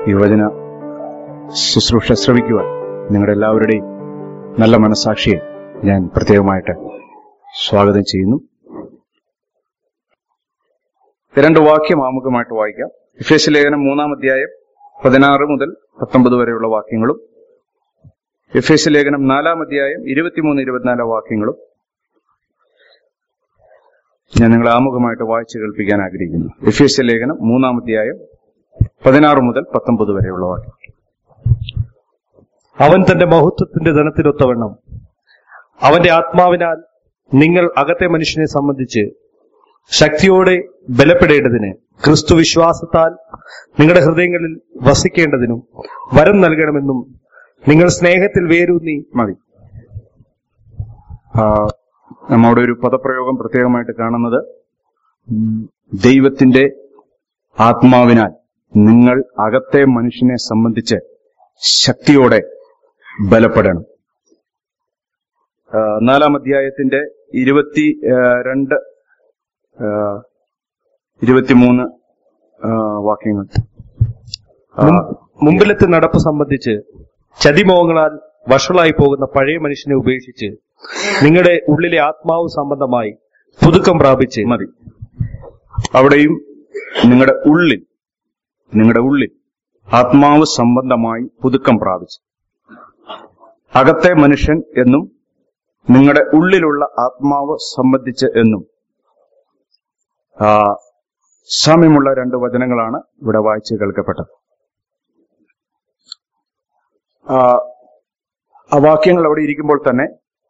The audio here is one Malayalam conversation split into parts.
യുവജന ശുശ്രൂഷ ശ്രമിക്കുവാൻ നിങ്ങളുടെ എല്ലാവരുടെയും നല്ല മനസാക്ഷിയെ ഞാൻ പ്രത്യേകമായിട്ട് സ്വാഗതം ചെയ്യുന്നു രണ്ട് വാക്യം ആമുഖമായിട്ട് വായിക്കാം എഫേസ് ലേഖനം മൂന്നാം അധ്യായം പതിനാറ് മുതൽ പത്തൊമ്പത് വരെയുള്ള വാക്യങ്ങളും എഫേസ് ലേഖനം നാലാം അധ്യായം ഇരുപത്തിമൂന്ന് ഇരുപത്തിനാല് വാക്യങ്ങളും ഞാൻ നിങ്ങളെ ആമുഖമായിട്ട് വായിച്ചു കേൾപ്പിക്കാൻ ആഗ്രഹിക്കുന്നു എഫേസ് ലേഖനം മൂന്നാം അധ്യായം പതിനാറ് മുതൽ പത്തൊമ്പത് വരെയുള്ള വാക്യം അവൻ തന്റെ മഹത്വത്തിന്റെ ധനത്തിനൊത്തവണ്ണം അവന്റെ ആത്മാവിനാൽ നിങ്ങൾ അകത്തെ മനുഷ്യനെ സംബന്ധിച്ച് ശക്തിയോടെ ബലപ്പെടേണ്ടതിന് ക്രിസ്തു വിശ്വാസത്താൽ നിങ്ങളുടെ ഹൃദയങ്ങളിൽ വസിക്കേണ്ടതിനും വരം നൽകണമെന്നും നിങ്ങൾ സ്നേഹത്തിൽ വേരൂന്നി മതി ആ, നമ്മുടെ ഒരു പദപ്രയോഗം പ്രത്യേകമായിട്ട് കാണുന്നത് ഉം, ദൈവത്തിന്റെ ആത്മാവിനാൽ നിങ്ങൾ അകത്തെ മനുഷ്യനെ സംബന്ധിച്ച് ശക്തിയോടെ ബലപ്പെടണം ആ, നാലാം അധ്യായത്തിന്റെ ഇരുപത്തി ആ, രണ്ട് ആ, ഇരുപത്തിമൂന്ന് ആ, വാക്യങ്ങൾ ആ, മും- മുമ്പിലത്തെ നടപ്പ് സംബന്ധിച്ച് ചതിമോഹങ്ങളാൽ വഷളായി പോകുന്ന പഴയ മനുഷ്യനെ ഉപേക്ഷിച്ച് നിങ്ങളുടെ ഉള്ളിലെ ആത്മാവ് സംബന്ധമായി പുതുക്കം പ്രാപിച്ച് മതി അവിടെയും നിങ്ങളുടെ ഉള്ളിൽ നിങ്ങളുടെ ഉള്ളിൽ ആത്മാവ് സംബന്ധമായി പുതുക്കം പ്രാപിച്ചു അകത്തെ മനുഷ്യൻ എന്നും നിങ്ങളുടെ ഉള്ളിലുള്ള ആത്മാവ് സംബന്ധിച്ച് എന്നും ആ, സാമ്യമുള്ള രണ്ട് വചനങ്ങളാണ് ഇവിടെ വായിച്ച് കേൾക്കപ്പെട്ടത് ആ, ആ വാക്യങ്ങൾ അവിടെ ഇരിക്കുമ്പോൾ തന്നെ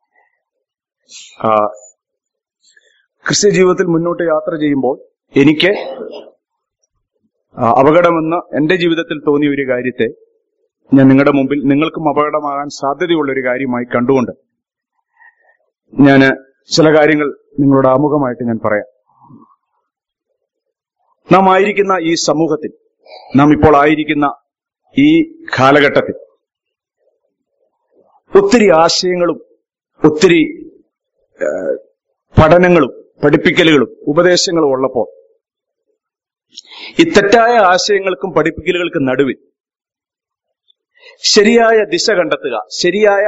ആ, ക്രിസ്ത്യ ജീവിതത്തിൽ മുന്നോട്ട് യാത്ര ചെയ്യുമ്പോൾ എനിക്ക് ആ, അപകടമെന്ന് എന്റെ ജീവിതത്തിൽ തോന്നിയ ഒരു കാര്യത്തെ ഞാൻ നിങ്ങളുടെ മുമ്പിൽ നിങ്ങൾക്കും അപകടമാകാൻ സാധ്യതയുള്ള ഒരു കാര്യമായി കണ്ടുകൊണ്ട് ഞാൻ ചില കാര്യങ്ങൾ നിങ്ങളോട് ആമുഖമായിട്ട് ഞാൻ പറയാം നാം ആയിരിക്കുന്ന ഈ സമൂഹത്തിൽ നാം ഇപ്പോൾ ആയിരിക്കുന്ന ഈ കാലഘട്ടത്തിൽ ഒത്തിരി ആശയങ്ങളും ഒത്തിരി ഏഹ്, പഠനങ്ങളും പഠിപ്പിക്കലുകളും ഉപദേശങ്ങളും ഉള്ളപ്പോൾ ഈ തെറ്റായ ആശയങ്ങൾക്കും പഠിപ്പിക്കലുകൾക്കും നടുവിൽ ശരിയായ ദിശ കണ്ടെത്തുക ശരിയായ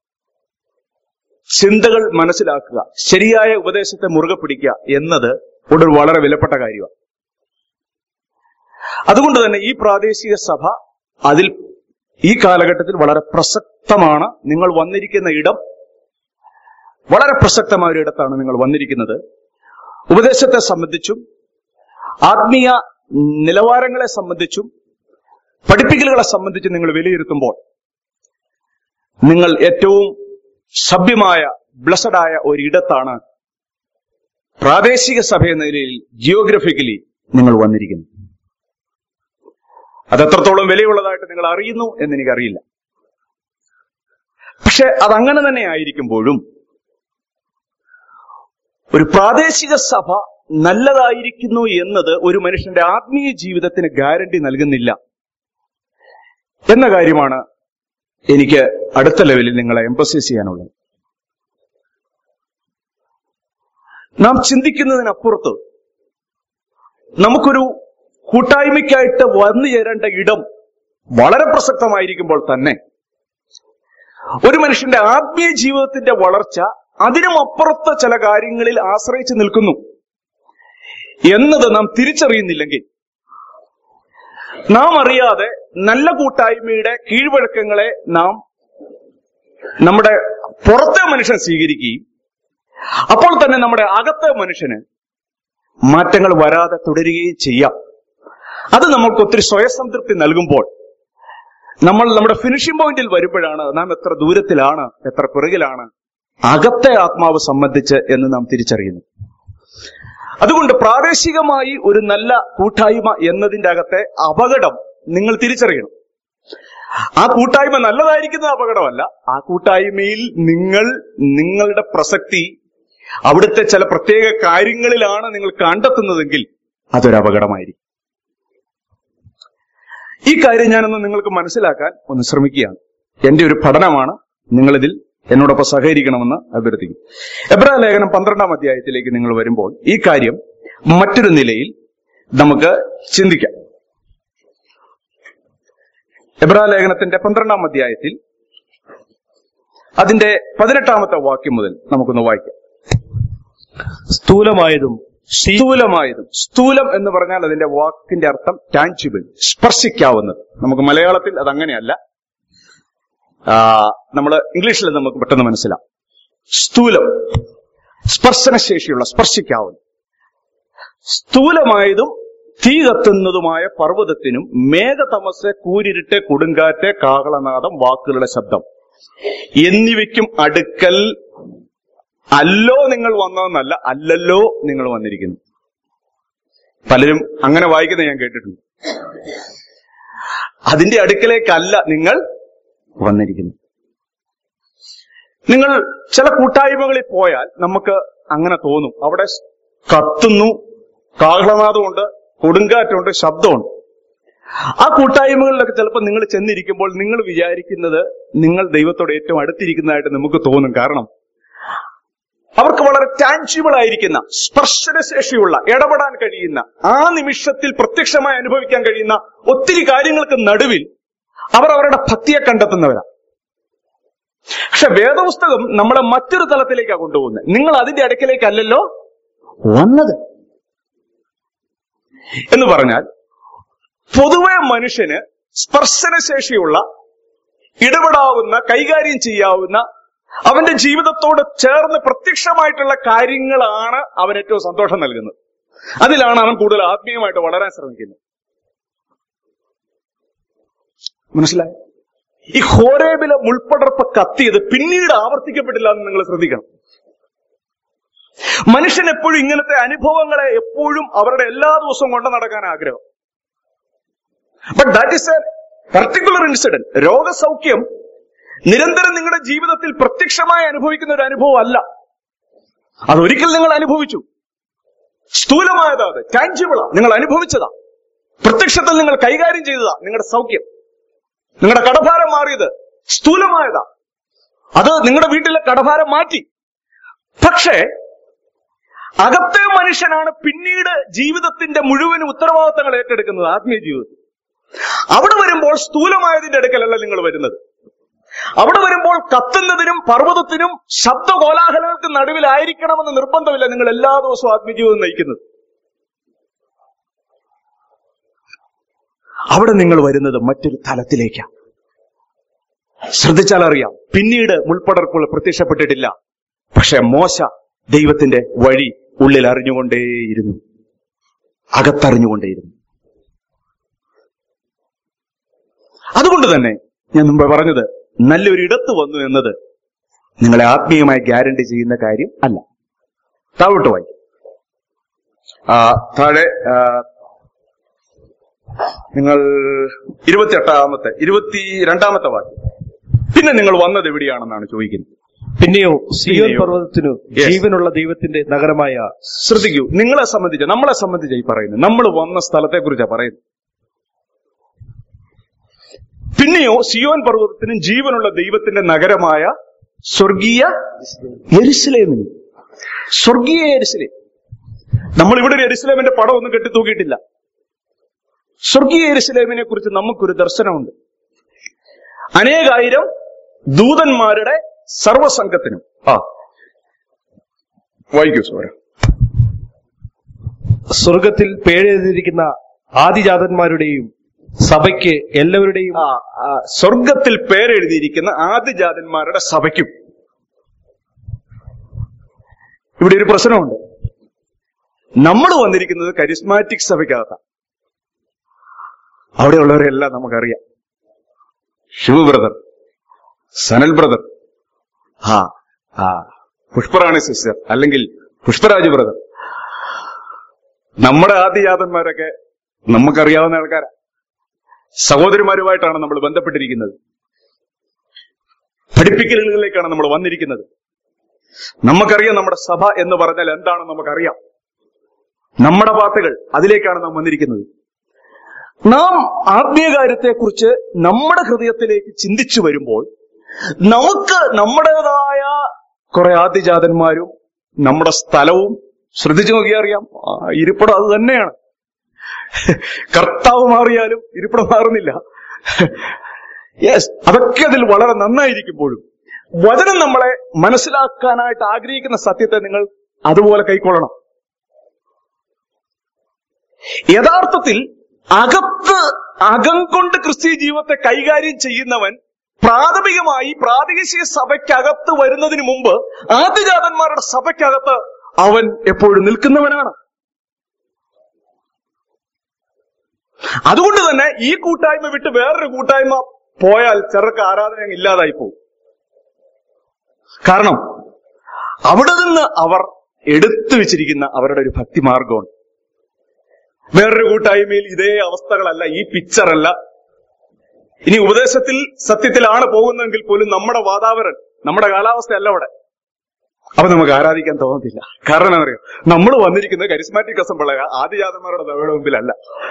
ചിന്തകൾ മനസ്സിലാക്കുക ശരിയായ ഉപദേശത്തെ മുറുകെ പിടിക്കുക എന്നത് ഒരു വളരെ വിലപ്പെട്ട കാര്യമാണ് അതുകൊണ്ട് തന്നെ ഈ പ്രാദേശിക സഭ അതിൽ ഈ കാലഘട്ടത്തിൽ വളരെ പ്രസക്തമാണ് നിങ്ങൾ വന്നിരിക്കുന്ന ഇടം വളരെ പ്രസക്തമായ ഒരു ഇടത്താണ് നിങ്ങൾ വന്നിരിക്കുന്നത് ഉപദേശത്തെ സംബന്ധിച്ചും ആത്മീയ നിലവാരങ്ങളെ സംബന്ധിച്ചും പഠിപ്പിക്കലുകളെ സംബന്ധിച്ചും നിങ്ങൾ വിലയിരുത്തുമ്പോൾ നിങ്ങൾ ഏറ്റവും സഭ്യമായ ബ്ലസഡായ ഒരിടത്താണ് പ്രാദേശിക സഭ എന്ന നിലയിൽ ജിയോഗ്രഫിക്കലി നിങ്ങൾ വന്നിരിക്കുന്നത് അത് എത്രത്തോളം വിലയുള്ളതായിട്ട് നിങ്ങൾ അറിയുന്നു എന്ന് എനിക്കറിയില്ല പക്ഷെ അതങ്ങനെ തന്നെ ആയിരിക്കുമ്പോഴും ഒരു പ്രാദേശിക സഭ നല്ലതായിരിക്കുന്നു എന്നത് ഒരു മനുഷ്യന്റെ ആത്മീയ ജീവിതത്തിന് ഗ്യാരണ്ടി നൽകുന്നില്ല എന്ന കാര്യമാണ് എനിക്ക് അടുത്ത ലെവലിൽ നിങ്ങളെ എംപസൈസ് ചെയ്യാനുള്ളത് നാം ചിന്തിക്കുന്നതിനപ്പുറത്ത് നമുക്കൊരു കൂട്ടായ്മയ്ക്കായിട്ട് വന്നു ചേരേണ്ട ഇടം വളരെ പ്രസക്തമായിരിക്കുമ്പോൾ തന്നെ ഒരു മനുഷ്യന്റെ ആത്മീയ ജീവിതത്തിന്റെ വളർച്ച അതിനും അപ്പുറത്ത് ചില കാര്യങ്ങളിൽ ആശ്രയിച്ച് നിൽക്കുന്നു എന്നത് നാം തിരിച്ചറിയുന്നില്ലെങ്കിൽ നാം അറിയാതെ നല്ല കൂട്ടായ്മയുടെ കീഴ്വഴക്കങ്ങളെ നാം നമ്മുടെ പുറത്തെ മനുഷ്യൻ സ്വീകരിക്കുകയും അപ്പോൾ തന്നെ നമ്മുടെ അകത്തെ മനുഷ്യന് മാറ്റങ്ങൾ വരാതെ തുടരുകയും ചെയ്യാം അത് നമ്മൾക്ക് ഒത്തിരി സ്വയസംതൃപ്തി നൽകുമ്പോൾ നമ്മൾ നമ്മുടെ ഫിനിഷിംഗ് പോയിന്റിൽ വരുമ്പോഴാണ് നാം എത്ര ദൂരത്തിലാണ് എത്ര പിറകിലാണ് അകത്തെ ആത്മാവ് സംബന്ധിച്ച് എന്ന് നാം തിരിച്ചറിയുന്നു അതുകൊണ്ട് പ്രാദേശികമായി ഒരു നല്ല കൂട്ടായ്മ എന്നതിന്റെ അകത്തെ അപകടം നിങ്ങൾ തിരിച്ചറിയണം ആ കൂട്ടായ്മ നല്ലതായിരിക്കുന്നത് അപകടമല്ല ആ കൂട്ടായ്മയിൽ നിങ്ങൾ നിങ്ങളുടെ പ്രസക്തി അവിടുത്തെ ചില പ്രത്യേക കാര്യങ്ങളിലാണ് നിങ്ങൾ കണ്ടെത്തുന്നതെങ്കിൽ അതൊരു അപകടമായിരിക്കും ഈ കാര്യം ഞാനൊന്ന് നിങ്ങൾക്ക് മനസ്സിലാക്കാൻ ഒന്ന് ശ്രമിക്കുകയാണ് എന്റെ ഒരു പഠനമാണ് നിങ്ങളിതിൽ എന്നോടൊപ്പം സഹകരിക്കണമെന്ന് അഭ്യർത്ഥിക്കും എബ്രാ ലേഖനം പന്ത്രണ്ടാം അധ്യായത്തിലേക്ക് നിങ്ങൾ വരുമ്പോൾ ഈ കാര്യം മറ്റൊരു നിലയിൽ നമുക്ക് ചിന്തിക്കാം എബ്രാ ലേഖനത്തിന്റെ പന്ത്രണ്ടാം അധ്യായത്തിൽ അതിന്റെ പതിനെട്ടാമത്തെ വാക്യം മുതൽ നമുക്കൊന്ന് വായിക്കാം സ്ഥൂലമായതും തീ- സ്ഥൂലമായതും സ്ഥൂലം എന്ന് പറഞ്ഞാൽ അതിന്റെ വാക്കിന്റെ അർത്ഥം ടാഞ്ചിബിൾ സ്പർശിക്കാവുന്നത് നമുക്ക് മലയാളത്തിൽ അത് അങ്ങനെയല്ല നമ്മൾ ഇംഗ്ലീഷിൽ നമുക്ക് പെട്ടെന്ന് മനസ്സിലാവും സ്ഥൂലം സ്പർശനശേഷിയുള്ള സ്പർശിക്കാവുന്ന സ്ഥൂലമായതും തീ കത്തുന്നതുമായ പർവ്വതത്തിനും മേഘതമസ് കൂരിരുട്ട് കൊടുങ്കാറ്റ് കാഹളനാദം വാക്കുകളുടെ ശബ്ദം എന്നിവയ്ക്കും അടുക്കൽ അല്ലോ നിങ്ങൾ വന്നതെന്നല്ല അല്ലല്ലോ നിങ്ങൾ വന്നിരിക്കുന്നു പലരും അങ്ങനെ വായിക്കുന്നത് ഞാൻ കേട്ടിട്ടുണ്ട് അതിന്റെ അടുക്കലേക്കല്ല നിങ്ങൾ വന്നിരിക്കുന്നു നിങ്ങൾ ചില കൂട്ടായ്മകളിൽ പോയാൽ നമുക്ക് അങ്ങനെ തോന്നും അവിടെ കത്തുന്നു കാഹളനാദമുണ്ട് കൊടുങ്കാറ്റുണ്ട് ശബ്ദമുണ്ട് ആ കൂട്ടായ്മകളിലൊക്കെ ചിലപ്പോൾ നിങ്ങൾ ചെന്നിരിക്കുമ്പോൾ നിങ്ങൾ വിചാരിക്കുന്നത് നിങ്ങൾ ദൈവത്തോട് ഏറ്റവും അടുത്തിരിക്കുന്നതായിട്ട് നമുക്ക് തോന്നും കാരണം അവർക്ക് വളരെ ടാൻജിബിൾ ആയിരിക്കുന്ന സ്പർശനശേഷിയുള്ള ഇടപെടാൻ കഴിയുന്ന ആ നിമിഷത്തിൽ പ്രത്യക്ഷമായി അനുഭവിക്കാൻ കഴിയുന്ന ഒത്തിരി കാര്യങ്ങൾക്ക് നടുവിൽ അവർ അവരുടെ ഭക്തിയെ കണ്ടെത്തുന്നവരാ പക്ഷെ വേദപുസ്തകം നമ്മളെ മറ്റൊരു തലത്തിലേക്കാണ് കൊണ്ടുപോകുന്നത് നിങ്ങൾ അതിന്റെ അടുക്കലേക്കല്ലല്ലോ വന്നത് എന്ന് പറഞ്ഞാൽ പൊതുവെ മനുഷ്യന് സ്പർശനശേഷിയുള്ള ഇടപെടാവുന്ന കൈകാര്യം ചെയ്യാവുന്ന അവന്റെ ജീവിതത്തോട് ചേർന്ന് പ്രത്യക്ഷമായിട്ടുള്ള കാര്യങ്ങളാണ് അവൻ ഏറ്റവും സന്തോഷം നൽകുന്നത് അതിലാണ് അവൻ കൂടുതൽ ആത്മീയമായിട്ട് വളരാൻ ശ്രമിക്കുന്നത് മനസ്സിലായി ഈ ഹോരേബിലെ മുൾപ്പടർപ്പ് കത്തിയത് പിന്നീട് ആവർത്തിക്കപ്പെട്ടില്ല എന്ന് നിങ്ങൾ ശ്രദ്ധിക്കണം മനുഷ്യൻ എപ്പോഴും ഇങ്ങനത്തെ അനുഭവങ്ങളെ എപ്പോഴും അവരുടെ എല്ലാ ദിവസവും കൊണ്ട് നടക്കാൻ ആഗ്രഹം but that is a particular incident രോഗസൗഖ്യം നിരന്തരം നിങ്ങളുടെ ജീവിതത്തിൽ പ്രത്യക്ഷമായി അനുഭവിക്കുന്ന ഒരു അനുഭവം അല്ല അതൊരിക്കൽ നിങ്ങൾ അനുഭവിച്ചു സ്ഥൂലമായതാ അത് ടാഞ്ചിബിളാ നിങ്ങൾ അനുഭവിച്ചതാ പ്രത്യക്ഷത്തിൽ നിങ്ങൾ കൈകാര്യം ചെയ്തതാ നിങ്ങളുടെ സൗഖ്യം നിങ്ങളുടെ കടഭാരം മാറിയത് സ്ഥൂലമായതാ അത് നിങ്ങളുടെ വീട്ടിലെ കടഭാരം മാറ്റി പക്ഷേ അകത്തെ മനുഷ്യനാണ് പിന്നീട് ജീവിതത്തിന്റെ മുഴുവൻ ഉത്തരവാദിത്തങ്ങൾ ഏറ്റെടുക്കുന്നത് ആത്മീയ ജീവിതത്തിൽ അവിടെ വരുമ്പോൾ സ്ഥൂലമായതിന്റെ അടുക്കലല്ല നിങ്ങൾ വരുന്നത് അവിടെ വരുമ്പോൾ കത്തുന്നതിനും പർവ്വതത്തിനും ശബ്ദകോലാഹലങ്ങൾക്ക് നടുവിലായിരിക്കണമെന്ന് നിർബന്ധമില്ല നിങ്ങൾ എല്ലാ ദിവസവും ആത്മജീവിതം നയിക്കുന്നത് അവിടെ നിങ്ങൾ വരുന്നത് മറ്റൊരു തലത്തിലേക്കാണ് ശ്രദ്ധിച്ചാൽ അറിയാം പിന്നീട് മുൾപ്പടർപ്പുകൾ പ്രത്യക്ഷപ്പെട്ടിട്ടില്ല പക്ഷെ മോശ ദൈവത്തിന്റെ വഴി ഉള്ളിൽ അറിഞ്ഞുകൊണ്ടേയിരുന്നു അകത്തറിഞ്ഞുകൊണ്ടേയിരുന്നു അതുകൊണ്ട് തന്നെ ഞാൻ മുമ്പ് പറഞ്ഞത് നല്ലൊരു ഇടത്ത് വന്നു എന്നത് നിങ്ങളെ ആത്മീയമായി ഗ്യാരണ്ടി ചെയ്യുന്ന കാര്യം അല്ല താഴോട്ട് വായി ആ, താഴെ ആ, നിങ്ങൾ ഇരുപത്തിയെട്ടാമത്തെ ഇരുപത്തി രണ്ടാമത്തെ വാക്യം പിന്നെ നിങ്ങൾ വന്നത് എവിടെയാണെന്നാണ് ചോദിക്കുന്നത് പിന്നെയോ സിയോൻ പിന്നെയോ? പർവ്വതത്തിനു Yes. ജീവനുള്ള ദൈവത്തിന്റെ നഗരമായ ശ്രദ്ധിക്കൂ നിങ്ങളെ സംബന്ധിച്ച് നമ്മളെ സംബന്ധിച്ച് ഈ പറയുന്നത് നമ്മൾ വന്ന സ്ഥലത്തെ കുറിച്ചാണ് പറയുന്നത് പിന്നെയോ സിയോൻ പർവ്വതത്തിനും ജീവനുള്ള ദൈവത്തിന്റെ നഗരമായ സ്വർഗീയ എരുസലേമിന് സ്വർഗീയ എരുസലേം നമ്മൾ ഇവിടെ ഒരു എരുസലേമിന്റെ പടം ഒന്നും കെട്ടി തൂക്കിയിട്ടില്ല സ്വർഗീയ എരുസലേമിനെ കുറിച്ച് നമുക്കൊരു ദർശനമുണ്ട് അനേകായിരം ദൂതന്മാരുടെ സർവസംഘത്തിനും ആ വായിക്കൂ സോര സ്വർഗത്തിൽ പേരെഴുതിയിരിക്കുന്ന ആദിജാതന്മാരുടെയും സഭയ്ക്ക് എല്ലാവരുടെയും ആ, ആ, സ്വർഗത്തിൽ പേരെഴുതിയിരിക്കുന്ന ആദ്യജാതന്മാരുടെ സഭയ്ക്കും ഇവിടെ ഒരു പ്രശ്നമുണ്ട് നമ്മൾ വന്നിരിക്കുന്നത് കരിസ്മാറ്റിക് സഭയ്ക്കകത്താണ് അവിടെയുള്ളവരെല്ലാം നമുക്കറിയാം ശിവ ബ്രദർ സനൽ ബ്രദർ ആ ആ പുഷ്പറാണി സിസ്റ്റർ അല്ലെങ്കിൽ പുഷ്പരാജ് ബ്രദർ നമ്മുടെ ആദ്യജാതന്മാരൊക്കെ നമുക്കറിയാവുന്ന ആൾക്കാരാ സഹോദരിമാരുമായിട്ടാണ് നമ്മൾ ബന്ധപ്പെട്ടിരിക്കുന്നത് പഠിപ്പിക്കലുകളിലേക്കാണ് നമ്മൾ വന്നിരിക്കുന്നത് നമുക്കറിയാം നമ്മുടെ സഭ എന്ന് പറഞ്ഞാൽ എന്താണെന്ന് നമുക്കറിയാം നമ്മുടെ പാട്ടുകൾ അതിലേക്കാണ് നാം വന്നിരിക്കുന്നത് നാം ആത്മീയ കാര്യത്തെക്കുറിച്ച് നമ്മുടെ ഹൃദയത്തിലേക്ക് ചിന്തിച്ചു വരുമ്പോൾ നമുക്ക് നമ്മുടേതായ കുറെ ആദ്യജാതന്മാരും നമ്മുടെ സ്ഥലവും ശ്രദ്ധിച്ചു നോക്കിയാൽ അറിയാം ആ, ഇരിപ്പിടം അത് തന്നെയാണ് കർത്താവ് മാറിയാലും ഇരിപ്പിടം മാറുന്നില്ല യെസ് അതൊക്കെ അതിൽ വളരെ നന്നായിരിക്കുമ്പോഴും വചനം നമ്മളെ മനസ്സിലാക്കാനായിട്ട് ആഗ്രഹിക്കുന്ന സത്യത്തെ നിങ്ങൾ അതുപോലെ കൈക്കൊള്ളണം യഥാർത്ഥത്തിൽ അകത്ത് അകം കൊണ്ട് ക്രിസ്തീയ ജീവിതത്തെ കൈകാര്യം ചെയ്യുന്നവൻ പ്രാഥമികമായി പ്രാദേശിക സഭയ്ക്കകത്ത് വരുന്നതിന് മുമ്പ് ആദ്യജാതന്മാരുടെ സഭയ്ക്കകത്ത് അവൻ എപ്പോഴും നിൽക്കുന്നവനാണ് അതുകൊണ്ട് തന്നെ ഈ കൂട്ടായ്മ വിട്ട് വേറൊരു കൂട്ടായ്മ പോയാൽ ചെറുക്ക് ആരാധന അങ്ങ് ഇല്ലാതായി പോകും കാരണം അവിടെ നിന്ന് അവർ എടുത്തു വെച്ചിരിക്കുന്ന അവരുടെ ഒരു ഭക്തി മാർഗമാണ് വേറൊരു കൂട്ടായ്മയിൽ ഇതേ അവസ്ഥകളല്ല ഈ പിക്ചറല്ല ഇനി ഉപദേശത്തിൽ സത്യത്തിലാണ് പോകുന്നതെങ്കിൽ പോലും നമ്മുടെ വാതാവരൺ നമ്മുടെ കാലാവസ്ഥയല്ല അവിടെ അപ്പൊ നമുക്ക് ആരാധിക്കാൻ തോന്നത്തില്ല കാരണം എന്താ പറയുക നമ്മൾ വന്നിരിക്കുന്നത് കരിസ്മാറ്റിക് അസംബ്ലി ആദ്യജാതന്മാരുടെ സഭയുടെ മുമ്പിലല്ല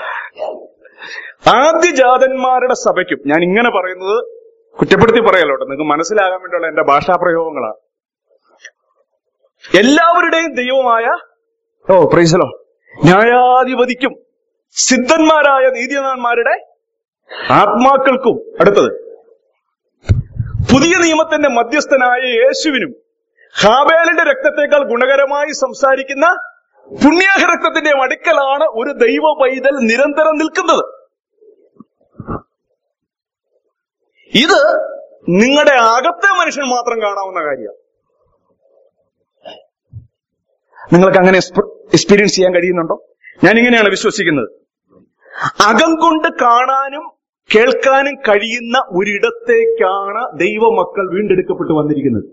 ആദ്യജാതന്മാരുടെ സഭയ്ക്കും ഞാൻ ഇങ്ങനെ പറയുന്നത് കുറ്റപ്പെടുത്തി പറയല്ലോ കേട്ടോ നിങ്ങൾക്ക് മനസ്സിലാകാൻ വേണ്ടിയുള്ള എന്റെ ഭാഷാപ്രയോഗങ്ങളാണ് എല്ലാവരുടെയും ദൈവമായ ഓ പ്രൈസലോ ന്യായാധിപതിക്കും സിദ്ധന്മാരായ നീതിമാന്മാരുടെ ആത്മാക്കൾക്കും അടുത്തത് പുതിയ നിയമത്തിന്റെ മധ്യസ്ഥനായ യേശുവിനും ഹാബേലിന്റെ രക്തത്തെക്കാൾ ഗുണകരമായി സംസാരിക്കുന്ന പുണ്യാഹ രക്തത്തിന്റെ അടുക്കലാണ് ഒരു ദൈവ പൈതൽ നിരന്തരം നിൽക്കുന്നത് ഇത് നിങ്ങളുടെ അകത്തെ മനുഷ്യൻ മാത്രം കാണാവുന്ന കാര്യമാണ് നിങ്ങൾക്ക് അങ്ങനെ എക്സ്പീരിയൻസ് ചെയ്യാൻ കഴിയുന്നുണ്ടോ ഞാൻ ഇങ്ങനെയാണ് വിശ്വസിക്കുന്നത് അകം കൊണ്ട് കാണാനും കേൾക്കാനും കഴിയുന്ന ഒരിടത്തേക്കാണ് ദൈവമക്കൾ വീണ്ടെടുക്കപ്പെട്ടു വന്നിരിക്കുന്നത്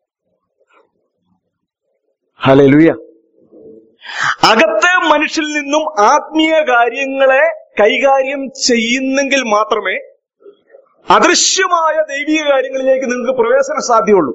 ഹലേ ലുയ അകത്തെ മനുഷ്യരിൽ നിന്നും ആത്മീയ കാര്യങ്ങളെ കൈകാര്യം ചെയ്യുന്നെങ്കിൽ മാത്രമേ അദൃശ്യമായ ദൈവിക കാര്യങ്ങളിലേക്ക് നിങ്ങൾക്ക് പ്രവേശനം സാധ്യമുള്ളൂ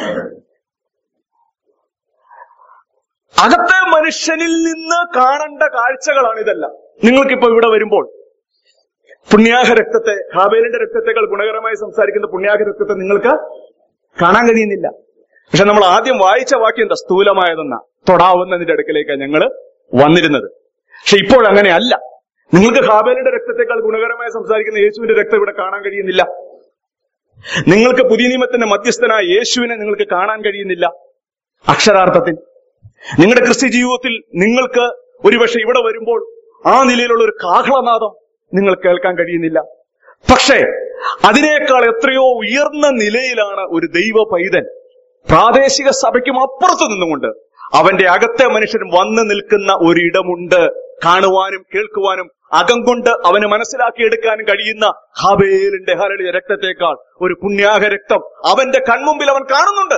അകത്തെ മനുഷ്യനിൽ നിന്ന് കാണേണ്ട കാഴ്ചകളാണ് ഇതെല്ലാം നിങ്ങൾക്കിപ്പോ ഇവിടെ വരുമ്പോൾ പുണ്യാഹ രക്തത്തെ ഹാബേലിന്റെ രക്തത്തെക്കാൾ ഗുണകരമായി സംസാരിക്കുന്ന പുണ്യാഹ രക്തത്തെ നിങ്ങൾക്ക് കാണാൻ കഴിയുന്നില്ല പക്ഷെ നമ്മൾ ആദ്യം വായിച്ച വാക്യം എന്താ സ്ഥൂലമായതെന്ന തൊടാവുന്നതിന്റെ അടുക്കലേക്കാണ് ഞങ്ങൾ വന്നിരുന്നത് പക്ഷെ ഇപ്പോൾ അങ്ങനെയല്ല നിങ്ങൾക്ക് ഹാബേലിന്റെ രക്തത്തെക്കാൾ ഗുണകരമായി സംസാരിക്കുന്ന യേശുവിന്റെ രക്തം ഇവിടെ കാണാൻ കഴിയുന്നില്ല നിങ്ങൾക്ക് പുതിയ നിയമത്തിന്റെ മധ്യസ്ഥനായ യേശുവിനെ നിങ്ങൾക്ക് കാണാൻ കഴിയുന്നില്ല അക്ഷരാർത്ഥത്തിൽ നിങ്ങളുടെ ക്രിസ്ത്യ ജീവിതത്തിൽ നിങ്ങൾക്ക് ഒരുപക്ഷെ ഇവിടെ വരുമ്പോൾ ആ നിലയിലുള്ള ഒരു കാഹളനാദം നിങ്ങൾ കേൾക്കാൻ കഴിയുന്നില്ല പക്ഷേ അതിനേക്കാൾ എത്രയോ ഉയർന്ന നിലയിലാണ് ഒരു ദൈവ പൈതൻ പ്രാദേശിക സഭയ്ക്കും അപ്പുറത്ത് നിന്നുകൊണ്ട് അവന്റെ അകത്തെ മനുഷ്യൻ വന്നു നിൽക്കുന്ന ഒരിടമുണ്ട് കാണുവാനും കേൾക്കുവാനും അകം കൊണ്ട് അവന് മനസ്സിലാക്കിയെടുക്കാനും കഴിയുന്ന ഹബേലിന്റെ ഹരളിയ രക്തത്തെക്കാൾ ഒരു പുണ്യാഹ രക്തം അവന്റെ കൺമുമ്പിൽ അവൻ കാണുന്നുണ്ട്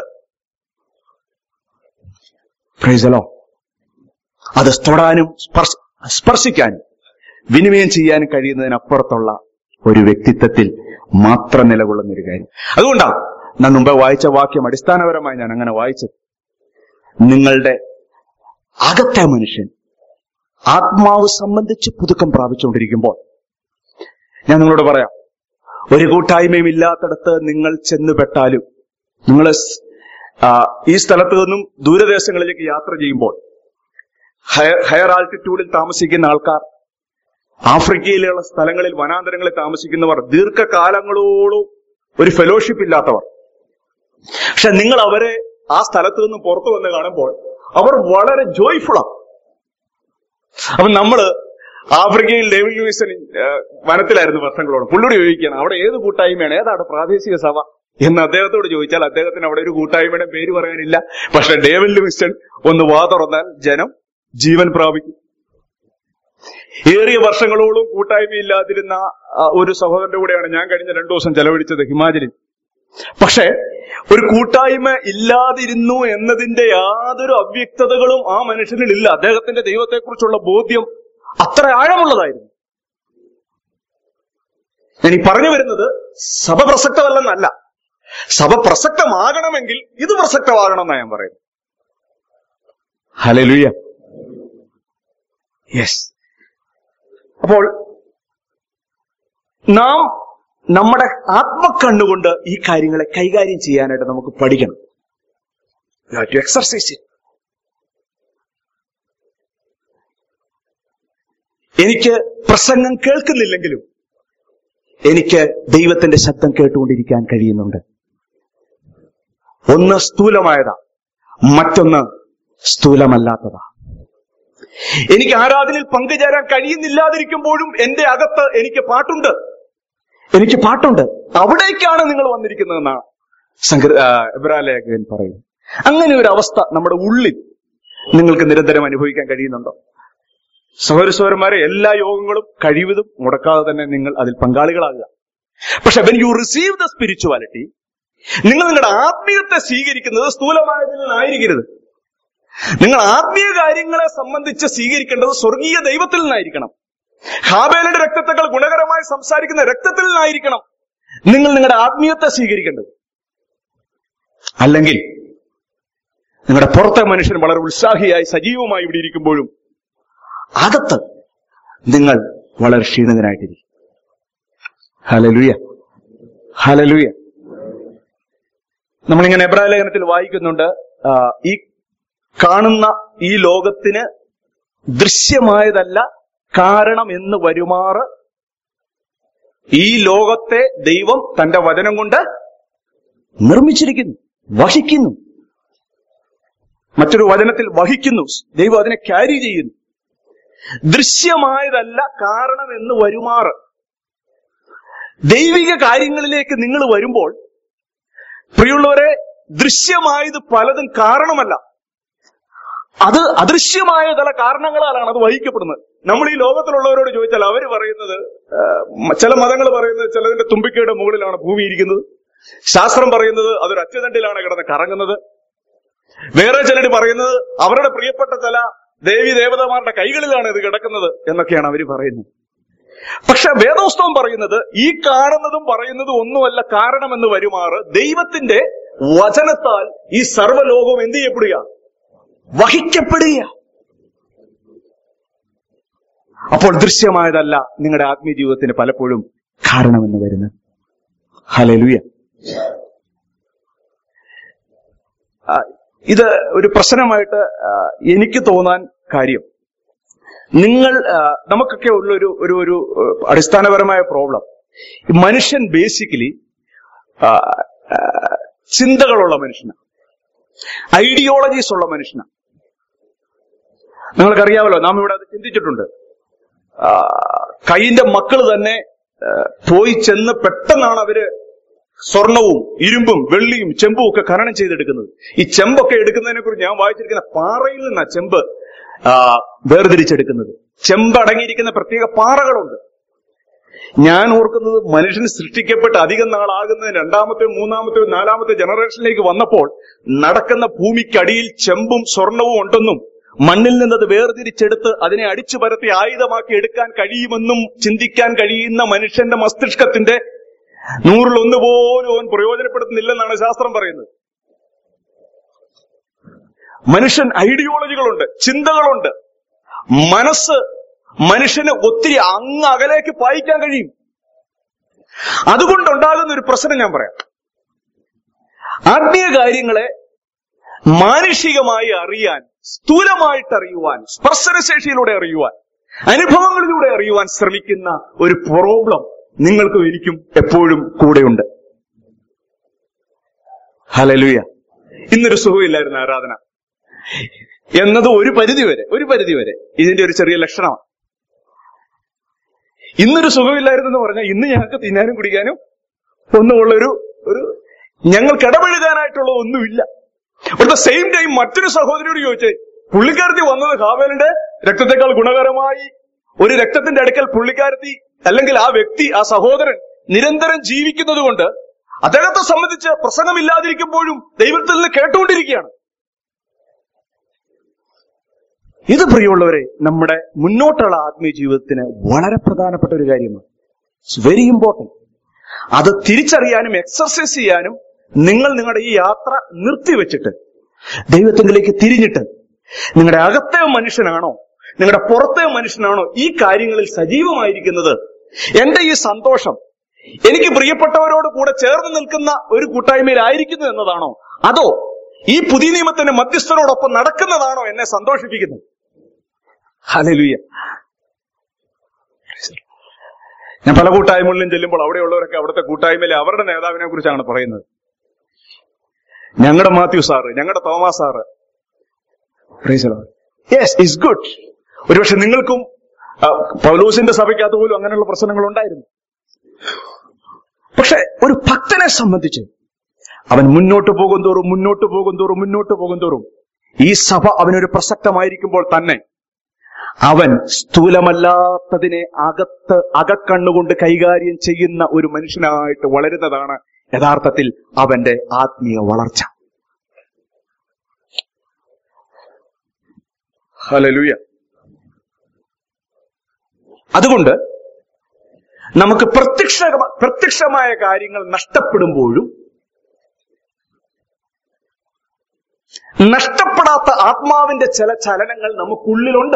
പ്രൈസലോ അത് തൊടാനും സ്പർശ സ്പർശിക്കാനും വിനിമയം ചെയ്യാനും കഴിയുന്നതിനപ്പുറത്തുള്ള ഒരു വ്യക്തിത്വത്തിൽ മാത്രം നിലകൊള്ളുന്ന ഒരു കാര്യം അതുകൊണ്ടാണ് ഞാൻ മുമ്പേ വായിച്ച വാക്യം അടിസ്ഥാനപരമായി ഞാൻ അങ്ങനെ വായിച്ചത് നിങ്ങളുടെ അകത്തെ മനുഷ്യൻ ആത്മാവ് സംബന്ധിച്ച് പുതുക്കം പ്രാപിച്ചുകൊണ്ടിരിക്കുമ്പോൾ ഞാൻ നിങ്ങളോട് പറയാം ഒരു കൂട്ടായ്മയും ഇല്ലാത്തടത്ത് നിങ്ങൾ ചെന്നുപെട്ടാലും നിങ്ങൾ ഈ സ്ഥലത്ത് നിന്നും ദൂരദേശങ്ങളിലേക്ക് യാത്ര ചെയ്യുമ്പോൾ ഹയർ ഹയർ ആൾട്ടിറ്റ്യൂഡിൽ താമസിക്കുന്ന ആൾക്കാർ ആഫ്രിക്കയിലുള്ള സ്ഥലങ്ങളിൽ വനാന്തരങ്ങളിൽ താമസിക്കുന്നവർ ദീർഘകാലങ്ങളോളം ഒരു ഫെലോഷിപ്പ് ഇല്ലാത്തവർ പക്ഷെ നിങ്ങൾ അവരെ ആ സ്ഥലത്ത് നിന്നും പുറത്തു വന്ന് കാണുമ്പോൾ അവർ വളരെ ജോയ്ഫുള്ളാണ് അപ്പൊ നമ്മള് ആഫ്രിക്കയിൽ ഡേവിഡ് ലൂയിസൺ വനത്തിലായിരുന്നു വർഷങ്ങളോളം പുള്ളിയോട് ചോദിക്കുകയാണ് അവിടെ ഏത് കൂട്ടായ്മയാണ് ഏതാണ് പ്രാദേശിക സഭ എന്ന് അദ്ദേഹത്തോട് ചോദിച്ചാൽ അദ്ദേഹത്തിന് അവിടെ ഒരു കൂട്ടായ്മയുടെ പേര് പറയാനില്ല പക്ഷെ ഡേവിഡ് ലൂയിസൺ ഒന്ന് വാ തുറന്നാൽ ജനം ജീവൻ പ്രാപിക്കും ഏറിയ വർഷങ്ങളോളം കൂട്ടായ്മയില്ലാതിരുന്ന ഒരു സഹോദരന്റെ കൂടെയാണ് ഞാൻ കഴിഞ്ഞ രണ്ടു ദിവസം ചെലവഴിച്ചത് ഹിമാചലിൽ പക്ഷേ ഒരു കൂട്ടായ്മ ഇല്ലാതിരുന്നു എന്നതിന്റെ യാതൊരു അവ്യക്തതകളും ആ മനുഷ്യനിൽ ഇല്ല അദ്ദേഹത്തിന്റെ ദൈവത്തെക്കുറിച്ചുള്ള ബോധ്യം അത്ര ആഴമുള്ളതായിരുന്നു ഞാൻ ഈ പറഞ്ഞു വരുന്നത് സഭ പ്രസക്തമല്ലെന്നല്ല സഭ പ്രസക്തമാകണമെങ്കിൽ ഇത് പ്രസക്തമാകണം എന്നാണ് ഞാൻ പറയുന്നത് ഹലലുയ യെസ് അപ്പോൾ നാം നമ്മുടെ ആത്മക്കണ്ണുകൊണ്ട് ഈ കാര്യങ്ങളെ കൈകാര്യം ചെയ്യാനായിട്ട് നമുക്ക് പഠിക്കണം ടു എക്സർസൈസ് എനിക്ക് പ്രസംഗം കേൾക്കുന്നില്ലെങ്കിലും എനിക്ക് ദൈവത്തിന്റെ ശബ്ദം കേട്ടുകൊണ്ടിരിക്കാൻ കഴിയുന്നുണ്ട് ഒന്ന് സ്ഥൂലമായതാ മറ്റൊന്ന് സ്ഥൂലമല്ലാത്തതാ എനിക്ക് ആരാധനയിൽ പങ്കുചേരാൻ കഴിയുന്നില്ലാതിരിക്കുമ്പോഴും എന്റെ അകത്ത് എനിക്ക് പാട്ടുണ്ട് എനിക്ക് പാട്ടുണ്ട് അവിടേക്കാണ് നിങ്ങൾ വന്നിരിക്കുന്നതെന്നാണ് സംക്ര എബ്രാലേഖകൻ പറയും അങ്ങനെ ഒരു അവസ്ഥ നമ്മുടെ ഉള്ളിൽ നിങ്ങൾക്ക് നിരന്തരം അനുഭവിക്കാൻ കഴിയുന്നുണ്ടോ സഹോദരസോരന്മാരെ എല്ലാ യോഗങ്ങളും കഴിവതും മുടക്കാതെ തന്നെ നിങ്ങൾ അതിൽ പങ്കാളികളാകുക പക്ഷെ when you receive the spirituality നിങ്ങൾ നിങ്ങളുടെ ആത്മീയത്തെ സ്വീകരിക്കുന്നത് സ്ഥൂലമായതിൽ നിന്നായിരിക്കരുത് നിങ്ങൾ ആത്മീയ കാര്യങ്ങളെ സംബന്ധിച്ച് സ്വീകരിക്കേണ്ടത് സ്വർഗീയ ദൈവത്തിൽ നിന്നായിരിക്കണം ഹാബേലയുടെ രക്തത്തെക്കാൾ ഗുണകരമായി സംസാരിക്കുന്ന രക്തത്തിൽ നിന്നായിരിക്കണം നിങ്ങൾ നിങ്ങളുടെ ആത്മീയത്തെ സ്വീകരിക്കേണ്ടത് അല്ലെങ്കിൽ നിങ്ങളുടെ പുറത്തെ മനുഷ്യൻ വളരെ ഉത്സാഹിയായി സജീവമായി ഇവിടെ ഇരിക്കുമ്പോഴും അകത്ത് നിങ്ങൾ വളരെ ക്ഷീണിതനായിട്ടിരിക്കും ഹലലുയ ഹലലുയ നമ്മളിങ്ങനെ എബ്രായ ലേഖനത്തിൽ വായിക്കുന്നുണ്ട് ആ, ഈ കാണുന്ന ഈ ലോകത്തിന് ദൃശ്യമായതല്ല കാരണം എന്ന് വരുമാറ് ഈ ലോകത്തെ ദൈവം തന്റെ വചനം കൊണ്ട് നിർമ്മിച്ചിരിക്കുന്നു വഹിക്കുന്നു മറ്റൊരു വചനത്തിൽ വഹിക്കുന്നു ദൈവം അതിനെ ക്യാരി ചെയ്യുന്നു ദൃശ്യമായതല്ല കാരണം എന്ന് വരുമാറ് ദൈവിക കാര്യങ്ങളിലേക്ക് നിങ്ങൾ വരുമ്പോൾ പ്രിയുള്ളവരെ ദൃശ്യമായത് പലതും കാരണമല്ല അത് അദൃശ്യമായ ചില കാരണങ്ങളാലാണ് അത് വഹിക്കപ്പെടുന്നത് നമ്മൾ ഈ ലോകത്തിലുള്ളവരോട് ചോദിച്ചാൽ അവർ പറയുന്നത് ആ, ചില മതങ്ങൾ പറയുന്നത് ചിലതിന്റെ തുമ്പിക്കയുടെ മുകളിലാണ് ഭൂമി ഇരിക്കുന്നത് ശാസ്ത്രം പറയുന്നത് അതൊരു അച്ചുതണ്ടിലാണ് കിടന്ന് കറങ്ങുന്നത് വേറെ ചിലർ പറയുന്നത് അവരുടെ പ്രിയപ്പെട്ട ചില ദേവി ദേവതമാരുടെ കൈകളിലാണ് ഇത് കിടക്കുന്നത് എന്നൊക്കെയാണ് അവർ പറയുന്നത് പക്ഷെ വേദോസ്തവം പറയുന്നത് ഈ കാണുന്നതും പറയുന്നതും ഒന്നുമല്ല കാരണമെന്ന് വരുമാറ് ദൈവത്തിന്റെ വചനത്താൽ ഈ സർവ്വലോകവും എന്ത് ചെയ്യപ്പെടുക വഹിക്കപ്പെടുക അപ്പോൾ ദൃശ്യമായതല്ല നിങ്ങളുടെ ആത്മീയ ജീവിതത്തിന് പലപ്പോഴും കാരണമെന്ന് വരുന്നത് ഹലലുയ ഇത് ഒരു പ്രശ്നമായിട്ട് ആ, എനിക്ക് തോന്നാൻ കാര്യം നിങ്ങൾ ആ, നമുക്കൊക്കെ ഉള്ള ഒരു ഒരു ഒരു ആ, അടിസ്ഥാനപരമായ പ്രോബ്ലം മനുഷ്യൻ ബേസിക്കലി ചിന്തകളുള്ള മനുഷ്യനാണ് ഐഡിയോളജീസ് ഉള്ള മനുഷ്യനാണ് നിങ്ങൾക്കറിയാമല്ലോ നാം ഇവിടെ അത് ചിന്തിച്ചിട്ടുണ്ട് ആ, കൈയിന്റെ മക്കൾ തന്നെ ആ, പോയി ചെന്ന് പെട്ടെന്നാണ് അവര് സ്വർണവും ഇരുമ്പും വെള്ളിയും ചെമ്പും ഒക്കെ ഖനനം ചെയ്തെടുക്കുന്നത് ഈ ചെമ്പൊക്കെ എടുക്കുന്നതിനെ കുറിച്ച് ഞാൻ വായിച്ചിരിക്കുന്ന പാറയിൽ നിന്നാ ചെമ്പ് ആ, വേർതിരിച്ചെടുക്കുന്നത് ചെമ്പ് അടങ്ങിയിരിക്കുന്ന പ്രത്യേക പാറകളുണ്ട് ഞാൻ ഓർക്കുന്നത് മനുഷ്യൻ സൃഷ്ടിക്കപ്പെട്ട് അധികം നാളാകുന്നതിന് രണ്ടാമത്തെ മൂന്നാമത്തെ നാലാമത്തെ ജനറേഷനിലേക്ക് വന്നപ്പോൾ നടക്കുന്ന ഭൂമിക്കടിയിൽ ചെമ്പും സ്വർണവും ഉണ്ടെന്നും മണ്ണിൽ നിന്നത് വേർതിരിച്ചെടുത്ത് അതിനെ അടിച്ചു പരത്തി ആയുധമാക്കി എടുക്കാൻ കഴിയുമെന്നും ചിന്തിക്കാൻ കഴിയുന്ന മനുഷ്യന്റെ മസ്തിഷ്കത്തിന്റെ നൂറിലൊന്ന് പോലും അവൻ പ്രയോജനപ്പെടുത്തുന്നില്ലെന്നാണ് ശാസ്ത്രം പറയുന്നത് മനുഷ്യൻ ഐഡിയോളജികളുണ്ട് ചിന്തകളുണ്ട് മനസ്സ് മനുഷ്യന് ഒത്തിരി അങ്ങ് അകലേക്ക് പായിക്കാൻ കഴിയും അതുകൊണ്ടുണ്ടാകുന്ന ഒരു പ്രശ്നം ഞാൻ പറയാം ആത്മീയ കാര്യങ്ങളെ മാനുഷികമായി അറിയാൻ സ്ഥൂലമായിട്ട് അറിയുവാൻ സ്പർശനശേഷിയിലൂടെ അറിയുവാൻ അനുഭവങ്ങളിലൂടെ അറിയുവാൻ ശ്രമിക്കുന്ന ഒരു പ്രോബ്ലം നിങ്ങൾക്കും എനിക്കും എപ്പോഴും കൂടെയുണ്ട് ഹലലുയ ഇന്നൊരു സുഖമില്ലായിരുന്നു ആരാധന എന്നത് ഒരു പരിധി വരെ ഒരു പരിധി വരെ ഇതിന്റെ ഒരു ചെറിയ ലക്ഷണമാണ് ഇന്നൊരു സുഖമില്ലായിരുന്നെന്ന് പറഞ്ഞാൽ ഇന്ന് ഞങ്ങൾക്ക് തിന്നാനും കുടിക്കാനും ഒന്നുമുള്ള ഒരു ഒരു ഞങ്ങൾക്ക് ഇടപഴകാനായിട്ടുള്ള ഒന്നുമില്ല അറ്റ് സെയിം ടൈം മറ്റൊരു സഹോദരിയോട് ചോദിച്ചേ പുള്ളിക്കാരത്തി വന്നത് ഹാവേലിന്റെ രക്തത്തെക്കാൾ ഗുണകരമായി ഒരു രക്തത്തിന്റെ അടുക്കൽ പുള്ളിക്കാരത്തി അല്ലെങ്കിൽ ആ വ്യക്തി ആ സഹോദരൻ നിരന്തരം ജീവിക്കുന്നത് കൊണ്ട് അദ്ദേഹത്തെ സംബന്ധിച്ച് പ്രസംഗമില്ലാതിരിക്കുമ്പോഴും ദൈവത്തിൽ നിന്ന് കേട്ടുകൊണ്ടിരിക്കുകയാണ് ഇത് പ്രിയമുള്ളവരെ നമ്മുടെ മുന്നോട്ടുള്ള ആത്മീയ ജീവിതത്തിന് വളരെ പ്രധാനപ്പെട്ട ഒരു കാര്യമാണ് ഇറ്റ്സ് വെരി ഇമ്പോർട്ടന്റ് അത് തിരിച്ചറിയാനും എക്സർസൈസ് ചെയ്യാനും നിങ്ങൾ നിങ്ങളുടെ ഈ യാത്ര നിർത്തിവെച്ചിട്ട് ദൈവത്തിങ്കിലേക്ക് തിരിഞ്ഞിട്ട് നിങ്ങളുടെ അകത്തെ മനുഷ്യനാണോ നിങ്ങളുടെ പുറത്തെ മനുഷ്യനാണോ ഈ കാര്യങ്ങളിൽ സജീവമായിരിക്കുന്നത് എന്റെ ഈ സന്തോഷം എനിക്ക് പ്രിയപ്പെട്ടവരോട് കൂടെ ചേർന്ന് നിൽക്കുന്ന ഒരു കൂട്ടായ്മയിലായിരിക്കുന്നു എന്നതാണോ അതോ ഈ പുതിയ നിയമത്തിന്റെ മധ്യസ്ഥനോടൊപ്പം നടക്കുന്നതാണോ എന്നെ സന്തോഷിപ്പിക്കുന്നത് ഹലലുയ ഞാൻ പല കൂട്ടായ്മകളിലും ചെല്ലുമ്പോൾ അവിടെയുള്ളവരൊക്കെ അവിടുത്തെ കൂട്ടായ്മയിലെ അവരുടെ നേതാവിനെ കുറിച്ചാണ് പറയുന്നത് ഞങ്ങളുടെ മാത്യു സാറ് ഞങ്ങളുടെ Thomas sir yes is good ഒരുപക്ഷെ നിങ്ങൾക്കും ആ, പൗലോസിന്റെ സഭയ്ക്കകത്ത് പോലും അങ്ങനെയുള്ള പ്രശ്നങ്ങൾ ഉണ്ടായിരുന്നു പക്ഷെ ഒരു ഭക്തനെ സംബന്ധിച്ച് അവൻ മുന്നോട്ട് പോകും തോറും മുന്നോട്ട് പോകും തോറും മുന്നോട്ട് പോകും തോറും ഈ സഭ അവനൊരു പ്രസക്തമായിരിക്കുമ്പോൾ തന്നെ അവൻ സ്ഥൂലമല്ലാത്തതിനെ അകത്ത് അകക്കണ്ണുകൊണ്ട് കൈകാര്യം ചെയ്യുന്ന ഒരു മനുഷ്യനായിട്ട് വളരുന്നതാണ് യഥാർത്ഥത്തിൽ അവന്റെ ആത്മീയ വളർച്ച ഹലലുയ അതുകൊണ്ട് നമുക്ക് പ്രത്യക്ഷ പ്രത്യക്ഷമായ കാര്യങ്ങൾ നഷ്ടപ്പെടുമ്പോഴും നഷ്ടപ്പെടാത്ത ആത്മാവിന്റെ ചില ചലനങ്ങൾ നമുക്കുള്ളിലുണ്ട്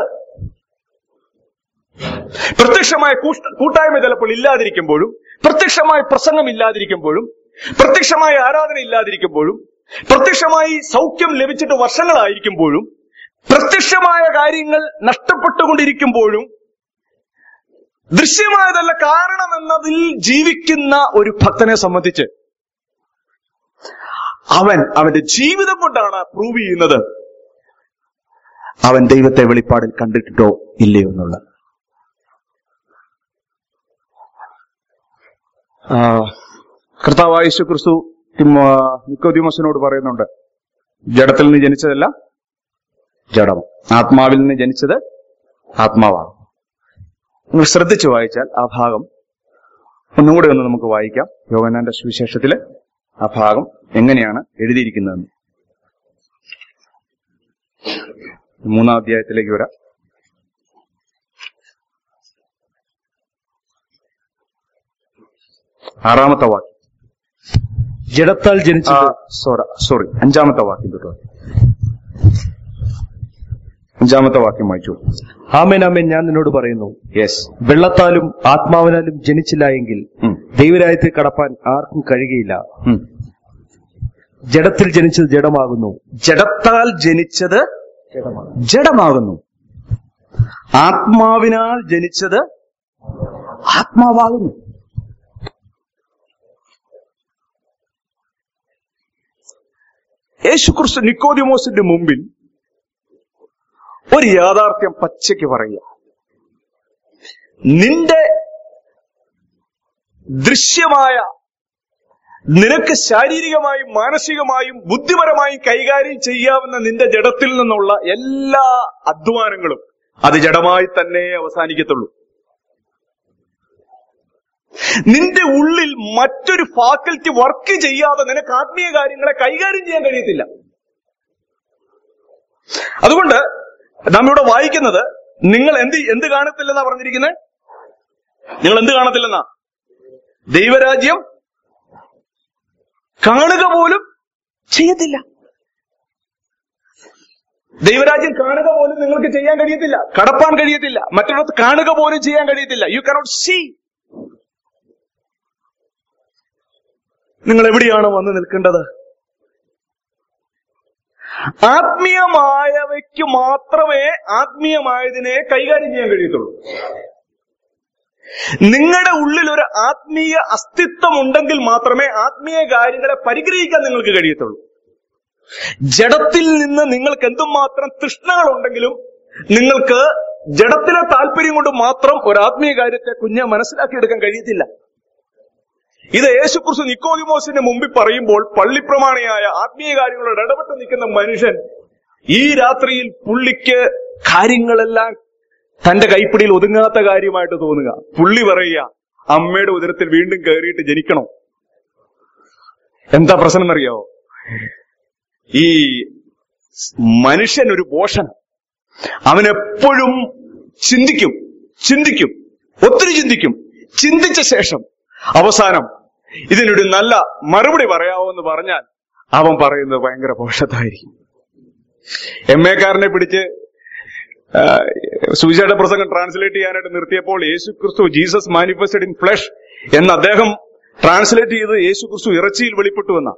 പ്രത്യക്ഷമായ കൂട്ട- കൂട്ടായ്മ ചിലപ്പോൾ ഇല്ലാതിരിക്കുമ്പോഴും പ്രത്യക്ഷമായ പ്രസംഗം ഇല്ലാതിരിക്കുമ്പോഴും പ്രത്യക്ഷമായ ആരാധന ഇല്ലാതിരിക്കുമ്പോഴും പ്രത്യക്ഷമായി സൗഖ്യം ലഭിച്ചിട്ട് വർഷങ്ങളായിരിക്കുമ്പോഴും പ്രത്യക്ഷമായ കാര്യങ്ങൾ നഷ്ടപ്പെട്ടുകൊണ്ടിരിക്കുമ്പോഴും ദൃശ്യമായതല്ല കാരണമെന്നതിൽ ജീവിക്കുന്ന ഒരു ഭക്തനെ സംബന്ധിച്ച് അവൻ അവന്റെ ജീവിതം കൊണ്ടാണ് പ്രൂവ് ചെയ്യുന്നത് അവൻ ദൈവത്തെ വെളിപ്പാടിൽ കണ്ടിട്ടോ ഇല്ലയോ എന്നുള്ളത് ആ, കർത്താവായ യേശു ക്രിസ്തു നിക്കോദ്യമസിനോട് പറയുന്നുണ്ട് ജഡത്തിൽ നിന്ന് ജനിച്ചതല്ല ജഡം ആത്മാവിൽ നിന്ന് ജനിച്ചത് ആത്മാവാണ് നിങ്ങൾ ശ്രദ്ധിച്ചു വായിച്ചാൽ ആ ഭാഗം ഒന്നുകൂടെ ഒന്ന് നമുക്ക് വായിക്കാം യോഗനാന്റെ സുവിശേഷത്തില് ആ ഭാഗം എങ്ങനെയാണ് എഴുതിയിരിക്കുന്നതെന്ന് മൂന്നാം അധ്യായത്തിലേക്ക് വരാം ആറാമത്തെ വാക്യം ജഡത്താൽ ജനിച്ചത് സോറി അഞ്ചാമത്തെ വാക്യം തൊട്ട് വായിക്കാം. അഞ്ചാമത്തെ വാക്യം വായിച്ചു ആമേൻ ആമേൻ ഞാൻ നിന്നോട് പറയുന്നു യെസ് വെള്ളത്താലും ആത്മാവിനാലും ജനിച്ചില്ല എങ്കിൽ ദൈവരായത്തിൽ കടപ്പാൻ ആർക്കും കഴിയുകയില്ല ജഡത്തിൽ ജനിച്ചത് ജഡമാകുന്നു ജഡത്താൽ ജനിച്ചത് ജഡമാകുന്നു ആത്മാവിനാൽ ജനിച്ചത് ആത്മാവാകുന്നു യേശുക്രിസ്തു നിക്കോദിമോസിന്റെ മുമ്പിൽ ഒരു യാഥാർത്ഥ്യം പച്ചയ്ക്ക് പറയുക നിന്റെ ദൃശ്യമായ നിനക്ക് ശാരീരികമായും മാനസികമായും ബുദ്ധിപരമായും കൈകാര്യം ചെയ്യാവുന്ന നിന്റെ ജഡത്തിൽ നിന്നുള്ള എല്ലാ അധ്വാനങ്ങളും അത് ജഡമായി തന്നെ അവസാനിക്കത്തുള്ളൂ നിന്റെ ഉള്ളിൽ മറ്റൊരു ഫാക്കൽറ്റി വർക്ക് ചെയ്യാതെ നിനക്ക് ആത്മീയ കാര്യങ്ങളെ കൈകാര്യം ചെയ്യാൻ കഴിയത്തില്ല അതുകൊണ്ട് നാം ഇവിടെ വായിക്കുന്നത് നിങ്ങൾ എന്ത് എന്ത് കാണത്തില്ലെന്നാ പറഞ്ഞിരിക്കുന്നത് നിങ്ങൾ എന്ത് കാണത്തില്ലെന്നാ ദൈവരാജ്യം കാണുക പോലും ചെയ്യത്തില്ല ദൈവരാജ്യം കാണുക പോലും നിങ്ങൾക്ക് ചെയ്യാൻ കഴിയത്തില്ല കടപ്പാൻ കഴിയത്തില്ല മറ്റൊരിടത്ത് കാണുക പോലും ചെയ്യാൻ കഴിയത്തില്ല യു കനോട്ട് സീ നിങ്ങൾ എവിടെയാണ് വന്ന് നിൽക്കേണ്ടത് ആത്മീയമായവയ്ക്ക് മാത്രമേ ആത്മീയമായതിനെ കൈകാര്യം ചെയ്യാൻ കഴിയത്തുള്ളൂ നിങ്ങളുടെ ഉള്ളിൽ ഒരു ആത്മീയ അസ്തിത്വം ഉണ്ടെങ്കിൽ മാത്രമേ ആത്മീയ കാര്യങ്ങളെ പരിഗ്രഹിക്കാൻ നിങ്ങൾക്ക് കഴിയത്തുള്ളൂ ജഡത്തിൽ നിന്ന് നിങ്ങൾക്ക് എന്തുമാത്രം തൃഷ്ണകൾ ഉണ്ടെങ്കിലും നിങ്ങൾക്ക് ജഡത്തിലെ താല്പര്യം കൊണ്ട് മാത്രം ഒരു ആത്മീയ കാര്യത്തെ കുഞ്ഞെ മനസ്സിലാക്കിയെടുക്കാൻ കഴിയത്തില്ല ഇത് യേശുക്രിസ്തു നിക്കോദിമോസിന്റെ മുമ്പിൽ പറയുമ്പോൾ പള്ളിപ്രമാണിയായ ആത്മീയ കാര്യങ്ങളോട് ഇടപെട്ട് നിൽക്കുന്ന മനുഷ്യൻ ഈ രാത്രിയിൽ പുള്ളിക്ക് കാര്യങ്ങളെല്ലാം തന്റെ കൈപ്പിടിയിൽ ഒതുങ്ങാത്ത കാര്യമായിട്ട് തോന്നുക പുള്ളി പറയുക അമ്മയുടെ ഉദരത്തിൽ വീണ്ടും കയറിയിട്ട് ജനിക്കണോ എന്താ പ്രശ്നം എന്നറിയാവോ ഈ മനുഷ്യൻ ഒരു പോഷൻ അവനെപ്പോഴും ചിന്തിക്കും ചിന്തിക്കും ഒത്തിരി ചിന്തിക്കും ചിന്തിച്ച ശേഷം അവസാനം ഇതിനൊരു നല്ല മറുപടി പറയാവോ എന്ന് പറഞ്ഞാൽ അവൻ പറയുന്നത് ഭയങ്കര പോഷത്തായിരിക്കും എം എ കാരനെ പിടിച്ച് ആ, സുവിശേഷ പ്രസംഗം ട്രാൻസ്ലേറ്റ് ചെയ്യാനായിട്ട് നിർത്തിയപ്പോൾ യേശു ക്രിസ്തു ജീസസ് മാനിഫെസ്റ്റഡ് ഇൻ ഫ്ലഷ് എന്ന് അദ്ദേഹം ട്രാൻസ്ലേറ്റ് ചെയ്ത് യേശു ക്രിസ്തു ഇറച്ചിയിൽ വെളിപ്പെട്ടു എന്ന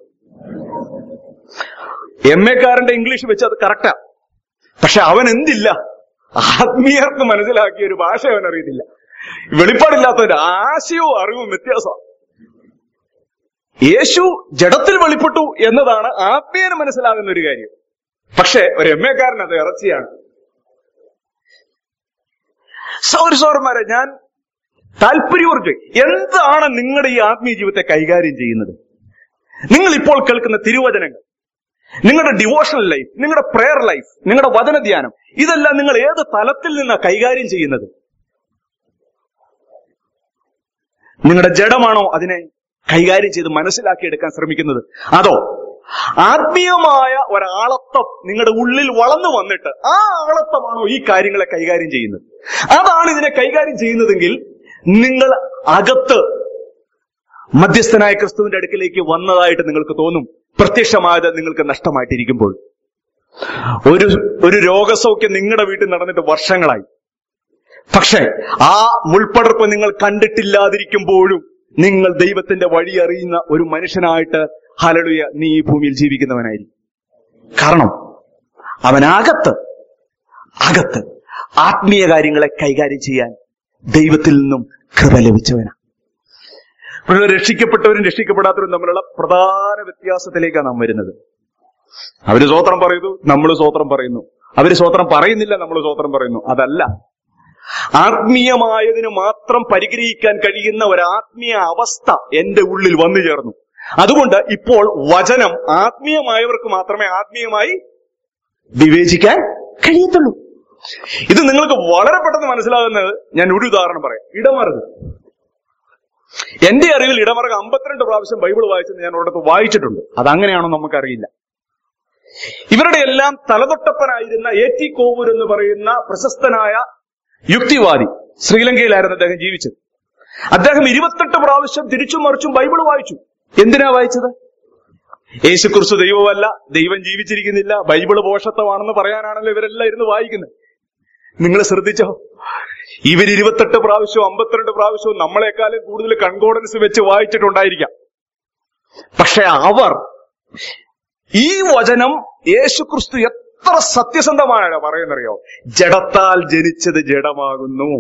എം എ കാരന്റെ ഇംഗ്ലീഷ് വെച്ച് അത് കറക്റ്റാ പക്ഷെ അവൻ എന്തില്ല ആത്മീയർക്ക് മനസ്സിലാക്കിയ ഒരു ഭാഷ അവൻ അറിയത്തില്ല വെളിപ്പാടില്ലാത്തവന്റെ ആശയവും അറിവും വ്യത്യാസമാണ് യേശു ജഡത്തിൽ വെളിപ്പെട്ടു എന്നതാണ് ആത്മീയന് മനസ്സിലാകുന്ന ഒരു കാര്യം പക്ഷെ ഒരു എം എക്കാരൻ അത് ഇറച്ചിയാണ് സൗരസൗരന്മാരെ ഞാൻ താല്പര്യപൂർവ്വം എന്താണ് നിങ്ങളുടെ ഈ ആത്മീയ ജീവിതത്തെ കൈകാര്യം ചെയ്യുന്നത് നിങ്ങൾ ഇപ്പോൾ കേൾക്കുന്ന തിരുവചനങ്ങൾ നിങ്ങളുടെ ഡിവോഷണൽ ലൈഫ് നിങ്ങളുടെ പ്രെയർ ലൈഫ് നിങ്ങളുടെ വചന ധ്യാനം ഇതെല്ലാം നിങ്ങൾ ഏത് തലത്തിൽ നിന്നാണ് കൈകാര്യം ചെയ്യുന്നത് നിങ്ങളുടെ ജഡമാണോ അതിനെ കൈകാര്യം ചെയ്ത് മനസ്സിലാക്കിയെടുക്കാൻ ശ്രമിക്കുന്നത് അതോ ആത്മീയമായ ഒരാളത്വം നിങ്ങളുടെ ഉള്ളിൽ വളർന്നു വന്നിട്ട് ആ ആളത്വമാണോ ഈ കാര്യങ്ങളെ കൈകാര്യം ചെയ്യുന്നത് അതാണ് ഇതിനെ കൈകാര്യം ചെയ്യുന്നതെങ്കിൽ നിങ്ങൾ അകത്ത് മധ്യസ്ഥനായ ക്രിസ്തുവിന്റെ അടുക്കിലേക്ക് വന്നതായിട്ട് നിങ്ങൾക്ക് തോന്നും പ്രത്യക്ഷമായത് നിങ്ങൾക്ക് നഷ്ടമായിട്ടിരിക്കുമ്പോൾ ഒരു ഒരു രോഗസൗഖ്യം നിങ്ങളുടെ വീട്ടിൽ നടന്നിട്ട് വർഷങ്ങളായി പക്ഷേ ആ മുൾപ്പടർപ്പ് നിങ്ങൾ കണ്ടിട്ടില്ലാതിരിക്കുമ്പോഴും നിങ്ങൾ ദൈവത്തിന്റെ വഴി അറിയുന്ന ഒരു മനുഷ്യനായിട്ട് ഹലളുയ നീ ഈ ഭൂമിയിൽ ജീവിക്കുന്നവനായിരിക്കും കാരണം അവനകത്ത് അകത്ത് ആത്മീയ കാര്യങ്ങളെ കൈകാര്യം ചെയ്യാൻ ദൈവത്തിൽ നിന്നും കൃപ ലഭിച്ചവനാണ് ഇവിടെ രക്ഷിക്കപ്പെട്ടവരും രക്ഷിക്കപ്പെടാത്തവരും തമ്മിലുള്ള പ്രധാന വ്യത്യാസത്തിലേക്കാണ് നാം വരുന്നത് അവര് സ്വോത്രം പറയുന്നു നമ്മൾ സ്വോത്രം പറയുന്നു അവര് സ്വോത്രം പറയുന്നില്ല നമ്മൾ സ്വോത്രം പറയുന്നു അതല്ല ആത്മീയമായതിന് മാത്രം പരിഗ്രഹിക്കാൻ കഴിയുന്ന ഒരു ആത്മീയ അവസ്ഥ എന്റെ ഉള്ളിൽ വന്നു ചേർന്നു അതുകൊണ്ട് ഇപ്പോൾ വചനം ആത്മീയമായവർക്ക് മാത്രമേ ആത്മീയമായി വിവേചിക്കാൻ കഴിയത്തുള്ളൂ ഇത് നിങ്ങൾക്ക് വളരെ പെട്ടെന്ന് മനസ്സിലാകുന്നത് ഞാൻ ഒരു ഉദാഹരണം പറയാം ഇടമറുക എന്റെ അറിവിൽ ഇടമറുക അമ്പത്തിരണ്ട് പ്രാവശ്യം ബൈബിൾ വായിച്ചത് ഞാൻ ഒരിടത്ത് വായിച്ചിട്ടുണ്ട് അതങ്ങനെയാണോ നമുക്കറിയില്ല ഇവരുടെ എല്ലാം തലതൊട്ടപ്പനായിരുന്ന എ ടി കോവൂർ എന്ന് പറയുന്ന പ്രശസ്തനായ യുക്തിവാദി ശ്രീലങ്കയിലായിരുന്നു അദ്ദേഹം ജീവിച്ചത് അദ്ദേഹം ഇരുപത്തെട്ട് പ്രാവശ്യം തിരിച്ചും മറിച്ചും ബൈബിൾ വായിച്ചു എന്തിനാ വായിച്ചത് യേശുക്രിസ്തു ദൈവമല്ല ദൈവം ജീവിച്ചിരിക്കുന്നില്ല ബൈബിള് പോഷത്വമാണെന്ന് പറയാനാണല്ലോ ഇവരെല്ലാം ഇരുന്ന് വായിക്കുന്നത് നിങ്ങൾ ശ്രദ്ധിച്ചോ ഇവർ ഇരുപത്തെട്ട് പ്രാവശ്യവും അമ്പത്തിരണ്ട് പ്രാവശ്യവും നമ്മളെക്കാളും കൂടുതൽ കൺകോഡൻസ് വെച്ച് വായിച്ചിട്ടുണ്ടായിരിക്കാം പക്ഷെ അവർ ഈ വചനം യേശുക്രിസ്തു എത്ര സത്യസന്ധമാണ് പറയുന്നറിയോ ജഡത്താൽ ജനിച്ചത് ജഡമാകുന്നു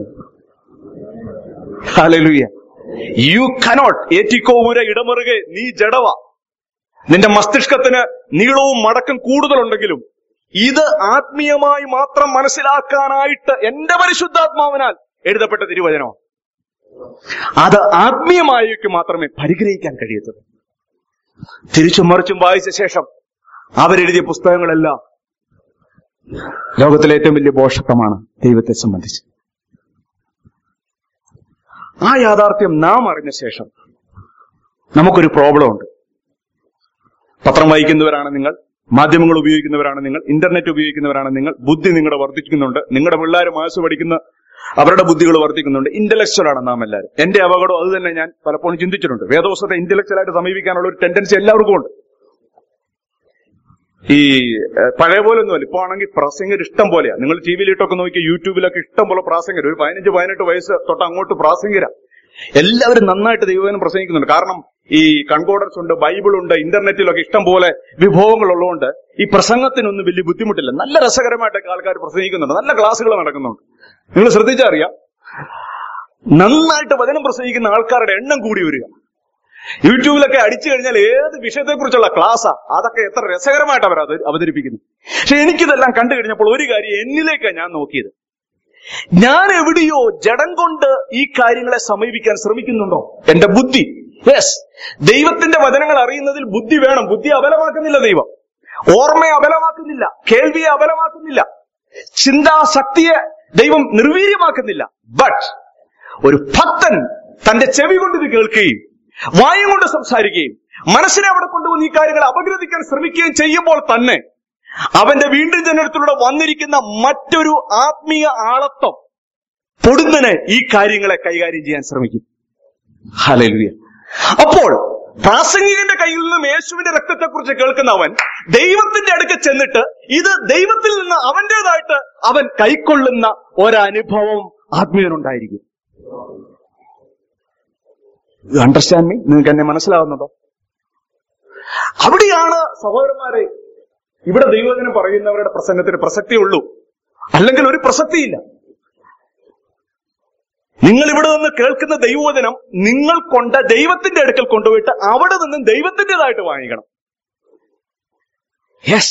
ഹല്ലേലൂയ യു കനോട്ട് ഏറ്റിക്കോവുര ഇടമറുകെ നീ ജഡവ നിന്റെ മസ്തിഷ്കത്തിന് നീളവും മടക്കം കൂടുതലുണ്ടെങ്കിലും ഇത് ആത്മീയമായി മാത്രം മനസ്സിലാക്കാനായിട്ട് എന്റെ പരിശുദ്ധാത്മാവിനാൽ എഴുതപ്പെട്ട തിരുവചനോ അത് ആത്മീയമായവയ്ക്ക് മാത്രമേ പരിഗ്രഹിക്കാൻ കഴിയത്തുള്ളൂ തിരിച്ചും മറിച്ചും വായിച്ച ശേഷം അവരെഴുതിയ പുസ്തകങ്ങളെല്ലാം ലോകത്തിലെ ഏറ്റവും വലിയ പോഷത്വമാണ് ദൈവത്തെ സംബന്ധിച്ച് ആ യാഥാർത്ഥ്യം നാം അറിഞ്ഞ ശേഷം നമുക്കൊരു പ്രോബ്ലം ഉണ്ട് പത്രം വായിക്കുന്നവരാണ് നിങ്ങൾ മാധ്യമങ്ങൾ ഉപയോഗിക്കുന്നവരാണ് നിങ്ങൾ ഇന്റർനെറ്റ് ഉപയോഗിക്കുന്നവരാണ് നിങ്ങൾ ബുദ്ധി നിങ്ങളുടെ വർദ്ധിക്കുന്നുണ്ട് നിങ്ങളുടെ പിള്ളേർ മാസ് പഠിക്കുന്ന അവരുടെ ബുദ്ധികൾ വർദ്ധിക്കുന്നുണ്ട് ഇന്റലക്ച്വൽ ആണ് നാം എല്ലാവരും എന്റെ അപകടം അത് തന്നെ ഞാൻ പലപ്പോഴും ചിന്തിച്ചിട്ടുണ്ട് വേദോസത്തെ ഇന്റലക്ച്വൽ ആയിട്ട് സമീപിക്കാനുള്ള ഒരു ടെൻഡൻസി എല്ലാവർക്കും ഉണ്ട് ഈ ഏഹ്, പഴയ പോലെ ഒന്നുമല്ല ഇപ്പൊ ആണെങ്കിൽ പ്രാസംഗർ ഇഷ്ടം പോലെയാ നിങ്ങൾ ടി വിയിലിട്ടൊക്കെ നോക്കി യൂട്യൂബിലൊക്കെ ഇഷ്ടം പോലെ പ്രാസംഗർ ഒരു പതിനഞ്ച് പതിനെട്ട് വയസ്സ് തൊട്ട് അങ്ങോട്ട് പ്രാസംഗരാ എല്ലാവരും നന്നായിട്ട് ദൈവവചനം പ്രസംഗിക്കുന്നുണ്ട് കാരണം ഈ കൺകോഡൻസ് ഉണ്ട് ബൈബിൾ ഉണ്ട് ഇന്റർനെറ്റിലൊക്കെ ഇഷ്ടം പോലെ വിഭവങ്ങൾ ഉള്ളതുകൊണ്ട് ഈ പ്രസംഗത്തിനൊന്നും വലിയ ബുദ്ധിമുട്ടില്ല നല്ല രസകരമായിട്ടൊക്കെ ആൾക്കാർ പ്രസംഗിക്കുന്നുണ്ട് നല്ല ക്ലാസ്സുകൾ നടക്കുന്നുണ്ട് നിങ്ങൾ ശ്രദ്ധിച്ചറിയാം നന്നായിട്ട് വചനം പ്രസംഗിക്കുന്ന ആൾക്കാരുടെ എണ്ണം കൂടി വരിക യൂട്യൂബിലൊക്കെ അടിച്ചു കഴിഞ്ഞാൽ ഏത് വിഷയത്തെക്കുറിച്ചുള്ള ക്ലാസ്സാ അതൊക്കെ എത്ര രസകരമായിട്ട് അവർ അത് അവതരിപ്പിക്കുന്നു പക്ഷെ എനിക്കിതെല്ലാം കണ്ടു കഴിഞ്ഞപ്പോൾ ഒരു കാര്യം എന്നിലേക്കാണ് ഞാൻ നോക്കിയത് ഞാൻ എവിടെയോ ജഡം കൊണ്ട് ഈ കാര്യങ്ങളെ സമീപിക്കാൻ ശ്രമിക്കുന്നുണ്ടോ എന്റെ ബുദ്ധി യെസ് ദൈവത്തിന്റെ വചനങ്ങൾ അറിയുന്നതിൽ ബുദ്ധി വേണം ബുദ്ധി അബലമാക്കുന്നില്ല ദൈവം ഓർമ്മയെ അബലമാക്കുന്നില്ല കേൾവിയെ അബലമാക്കുന്നില്ല ചിന്താശക്തിയെ ദൈവം നിർവീര്യമാക്കുന്നില്ല ബട്ട് ഒരു ഭക്തൻ തന്റെ ചെവി കൊണ്ട് ഇത് കേൾക്കുകയും വായും കൊണ്ട് സംസാരിക്കുകയും മനസ്സിനെ അവിടെ കൊണ്ടുവന്ന് ഈ കാര്യങ്ങൾ അപഗ്രഥിക്കാൻ ശ്രമിക്കുകയും ചെയ്യുമ്പോൾ തന്നെ അവന്റെ വീണ്ടും ജനനത്തിലൂടെ വന്നിരിക്കുന്ന മറ്റൊരു ആത്മീയ ആളത്വം പൊടുന്നനെ ഈ കാര്യങ്ങളെ കൈകാര്യം ചെയ്യാൻ ശ്രമിക്കും ഹലലുയ അപ്പോൾ പ്രാസംഗികന്റെ കയ്യിൽ നിന്നും യേശുവിന്റെ രക്തത്തെക്കുറിച്ച് കേൾക്കുന്നവൻ ദൈവത്തിന്റെ അടുക്ക് ചെന്നിട്ട് ഇത് ദൈവത്തിൽ നിന്ന് അവന്റേതായിട്ട് അവൻ കൈക്കൊള്ളുന്ന ഒരനുഭവം ആത്മീയനുണ്ടായിരിക്കും അണ്ടർസ്റ്റാൻഡ് മീ നിങ്ങൾക്ക് എന്നെ മനസ്സിലാവുന്നതോ അവിടെയാണ് സഹോദരന്മാരെ ഇവിടെ ദൈവജനം പറയുന്നവരുടെ പ്രസംഗത്തിന് പ്രസക്തിയുള്ളൂ അല്ലെങ്കിൽ ഒരു പ്രസക്തിയില്ല നിങ്ങൾ ഇവിടെ നിന്ന് കേൾക്കുന്ന ദൈവവചനം നിങ്ങൾ കൊണ്ട് ദൈവത്തിന്റെ അടുക്കൽ കൊണ്ടുപോയിട്ട് അവിടെ നിന്നും ദൈവത്തിൻ്റെതായിട്ട് വാങ്ങിക്കണം യെസ്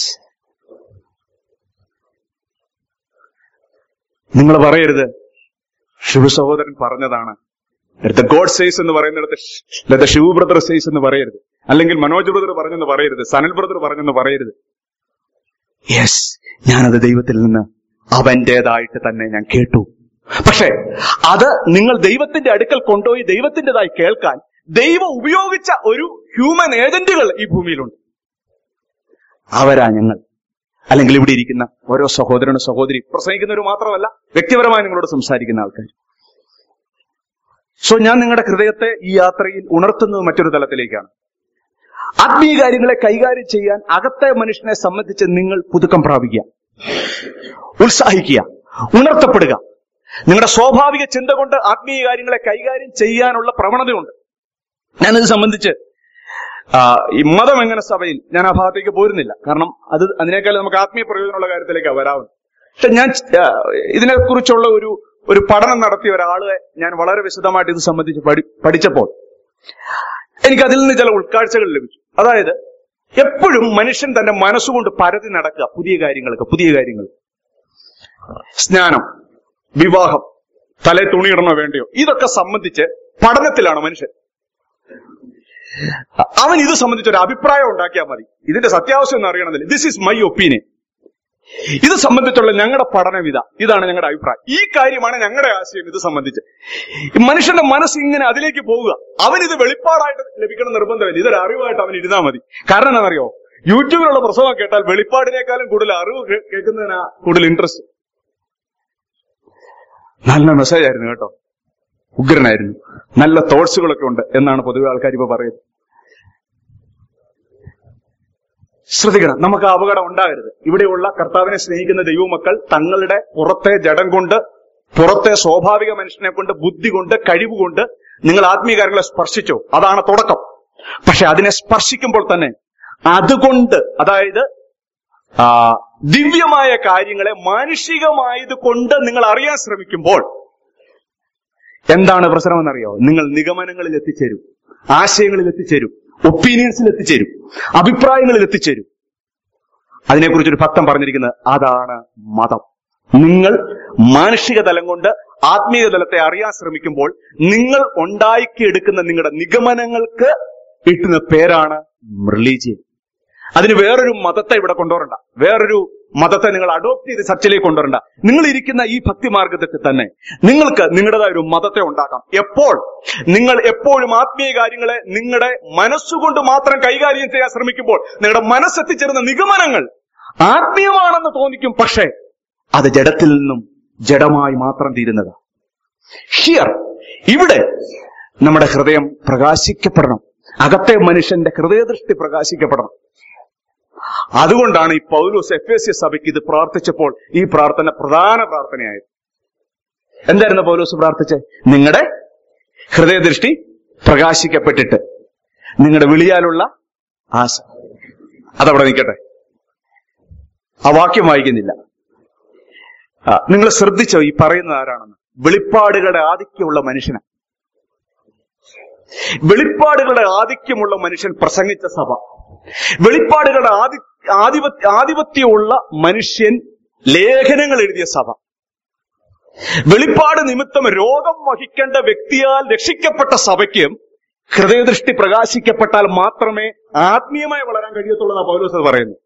നിങ്ങൾ പറയരുത് ശിവ സഹോദരൻ പറഞ്ഞതാണ് എടുത്ത ഗോഡ് സേസ് എന്ന് പറയുന്നിടത്ത് ലെത്ത ശിവ ബ്രദർ സേസ് എന്ന് പറയരുത് അല്ലെങ്കിൽ മനോജ് ബ്രദർ പറഞ്ഞെന്ന് പറയരുത് സനൽ ബ്രദർ പറഞ്ഞെന്ന് പറയരുത് യെസ് ഞാനത് ദൈവത്തിൽ നിന്ന് അവന്റേതായിട്ട് തന്നെ ഞാൻ കേട്ടു പക്ഷേ അത് നിങ്ങൾ ദൈവത്തിന്റെ അടുക്കൽ കൊണ്ടുപോയി ദൈവത്തിൻ്റെതായി കേൾക്കാൻ ദൈവം ഉപയോഗിച്ച ഒരു ഹ്യൂമൻ ഏജന്റുകൾ ഈ ഭൂമിയിലുണ്ട് അവരാ ഞങ്ങൾ അല്ലെങ്കിൽ ഇവിടെ ഇരിക്കുന്ന ഓരോ സഹോദരനും സഹോദരി പ്രസംഗിക്കുന്നവർ മാത്രമല്ല വ്യക്തിപരമായി നിങ്ങളോട് സംസാരിക്കുന്ന ആൾക്കാർ സോ ഞാൻ നിങ്ങളുടെ ഹൃദയത്തെ ഈ യാത്രയിൽ ഉണർത്തുന്നത് മറ്റൊരു തലത്തിലേക്കാണ് ആത്മീയ കാര്യങ്ങളെ കൈകാര്യം ചെയ്യാൻ അകത്തെ മനുഷ്യനെ സംബന്ധിച്ച് നിങ്ങൾ പുതുക്കം പ്രാപിക്കുക ഉത്സാഹിക്കുക ഉണർത്തപ്പെടുക നിങ്ങളുടെ സ്വാഭാവിക ചിന്ത കൊണ്ട് ആത്മീയ കാര്യങ്ങളെ കൈകാര്യം ചെയ്യാനുള്ള പ്രവണതയുണ്ട് ഞാനിത് സംബന്ധിച്ച് ആ, ഈ മതം എങ്ങനെ സഭയിൽ ഞാൻ ആ ഭാഗത്തേക്ക് പോരുന്നില്ല കാരണം അത് അതിനേക്കാൾ നമുക്ക് ആത്മീയ പ്രയോജനമുള്ള കാര്യത്തിലേക്ക് വരാവുന്നു പക്ഷെ ഞാൻ ആ, ഇതിനെക്കുറിച്ചുള്ള ഒരു ഒരു പഠനം നടത്തിയ ഒരാളെ ഞാൻ വളരെ വിശദമായിട്ട് ഇത് സംബന്ധിച്ച് പഠി പഠിച്ചപ്പോൾ എനിക്ക് അതിൽ നിന്ന് ചില ഉൾക്കാഴ്ചകൾ ലഭിച്ചു അതായത് എപ്പോഴും മനുഷ്യൻ തന്റെ മനസ്സുകൊണ്ട് പരതി നടക്കുക പുതിയ കാര്യങ്ങൾക്ക് പുതിയ കാര്യങ്ങൾ സ്നാനം വിവാഹം തലേ തുണിയിടണോ വേണ്ടയോ ഇതൊക്കെ സംബന്ധിച്ച് പഠനത്തിലാണ് മനുഷ്യൻ അവൻ ഇത് സംബന്ധിച്ച് ഒരു അഭിപ്രായം ഉണ്ടാക്കിയാൽ മതി ഇതിന്റെ സത്യാവസ്ഥ ഒന്നും അറിയണമെന്നില്ല ദിസ് ഈസ് മൈ ഒപ്പീനിയൻ ഇത് സംബന്ധിച്ചുള്ള ഞങ്ങളുടെ പഠനം ഇതാ ഇതാണ് ഞങ്ങളുടെ അഭിപ്രായം ഈ കാര്യമാണ് ഞങ്ങളുടെ ആശയം ഇത് സംബന്ധിച്ച് ഈ മനുഷ്യന്റെ മനസ്സ് ഇങ്ങനെ അതിലേക്ക് പോവുക അവൻ ഇത് വെളിപ്പാടായിട്ട് ലഭിക്കണം നിർബന്ധമില്ല ഇതൊരു അറിവായിട്ട് അവൻ ഇരുന്നാൽ മതി കാരണം എന്താണെന്നറിയോ യൂട്യൂബിലുള്ള പ്രസവം കേട്ടാൽ വെളിപ്പാടിനേക്കാളും കൂടുതൽ അറിവ് കേ- കേൾക്കുന്നതിനാ കൂടുതൽ ഇൻട്രസ്റ്റ് നല്ല മെസ്സേജ് ആയിരുന്നു കേട്ടോ ഉഗ്രനായിരുന്നു നല്ല തോട്ട്സുകളൊക്കെ ഉണ്ട് എന്നാണ് പൊതുവെ ആൾക്കാർ ഇപ്പൊ പറയുന്നത് ശ്രദ്ധിക്കണം നമുക്ക് ആ അപകടം ഉണ്ടാകരുത് ഇവിടെയുള്ള കർത്താവിനെ സ്നേഹിക്കുന്ന ദൈവമക്കൾ തങ്ങളുടെ പുറത്തെ ജഡം കൊണ്ട് പുറത്തെ സ്വാഭാവിക മനുഷ്യനെ കൊണ്ട് ബുദ്ധി കൊണ്ട് കഴിവ് കൊണ്ട് നിങ്ങൾ ആത്മീയ കാര്യങ്ങളെ സ്പർശിച്ചോ അതാണ് തുടക്കം പക്ഷെ അതിനെ സ്പർശിക്കുമ്പോൾ തന്നെ അതുകൊണ്ട് അതായത് ആ, ദിവ്യമായ കാര്യങ്ങളെ മാനുഷികമായത് കൊണ്ട് നിങ്ങൾ അറിയാൻ ശ്രമിക്കുമ്പോൾ എന്താണ് പ്രശ്നമെന്നറിയോ നിങ്ങൾ നിഗമനങ്ങളിൽ എത്തിച്ചേരും ആശയങ്ങളിൽ എത്തിച്ചേരും ഒപ്പീനിയൻസിൽ എത്തിച്ചേരും അഭിപ്രായങ്ങളിൽ എത്തിച്ചേരും അതിനെക്കുറിച്ചൊരു ഭക്തം പറഞ്ഞിരിക്കുന്നത് അതാണ് മതം നിങ്ങൾ മാനുഷിക തലം കൊണ്ട് ആത്മീയ തലത്തെ അറിയാൻ ശ്രമിക്കുമ്പോൾ നിങ്ങൾ ഉണ്ടാക്കിയെടുക്കുന്ന നിങ്ങളുടെ നിഗമനങ്ങൾക്ക് കിട്ടുന്ന പേരാണ് റിലീജിയൻ അതിന് വേറൊരു മതത്തെ ഇവിടെ കൊണ്ടുവരണ്ട വേറൊരു മതത്തെ നിങ്ങൾ അഡോപ്റ്റ് ചെയ്ത് ചർച്ചയിലേക്ക് കൊണ്ടുവരണ്ട നിങ്ങൾ ഇരിക്കുന്ന ഈ ഭക്തി മാർഗത്തിൽ തന്നെ നിങ്ങൾക്ക് നിങ്ങളുടേതായ ഒരു മതത്തെ ഉണ്ടാക്കാം എപ്പോൾ നിങ്ങൾ എപ്പോഴും ആത്മീയ കാര്യങ്ങളെ നിങ്ങളുടെ മനസ്സുകൊണ്ട് മാത്രം കൈകാര്യം ചെയ്യാൻ ശ്രമിക്കുമ്പോൾ നിങ്ങളുടെ മനസ്സെത്തിച്ചേരുന്ന നിഗമനങ്ങൾ ആത്മീയമാണെന്ന് തോന്നിക്കും പക്ഷേ അത് ജഡത്തിൽ നിന്നും ജഡമായി മാത്രം തീരുന്നത് ഹിയർ ഇവിടെ നമ്മുടെ ഹൃദയം പ്രകാശിക്കപ്പെടണം അകത്തെ മനുഷ്യന്റെ ഹൃദയദൃഷ്ടി പ്രകാശിക്കപ്പെടണം അതുകൊണ്ടാണ് ഈ പൗലോസ് എഫ് എസ് എസ് സഭയ്ക്ക് ഇത് പ്രാർത്ഥിച്ചപ്പോൾ ഈ പ്രാർത്ഥന പ്രധാന പ്രാർത്ഥനയായത് എന്തായിരുന്നു പൗലോസ് പ്രാർത്ഥിച്ചത് നിങ്ങളുടെ ഹൃദയദൃഷ്ടി പ്രകാശിക്കപ്പെട്ടിട്ട് നിങ്ങളുടെ വിളിയാലുള്ള ആശ അതവിടെ നിൽക്കട്ടെ ആ വാക്യം വായിക്കുന്നില്ല ആ, നിങ്ങൾ ശ്രദ്ധിച്ചോ ഈ പറയുന്നത് ആരാണെന്ന് വെളിപ്പാടുകളുടെ ആധിക്യമുള്ള മനുഷ്യന് വെളിപ്പാടുകളുടെ ആധിക്യമുള്ള മനുഷ്യൻ പ്രസംഗിച്ച സഭ വെളിപ്പാടുകളുടെ ആധി ആധിപത്യ ആധിപത്യമുള്ള മനുഷ്യൻ ലേഖനങ്ങൾ എഴുതിയ സഭ വെളിപ്പാട് നിമിത്തം രോഗം വഹിക്കേണ്ട വ്യക്തിയാൽ രക്ഷിക്കപ്പെട്ട സഭയ്ക്ക് ഹൃദയദൃഷ്ടി പ്രകാശിക്കപ്പെട്ടാൽ മാത്രമേ ആത്മീയമായി വളരാൻ കഴിയത്തുള്ളൂ എന്നാ പൗലോസ് അത് പറയുന്നു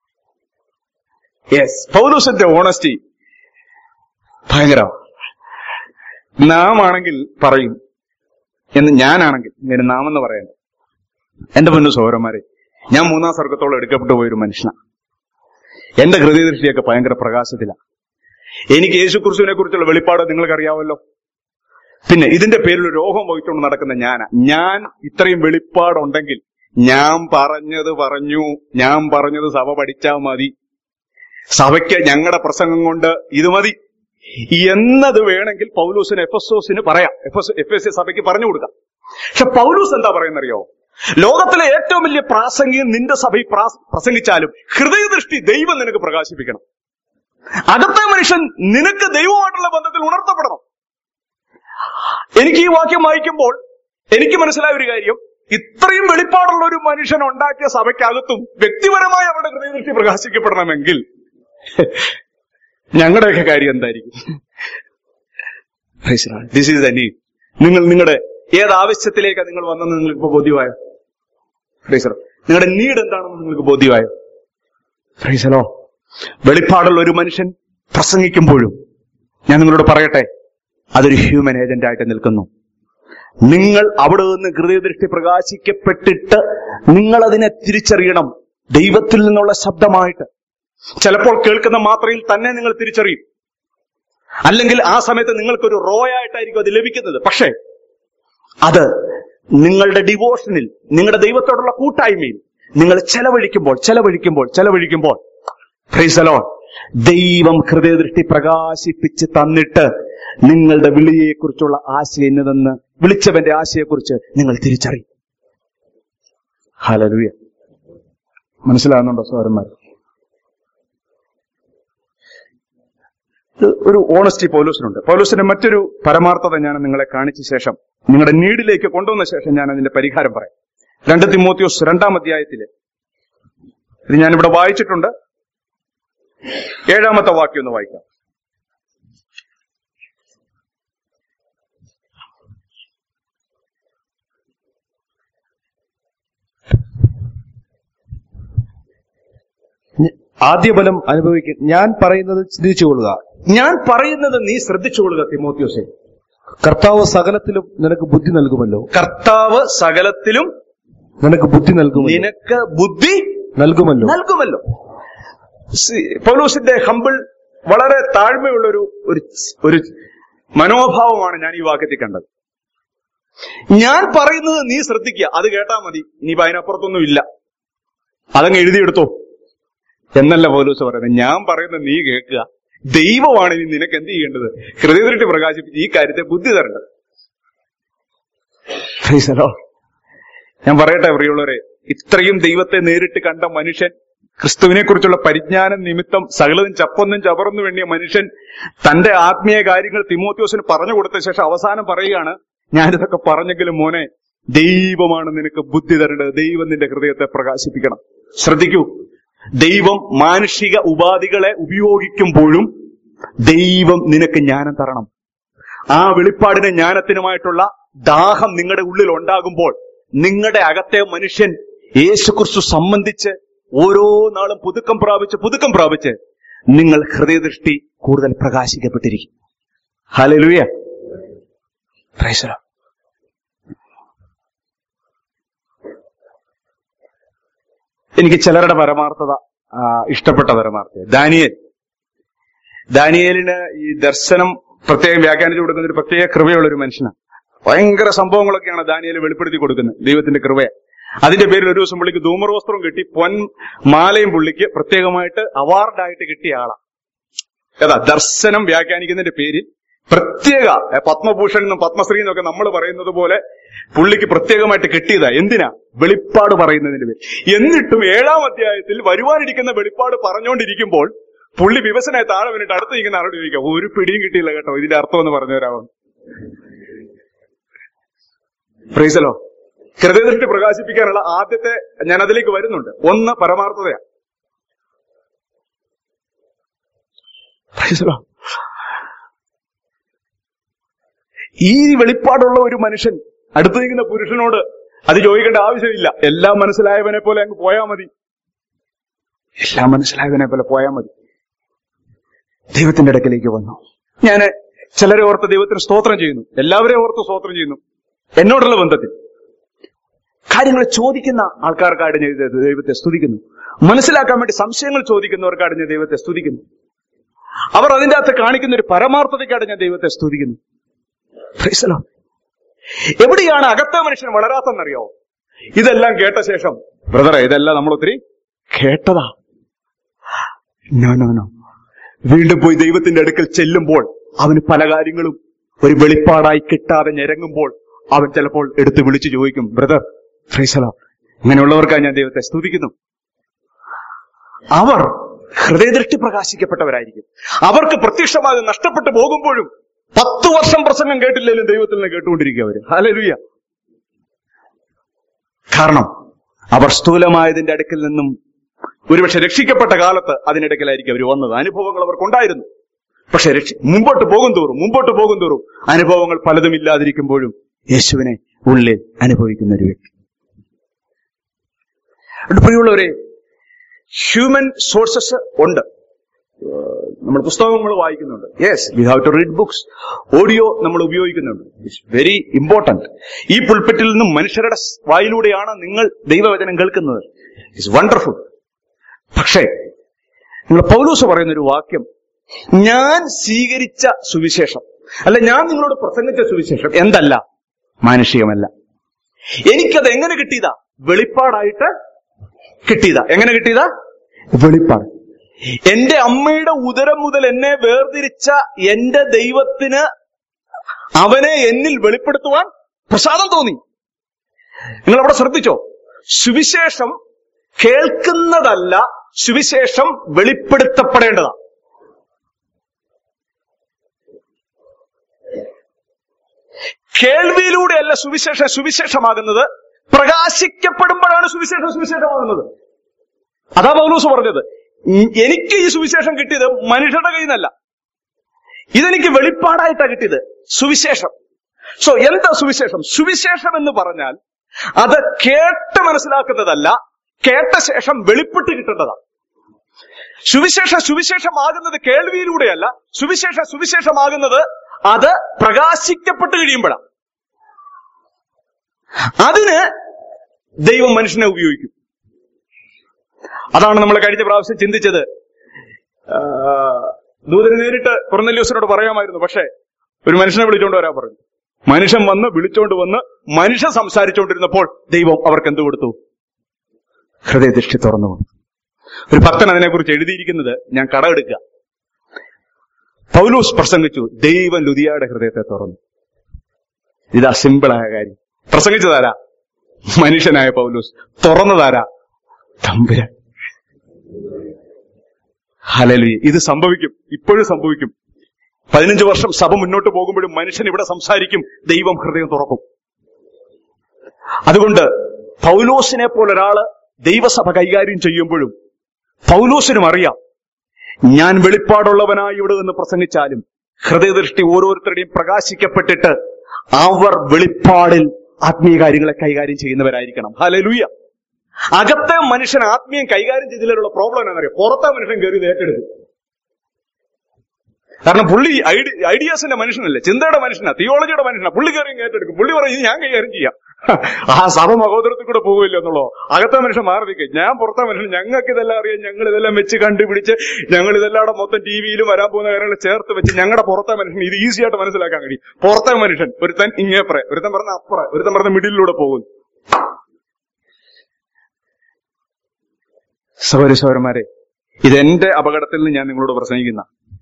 യെസ് പൗലോസിന്റെ ഓണസ്റ്റി ഭയങ്കര നാം ആണെങ്കിൽ പറയും എന്ന് ഞാനാണെങ്കിൽ ഇങ്ങനെ നാം എന്ന് പറയണ്ട എന്റെ പൊന്നു സൗരന്മാരെ ഞാൻ മൂന്നാം സ്വർഗത്തോളം എടുക്കപ്പെട്ടു പോയൊരു മനുഷ്യനാണ് എന്റെ ഹൃദയദൃഷ്ടിയൊക്കെ ഭയങ്കര പ്രകാശത്തിലാണ് എനിക്ക് യേശു ക്രിസ്തുവിനെ കുറിച്ചുള്ള വെളിപ്പാട് നിങ്ങൾക്കറിയാമല്ലോ പിന്നെ ഇതിന്റെ പേരിൽ രോഗം വഹിച്ചുകൊണ്ട് നടക്കുന്ന ഞാനാ ഞാൻ ഇത്രയും വെളിപ്പാടുണ്ടെങ്കിൽ ഞാൻ പറഞ്ഞത് പറഞ്ഞു ഞാൻ പറഞ്ഞത് സഭ പഠിച്ചാൽ മതി സഭയ്ക്ക് ഞങ്ങളുടെ പ്രസംഗം കൊണ്ട് ഇത് മതി എന്നത് വേണമെങ്കിൽ പൗലൂസിന് എഫസോസിന് പറയാം എഫ് എസ് സഭയ്ക്ക് പറഞ്ഞു കൊടുക്കാം പക്ഷെ പൗലൂസ് എന്താ പറയുന്നറിയോ ലോകത്തിലെ ഏറ്റവും വലിയ പ്രാസംഗികൻ നിന്റെ സഭയിൽ പ്രാ- പ്രസംഗിച്ചാലും ഹൃദയദൃഷ്ടി ദൈവം നിനക്ക് പ്രകാശിപ്പിക്കണം അകത്തെ മനുഷ്യൻ നിനക്ക് ദൈവമായിട്ടുള്ള ബന്ധത്തിൽ ഉണർത്തപ്പെടണം എനിക്ക് ഈ വാക്യം വായിക്കുമ്പോൾ എനിക്ക് മനസ്സിലായ ഒരു കാര്യം ഇത്രയും വെളിപ്പാടുള്ള ഒരു മനുഷ്യൻ ഉണ്ടാക്കിയ സഭയ്ക്കകത്തും വ്യക്തിപരമായി അവരുടെ ഹൃദയദൃഷ്ടി പ്രകാശിക്കപ്പെടണമെങ്കിൽ ഞങ്ങളുടെയൊക്കെ കാര്യം എന്തായിരിക്കും ദിസ് ഈസ് ദ നീഡ് നിങ്ങൾ നിങ്ങളുടെ ഏത് ആവശ്യത്തിലേക്കാണ് നിങ്ങൾ വന്നെന്ന് നിങ്ങൾക്ക് ഇപ്പൊ ബോധ്യമായോ ഫ്രൈസർ നിങ്ങളുടെ നീഡ് എന്താണെന്ന് നിങ്ങൾക്ക് ബോധ്യമായോ ഫ്രൈസലോ വെളിപ്പാടുള്ള ഒരു മനുഷ്യൻ പ്രസംഗിക്കുമ്പോഴും ഞാൻ നിങ്ങളോട് പറയട്ടെ അതൊരു ഹ്യൂമൻ ഏജന്റ് ആയിട്ട് നിൽക്കുന്നു നിങ്ങൾ അവിടെ നിന്ന് ഹൃദയദൃഷ്ടി പ്രകാശിക്കപ്പെട്ടിട്ട് നിങ്ങൾ അതിനെ തിരിച്ചറിയണം ദൈവത്തിൽ നിന്നുള്ള ശബ്ദമായിട്ട് ചിലപ്പോൾ കേൾക്കുന്ന മാത്രയിൽ തന്നെ നിങ്ങൾ തിരിച്ചറിയും അല്ലെങ്കിൽ ആ സമയത്ത് നിങ്ങൾക്കൊരു റോയായിട്ടായിരിക്കും അത് ലഭിക്കുന്നത് പക്ഷേ അത് നിങ്ങളുടെ ഡിവോഷനിൽ നിങ്ങളുടെ ദൈവത്തോടുള്ള കൂട്ടായ്മയിൽ നിങ്ങൾ ചെലവഴിക്കുമ്പോൾ ചെലവഴിക്കുമ്പോൾ ചെലവഴിക്കുമ്പോൾ ഫ്രീസലോൺ ദൈവം ഹൃദയദൃഷ്ടി പ്രകാശിപ്പിച്ച് തന്നിട്ട് നിങ്ങളുടെ വിളിയെക്കുറിച്ചുള്ള ആശയം എന്നതെന്ന് വിളിച്ചവന്റെ ആശയെക്കുറിച്ച് നിങ്ങൾ തിരിച്ചറിയും ഹലലുയ മനസ്സിലാകുന്നുണ്ടോ സോരന്മാർ ഒരു ഓണസ്റ്റി പൗലൂസിനുണ്ട് പൗലൂസിന്റെ മറ്റൊരു പരമാർത്ഥത ഞാൻ നിങ്ങളെ കാണിച്ച ശേഷം നിങ്ങളുടെ നീഡിലേക്ക് കൊണ്ടുവന്ന ശേഷം ഞാൻ അതിന്റെ പരിഹാരം പറയാം രണ്ട് തിമോത്തിയോസ് രണ്ടാം അധ്യായത്തില് ഇത് ഞാനിവിടെ വായിച്ചിട്ടുണ്ട് ഏഴാമത്തെ വാക്യം ഒന്ന് വായിക്കാം ആദ്യ ബലം അനുഭവിക്കും ഞാൻ പറയുന്നത് ചിന്തിച്ചുകൊള്ളുക ഞാൻ പറയുന്നത് നീ ശ്രദ്ധിച്ചുകൊള്ളുക തിമോത്തിയോസെ കർത്താവ് സകലത്തിലും നിനക്ക് ബുദ്ധി നൽകുമല്ലോ കർത്താവ് സകലത്തിലും നിനക്ക് ബുദ്ധി നൽകുമല്ലോ നിനക്ക് ബുദ്ധി നൽകുമല്ലോ നൽകുമല്ലോ സി- പൗലോസിന്റെ ഹമ്പിൾ വളരെ താഴ്മയുള്ള ഒരു ഒരു ഒരു മനോഭാവമാണ് ഞാൻ ഈ വാക്യത്തിൽ കണ്ടത് ഞാൻ പറയുന്നത് നീ ശ്രദ്ധിക്കുക അത് കേട്ടാ മതി നീ അതിനപ്പുറത്തൊന്നും ഇല്ല അതങ്ങ് എഴുതിയെടുത്തോ എന്നല്ല പൗലോസ് പറയുന്നത് ഞാൻ പറയുന്നത് നീ കേൾക്കുക ദൈവമാണ് ഇനി നിനക്ക് എന്ത് ചെയ്യേണ്ടത് ഹൃദയത്തിലിട്ട് പ്രകാശിപ്പിച്ച് ഈ കാര്യത്തെ ബുദ്ധി തരേണ്ടത് Praise the Lord. ഞാൻ പറയട്ടെ പ്രിയമുള്ളവരെ ഇത്രയും ദൈവത്തെ നേരിട്ട് കണ്ട മനുഷ്യൻ ക്രിസ്തുവിനെ കുറിച്ചുള്ള പരിജ്ഞാനം നിമിത്തം സകലതും ചപ്പൊന്നും ചവറൊന്നും വേണ്ടിയ മനുഷ്യൻ തന്റെ ആത്മീയ കാര്യങ്ങൾ തിമോത്യോസിന് പറഞ്ഞു കൊടുത്ത ശേഷം അവസാനം പറയുകയാണ് ഞാനിതൊക്കെ പറഞ്ഞെങ്കിലും മോനെ ദൈവമാണ് നിനക്ക് ബുദ്ധി തരേണ്ടത് ദൈവം നിന്റെ ഹൃദയത്തെ പ്രകാശിപ്പിക്കണം ശ്രദ്ധിക്കൂ ദൈവം മാനുഷിക ഉപാധികളെ ഉപയോഗിക്കുമ്പോഴും ദൈവം നിനക്ക് ജ്ഞാനം തരണം ആ വെളിപ്പാടിന് ജ്ഞാനത്തിനുമായിട്ടുള്ള ദാഹം നിങ്ങളുടെ ഉള്ളിൽ ഉണ്ടാകുമ്പോൾ നിങ്ങളുടെ അകത്തെ മനുഷ്യൻ യേശുക്രിസ്തു സംബന്ധിച്ച് ഓരോ നാളും പുതുക്കം പ്രാപിച്ച് പുതുക്കം പ്രാപിച്ച് നിങ്ങൾ ഹൃദയദൃഷ്ടി കൂടുതൽ പ്രകാശിക്കപ്പെട്ടിരിക്കും ഹലലുയ എനിക്ക് ചിലരുടെ പരമാർത്ഥത ആ, ഇഷ്ടപ്പെട്ട പരമാർത്ഥത ദാനിയേൽ ദാനിയേലിന് ഈ ദർശനം പ്രത്യേകം വ്യാഖ്യാനിച്ചു കൊടുക്കുന്ന ഒരു പ്രത്യേക കൃപയുള്ള ഒരു മനുഷ്യനാണ് ഭയങ്കര സംഭവങ്ങളൊക്കെയാണ് ദാനിയേൽ വെളിപ്പെടുത്തി കൊടുക്കുന്നത് ദൈവത്തിന്റെ കൃപയെ അതിന്റെ പേരിൽ ഒരു ദിവസം പുള്ളിക്ക് ധൂമർവസ്ത്രം കിട്ടി പൊൻ മാലയും പുള്ളിക്ക് പ്രത്യേകമായിട്ട് അവാർഡായിട്ട് കിട്ടിയ ആളാ ഏതാ ദർശനം വ്യാഖ്യാനിക്കുന്നതിന്റെ പേരിൽ പ്രത്യേക ഏ, പത്മഭൂഷൺ എന്നും പത്മശ്രീ എന്നൊക്കെ നമ്മൾ പറയുന്നത് പോലെ പുള്ളിക്ക് പ്രത്യേകമായിട്ട് കിട്ടിയതാ എന്തിനാ വെളിപ്പാട് പറയുന്നതിന് പേര് എന്നിട്ടും ഏഴാം അധ്യായത്തിൽ വരുവാനിരിക്കുന്ന വെളിപ്പാട് പറഞ്ഞുകൊണ്ടിരിക്കുമ്പോൾ പുള്ളി വിവസനായി താഴെ വന്നിട്ട് അടുത്ത് നിൽക്കുന്ന ആരോട് ചോദിക്കാം ഒരു പിടിയും കിട്ടിയില്ല കേട്ടോ ഇതിന്റെ അർത്ഥം എന്ന് പറഞ്ഞു തരാമോ ഫ്രീസലോ ഹൃദയദൃഷ്ടി പ്രകാശിപ്പിക്കാനുള്ള ആദ്യത്തെ ഞാൻ അതിലേക്ക് വരുന്നുണ്ട് ഒന്ന് പരമാർത്ഥതയാ Praise the Lord. ഈ വെളിപ്പാടുള്ള ഒരു മനുഷ്യൻ അടുത്ത് നിൽക്കുന്ന പുരുഷനോട് അത് ചോദിക്കേണ്ട ആവശ്യമില്ല എല്ലാം മനസ്സിലായവനെ പോലെ അങ്ങ് പോയാ മതി എല്ലാം മനസ്സിലായവനെ പോലെ പോയാ മതി ദൈവത്തിന്റെ അടുക്കലേക്ക് വന്നു ഞാൻ ചിലരെ ഓർത്ത് ദൈവത്തിന് സ്തോത്രം ചെയ്യുന്നു എല്ലാവരെയും ഓർത്ത് സ്തോത്രം ചെയ്യുന്നു എന്നോടുള്ള ബന്ധത്തിൽ കാര്യങ്ങൾ ചോദിക്കുന്ന ആൾക്കാർക്കായിട്ട് ഞാൻ ദൈവത്തെ- ദൈവത്തെ സ്തുതിക്കുന്നു മനസ്സിലാക്കാൻ വേണ്ടി സംശയങ്ങൾ ചോദിക്കുന്നവർക്കായിട്ട് ഞാൻ ദൈവത്തെ സ്തുതിക്കുന്നു അവർ അതിന്റെ അകത്ത് കാണിക്കുന്ന ഒരു പരമാർത്ഥതയ്ക്കായിട്ട് ഞാൻ ദൈവത്തെ സ്തുതിക്കുന്നു Praise the Lord. എവിടെയാണ് അകത്തെ മനുഷ്യൻ വളരാത്തെന്നറിയാവോ ഇതെല്ലാം കേട്ട ശേഷം ബ്രദറെ ഇതെല്ലാം നമ്മൾ ഒത്തിരി കേട്ടതാ നോ നോ നോ വീണ്ടും പോയി ദൈവത്തിന്റെ അടുക്കൽ ചെല്ലുമ്പോൾ അവന് പല കാര്യങ്ങളും ഒരു വെളിപ്പാടായി കിട്ടാതെ ഞെരങ്ങുമ്പോൾ അവൻ ചിലപ്പോൾ എടുത്ത് വിളിച്ചു ചോദിക്കും ബ്രദർ ഫ്രീസല ഇങ്ങനെയുള്ളവർക്കായി ഞാൻ ദൈവത്തെ സ്തുതിക്കുന്നു അവർ ഹൃദയദൃഷ്ടി പ്രകാശിക്കപ്പെട്ടവരായിരിക്കും അവർക്ക് പ്രത്യക്ഷമായി നഷ്ടപ്പെട്ടു പോകുമ്പോഴും പത്ത് വർഷം പ്രസംഗം കേട്ടില്ലെങ്കിലും ദൈവത്തിൽ നിന്ന് കേട്ടുകൊണ്ടിരിക്കുക അവര് ഹലലുയ കാരണം അവർ സ്ഥൂലമായതിന്റെ അടുക്കിൽ നിന്നും ഒരുപക്ഷെ രക്ഷിക്കപ്പെട്ട കാലത്ത് അതിനിടയ്ക്കലായിരിക്കും അവർ വന്നത് അനുഭവങ്ങൾ അവർക്കുണ്ടായിരുന്നു പക്ഷെ രക്ഷ മുമ്പോട്ട് പോകും തോറും മുമ്പോട്ട് പോകും തോറും അനുഭവങ്ങൾ പലതും ഇല്ലാതിരിക്കുമ്പോഴും യേശുവിനെ ഉള്ളിൽ അനുഭവിക്കുന്ന ഒരു വ്യക്തി അതുകൊണ്ട് പ്രിയമുള്ളവരെ ഹ്യൂമൻ സോഴ്സസ് ഉണ്ട് ഏഹ് നമ്മൾ പുസ്തകങ്ങൾ വായിക്കുന്നുണ്ട് yes we have to read books audio നമ്മൾ ഉപയോഗിക്കുന്നുണ്ട് ഇറ്റ്സ് വെരി ഇമ്പോർട്ടന്റ് ഈ പുൽപ്പറ്റിൽ നിന്നും മനുഷ്യരുടെ സ് വായിലൂടെയാണ് നിങ്ങൾ ദൈവവചനം കേൾക്കുന്നത് ഇറ്റ്സ് വണ്ടർഫുൾ പക്ഷേ നിങ്ങൾ പൗലൂസ് പറയുന്ന ഒരു വാക്യം ഞാൻ സ്വീകരിച്ച സുവിശേഷം അല്ല ഞാൻ നിങ്ങളോട് പ്രസംഗിച്ച സുവിശേഷം എന്തല്ല മാനുഷികമല്ല എനിക്കത് എങ്ങനെ കിട്ടിയതാ വെളിപ്പാടായിട്ട് കിട്ടിയതാ എങ്ങനെ കിട്ടിയതാ വെളിപ്പാട് എന്റെ അമ്മയുടെ ഉദരം മുതൽ എന്നെ വേർതിരിച്ച എന്റെ ദൈവത്തിന് അവനെ എന്നിൽ വെളിപ്പെടുത്തുവാൻ പ്രസാദം തോന്നി നിങ്ങൾ അവിടെ ശ്രദ്ധിച്ചോ സുവിശേഷം കേൾക്കുന്നതല്ല സുവിശേഷം വെളിപ്പെടുത്തപ്പെടേണ്ടതാ കേൾവിയിലൂടെയല്ല സുവിശേഷം സുവിശേഷമാകുന്നത് പ്രകാശിക്കപ്പെടുമ്പോഴാണ് സുവിശേഷം സുവിശേഷമാകുന്നത് അതാ പൗലൂസ് പറഞ്ഞത് ഉം, എനിക്ക് ഈ സുവിശേഷം കിട്ടിയത് മനുഷ്യരുടെ കയ്യിൽ നിന്നല്ല ഇതെനിക്ക് വെളിപ്പാടായിട്ടാണ് കിട്ടിയത് സുവിശേഷം സോ എന്താ സുവിശേഷം സുവിശേഷം എന്ന് പറഞ്ഞാൽ അത് കേട്ട് മനസ്സിലാക്കുന്നതല്ല കേട്ട ശേഷം വെളിപ്പെട്ട് കിട്ടേണ്ടതാണ് സുവിശേഷം സുവിശേഷമാകുന്നത് കേൾവിയിലൂടെയല്ല സുവിശേഷം സുവിശേഷമാകുന്നത് അത് പ്രകാശിക്കപ്പെട്ട് കഴിയുമ്പോഴാണ് അതിന് ദൈവം മനുഷ്യനെ ഉപയോഗിക്കും അതാണ് നമ്മൾ കഴിഞ്ഞ പ്രാവശ്യം ചിന്തിച്ചത് ആ, ദൂതന് നേരിട്ട് കൊറന്നല്യൂസിനോട് പറയാമായിരുന്നു പക്ഷേ ഒരു മനുഷ്യനെ വിളിച്ചോണ്ട് വരാൻ പറഞ്ഞു മനുഷ്യൻ വന്ന് വിളിച്ചോണ്ട് വന്ന് മനുഷ്യൻ സംസാരിച്ചുകൊണ്ടിരുന്നപ്പോൾ ദൈവം അവർക്ക് എന്ത് കൊടുത്തു ഹൃദയദൃഷ്ടി തുറന്നു കൊടുത്തു ഒരു ഭക്തൻ അതിനെക്കുറിച്ച് എഴുതിയിരിക്കുന്നത് ഞാൻ കടമെടുക്കുക പൗലൂസ് പ്രസംഗിച്ചു ദൈവം ലുതിയായുടെ ഹൃദയത്തെ തുറന്നു ഇതാ സിമ്പിളായ കാര്യം പ്രസംഗിച്ചതാരാ മനുഷ്യനായ പൗലൂസ് തുറന്നതാരാ തമ്പുരാൻ ഹലലി ഇത് സംഭവിക്കും ഇപ്പോഴും സംഭവിക്കും പതിനഞ്ച് വർഷം സഭ മുന്നോട്ട് പോകുമ്പോഴും മനുഷ്യൻ ഇവിടെ സംസാരിക്കും ദൈവം ഹൃദയം തുറക്കും അതുകൊണ്ട് പൗലോസിനെ പോലൊരാള് ദൈവസഭ കൈകാര്യം ചെയ്യുമ്പോഴും പൗലോസിനും അറിയാം ഞാൻ വെളിപ്പാടുള്ളവനായി ഇവിടെ നിന്ന് പ്രസംഗിച്ചാലും ഹൃദയദൃഷ്ടി ഓരോരുത്തരുടെയും പ്രകാശിക്കപ്പെട്ടിട്ട് അവർ വെളിപ്പാടിൽ ആത്മീയ കാര്യങ്ങളെ കൈകാര്യം ചെയ്യുന്നവരായിരിക്കണം ഹലലുയ്യ അകത്തെ മനുഷ്യൻ ആത്മീയം കൈകാര്യം ചെയ്തതിലുള്ള പ്രോബ്ലം എന്താണെന്നറിയാം പുറത്തെ മനുഷ്യൻ കയറി ഇത് ഏറ്റെടുക്കും കാരണം പുള്ളി ഐഡി- ഐഡിയാസിന്റെ മനുഷ്യനല്ലേ ചിന്തയുടെ മനുഷ്യനാ തിയോളജിയുടെ മനുഷ്യനാ പുള്ളി കയറി ഇങ്ങ് ഏറ്റെടുക്കും പുള്ളി പറയും "ഇത് ഞാൻ കൈകാര്യം ചെയ്യാം ആ സഭ മഹോദരത്തിൽ കൂടെ പോകില്ല എന്നുള്ളോ അകത്തെ മനുഷ്യൻ മാറി നിൽക്കും ഞാൻ പുറത്തെ മനുഷ്യൻ ഞങ്ങൾക്ക് ഇതെല്ലാം അറിയാം ഞങ്ങൾ ഇതെല്ലാം വെച്ച് കണ്ടുപിടിച്ച് ഞങ്ങൾ ഇതെല്ലാം അവിടെ മൊത്തം ടി വിയിലും വരാൻ പോകുന്ന കാര്യങ്ങൾ ചേർത്ത് വെച്ച് ഞങ്ങളുടെ പുറത്തെ മനുഷ്യൻ ഇത് ഈസി ആയിട്ട് മനസ്സിലാക്കാൻ കഴിയും പുറത്തെ മനുഷ്യൻ ഒരുത്തൻ ഇങ്ങേപ്പറെ ഒരുത്തൻ പറഞ്ഞ അപ്പുറം ഒരുത്തൻ പറഞ്ഞ മിഡിലൂടെ പോകുന്നു സഹോദരി സഹോദരന്മാരെ ഇതെന്റെ അപകടത്തിൽ നിന്ന് ഞാൻ നിങ്ങളോട് പ്രസംഗിക്കുന്ന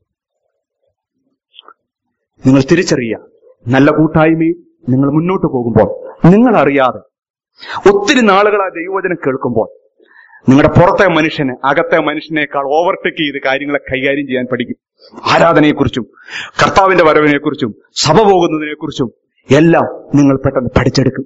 നിങ്ങൾ തിരിച്ചറിയുക നല്ല കൂട്ടായ്മയിൽ നിങ്ങൾ മുന്നോട്ട് പോകുമ്പോൾ നിങ്ങൾ അറിയാതെ ഒത്തിരി നാളുകൾ ആ ദൈവവചനം കേൾക്കുമ്പോൾ നിങ്ങളുടെ പുറത്തെ മനുഷ്യന് അകത്തെ മനുഷ്യനേക്കാൾ ഓവർടേക്ക് ചെയ്ത് കാര്യങ്ങളെ കൈകാര്യം ചെയ്യാൻ പഠിക്കും ആരാധനയെക്കുറിച്ചും കർത്താവിന്റെ വരവിനെക്കുറിച്ചും സഭ പോകുന്നതിനെക്കുറിച്ചും എല്ലാം നിങ്ങൾ പെട്ടെന്ന് പഠിച്ചെടുക്കും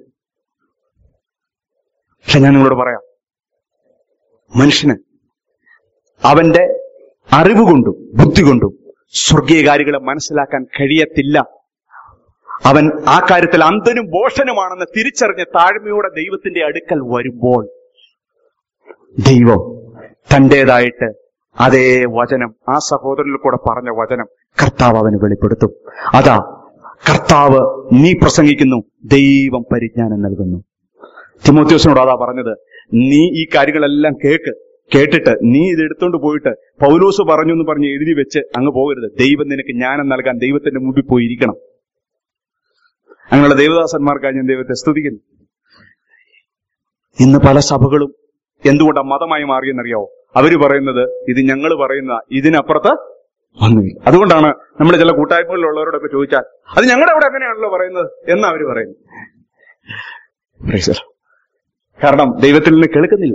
പക്ഷെ ഞാൻ നിങ്ങളോട് പറയാം മനുഷ്യന് അവന്റെ അറിവ് കൊണ്ടും ബുദ്ധി കൊണ്ടും സ്വർഗീയ കാര്യങ്ങളെ മനസ്സിലാക്കാൻ കഴിയത്തില്ല അവൻ ആ കാര്യത്തിൽ അന്ധനും ബോഷനുമാണെന്ന് തിരിച്ചറിഞ്ഞ് താഴ്മയോടെ ദൈവത്തിന്റെ അടുക്കൽ വരുമ്പോൾ ദൈവം തന്റേതായിട്ട് അതേ വചനം ആ സഹോദരനിൽ കൂടെ പറഞ്ഞ വചനം കർത്താവ് അവന് വെളിപ്പെടുത്തും അതാ കർത്താവ് നീ പ്രസംഗിക്കുന്നു ദൈവം പരിജ്ഞാനം നൽകുന്നു തിമോത്യോസിനോട് അതാ പറഞ്ഞത് നീ ഈ കാര്യങ്ങളെല്ലാം കേക്ക് കേട്ടിട്ട് നീ ഇത് എടുത്തോണ്ട് പോയിട്ട് പൗലോസ് പറഞ്ഞു എന്ന് പറഞ്ഞ് എഴുതി വെച്ച് അങ്ങ് പോകരുത് ദൈവം നിനക്ക് ജ്ഞാനം നൽകാൻ ദൈവത്തിന്റെ മുമ്പിൽ പോയി ഇരിക്കണം അങ്ങനെയുള്ള ദേവദാസന്മാർക്കായി ഞാൻ ദൈവത്തെ സ്തുതിക്കുന്നു ഇന്ന് പല സഭകളും എന്തുകൊണ്ടാണ് മതമായി മാറിയെന്നറിയാവോ അവര് പറയുന്നത് ഇത് ഞങ്ങൾ പറയുന്ന ഇതിനപ്പുറത്ത് ഒന്നുമില്ല അതുകൊണ്ടാണ് നമ്മൾ ചില കൂട്ടായ്മകളിലുള്ളവരോടൊക്കെ ചോദിച്ചാൽ അത് ഞങ്ങളുടെ അവിടെ അങ്ങനെയാണല്ലോ പറയുന്നത് എന്ന് അവര് പറയുന്നു Praise the Lord. കാരണം ദൈവത്തിൽ നിന്ന് കേൾക്കുന്നില്ല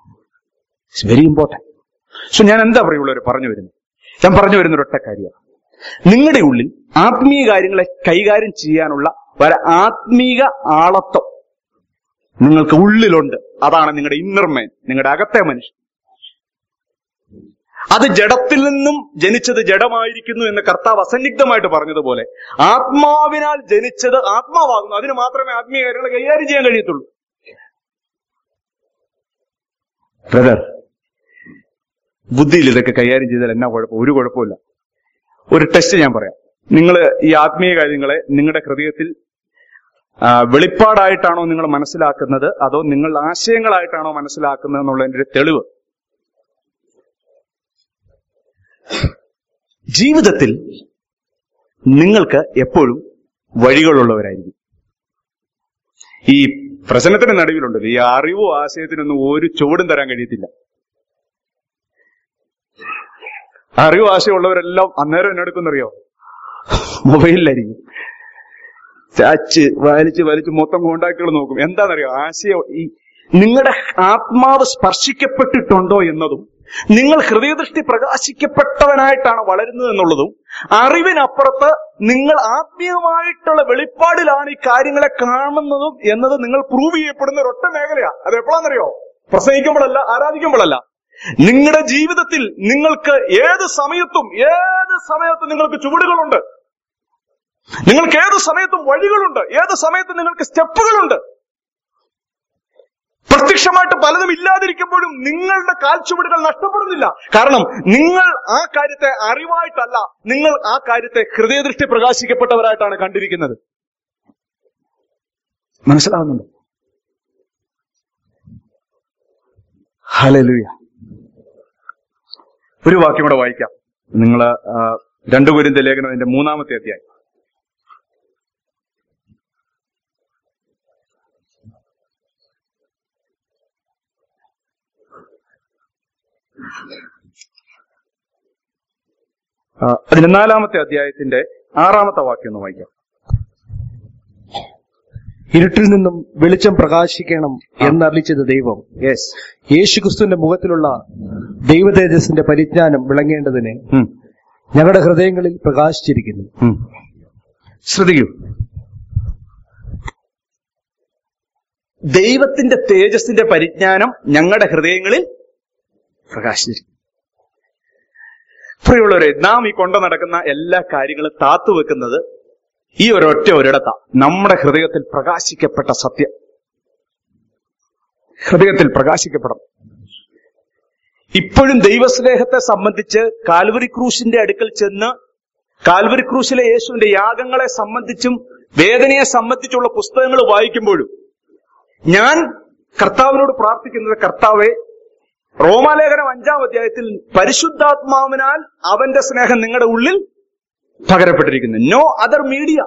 ഇറ്റ്സ് വെരി ഇമ്പോർട്ടന്റ് സോ ഞാൻ എന്താ പറയുള്ളവർ പറഞ്ഞു വരുന്നത് ഞാൻ പറഞ്ഞു വരുന്ന ഒരൊറ്റ കാര്യമാണ് നിങ്ങളുടെ ഉള്ളിൽ ആത്മീയ കാര്യങ്ങളെ കൈകാര്യം ചെയ്യാനുള്ള ഒരു ആത്മീക ആളത്വം നിങ്ങൾക്ക് ഉള്ളിലുണ്ട് അതാണ് നിങ്ങളുടെ ഇന്നർമേൻ നിങ്ങളുടെ അകത്തെ മനുഷ്യൻ അത് ജഡത്തിൽ നിന്നും ജനിച്ചത് ജഡമായിരിക്കുന്നു എന്ന് കർത്താവ് അസന്നിഗ്ധമായിട്ട് പറഞ്ഞതുപോലെ ആത്മാവിനാൽ ജനിച്ചത് ആത്മാവാകുന്നു അതിന് മാത്രമേ ആത്മീയ കാര്യങ്ങൾ കൈകാര്യം ചെയ്യാൻ കഴിയത്തുള്ളൂ ബ്രദർ ബുദ്ധിയിൽ ഇതൊക്കെ കൈകാര്യം ചെയ്താൽ എന്നാ കുഴപ്പം ഒരു കുഴപ്പമില്ല ഒരു ടെസ്റ്റ് ഞാൻ പറയാം നിങ്ങൾ ഈ ആത്മീയ കാര്യങ്ങളെ നിങ്ങളുടെ ഹൃദയത്തിൽ ആ, വെളിപ്പാടായിട്ടാണോ നിങ്ങൾ മനസ്സിലാക്കുന്നത് അതോ നിങ്ങൾ ആശയങ്ങളായിട്ടാണോ മനസ്സിലാക്കുന്നത് എന്നുള്ളതിന്റെ ഒരു തെളിവ് ജീവിതത്തിൽ നിങ്ങൾക്ക് എപ്പോഴും വഴികളുള്ളവരായിരിക്കും ഈ പ്രശ്നത്തിന് നടുവിലുണ്ടല്ലോ ഈ അറിവോ ആശയത്തിനൊന്നും ഒരു ചുവടും തരാൻ കഴിയത്തില്ല അറിവോ ആശയമുള്ളവരെല്ലാം അന്നേരം എന്നെടുക്കുന്നറിയോ മൊബൈലിലായിരിക്കും ചാച്ച് വലിച്ച് വലിച്ച് മൊത്തം കോണ്ടാക്ടുകൾ നോക്കും എന്താണെന്നറിയോ ആശയം ഈ നിങ്ങളുടെ ആത്മാവ് സ്പർശിക്കപ്പെട്ടിട്ടുണ്ടോ എന്നതും നിങ്ങൾ ഹൃദയദൃഷ്ടി പ്രകാശിക്കപ്പെട്ടവനായിട്ടാണ് വളരുന്നത് എന്നുള്ളതും അറിവിനപ്പുറത്ത് നിങ്ങൾ ആത്മീയമായിട്ടുള്ള വെളിപ്പാടിലാണ് ഈ കാര്യങ്ങളെ കാണുന്നതും എന്നത് നിങ്ങൾ പ്രൂവ് ചെയ്യപ്പെടുന്ന ഒരൊറ്റ മേഖലയാ അത് എപ്പോഴാണെന്നറിയോ പ്രസംഗിക്കുമ്പോഴല്ല ആരാധിക്കുമ്പോഴല്ല നിങ്ങളുടെ ജീവിതത്തിൽ നിങ്ങൾക്ക് ഏത് സമയത്തും ഏത് സമയത്തും നിങ്ങൾക്ക് ചുവടുകളുണ്ട് നിങ്ങൾക്ക് ഏത് സമയത്തും വഴികളുണ്ട് ഏത് സമയത്തും നിങ്ങൾക്ക് സ്റ്റെപ്പുകളുണ്ട് പ്രത്യക്ഷമായിട്ട് പലതും ഇല്ലാതിരിക്കുമ്പോഴും നിങ്ങളുടെ കാൽച്ചുവടുകൾ നഷ്ടപ്പെടുന്നില്ല കാരണം നിങ്ങൾ ആ കാര്യത്തെ അറിവായിട്ടല്ല നിങ്ങൾ ആ കാര്യത്തെ ഹൃദയദൃഷ്ടി പ്രകാശിക്കപ്പെട്ടവരായിട്ടാണ് കണ്ടിരിക്കുന്നത് മനസ്സിലാവുന്നുണ്ടോ ഹലലുയ ഒരു വാക്യം കൂടെ വായിക്കാം നിങ്ങൾ രണ്ടു കുരിന്ത ലേഖനം അതിന്റെ മൂന്നാമത്തെ അധ്യായം ആ, പതിനാലാമത്തെ അധ്യായത്തിന്റെ ആറാമത്തെ വാക്യം ഒന്ന് വായിക്കാം ഇരുട്ടിൽ നിന്നും വെളിച്ചം പ്രകാശിക്കണം എന്നറിയിച്ചത് ദൈവം യെസ് യേശുക്രിസ്തുവിന്റെ മുഖത്തിലുള്ള ദൈവ തേജസ്സിന്റെ പരിജ്ഞാനം വിളങ്ങേണ്ടതിന് ഞങ്ങളുടെ ഹൃദയങ്ങളിൽ പ്രകാശിച്ചിരിക്കുന്നു ശ്രദ്ധിക്കൂ ദൈവത്തിന്റെ തേജസ്സിന്റെ പരിജ്ഞാനം ഞങ്ങളുടെ ഹൃദയങ്ങളിൽ പ്രകാശിച്ചിരിക്കും പ്രിയമുള്ളവരെ നാം ഈ കൊണ്ടു നടക്കുന്ന എല്ലാ കാര്യങ്ങളും താത്തു വെക്കുന്നത് ഈ ഒരൊറ്റ ഒരിടത്ത നമ്മുടെ ഹൃദയത്തിൽ പ്രകാശിക്കപ്പെട്ട സത്യം ഹൃദയത്തിൽ പ്രകാശിക്കപ്പെടണം ഇപ്പോഴും ദൈവസ്നേഹത്തെ സംബന്ധിച്ച് കാൽവരി ക്രൂശിന്റെ അടുക്കൽ ചെന്ന് കാൽവരി ക്രൂശിലെ യേശുവിന്റെ യാഗങ്ങളെ സംബന്ധിച്ചും വേദനയെ സംബന്ധിച്ചുള്ള പുസ്തകങ്ങൾ വായിക്കുമ്പോഴും ഞാൻ കർത്താവിനോട് പ്രാർത്ഥിക്കുന്നത് കർത്താവെ റോമാലേഖനം അഞ്ചാം അധ്യായത്തിൽ പരിശുദ്ധാത്മാവിനാൽ അവന്റെ സ്നേഹം നിങ്ങളുടെ ഉള്ളിൽ പകരപ്പെട്ടിരിക്കുന്നു നോ അതർ മീഡിയ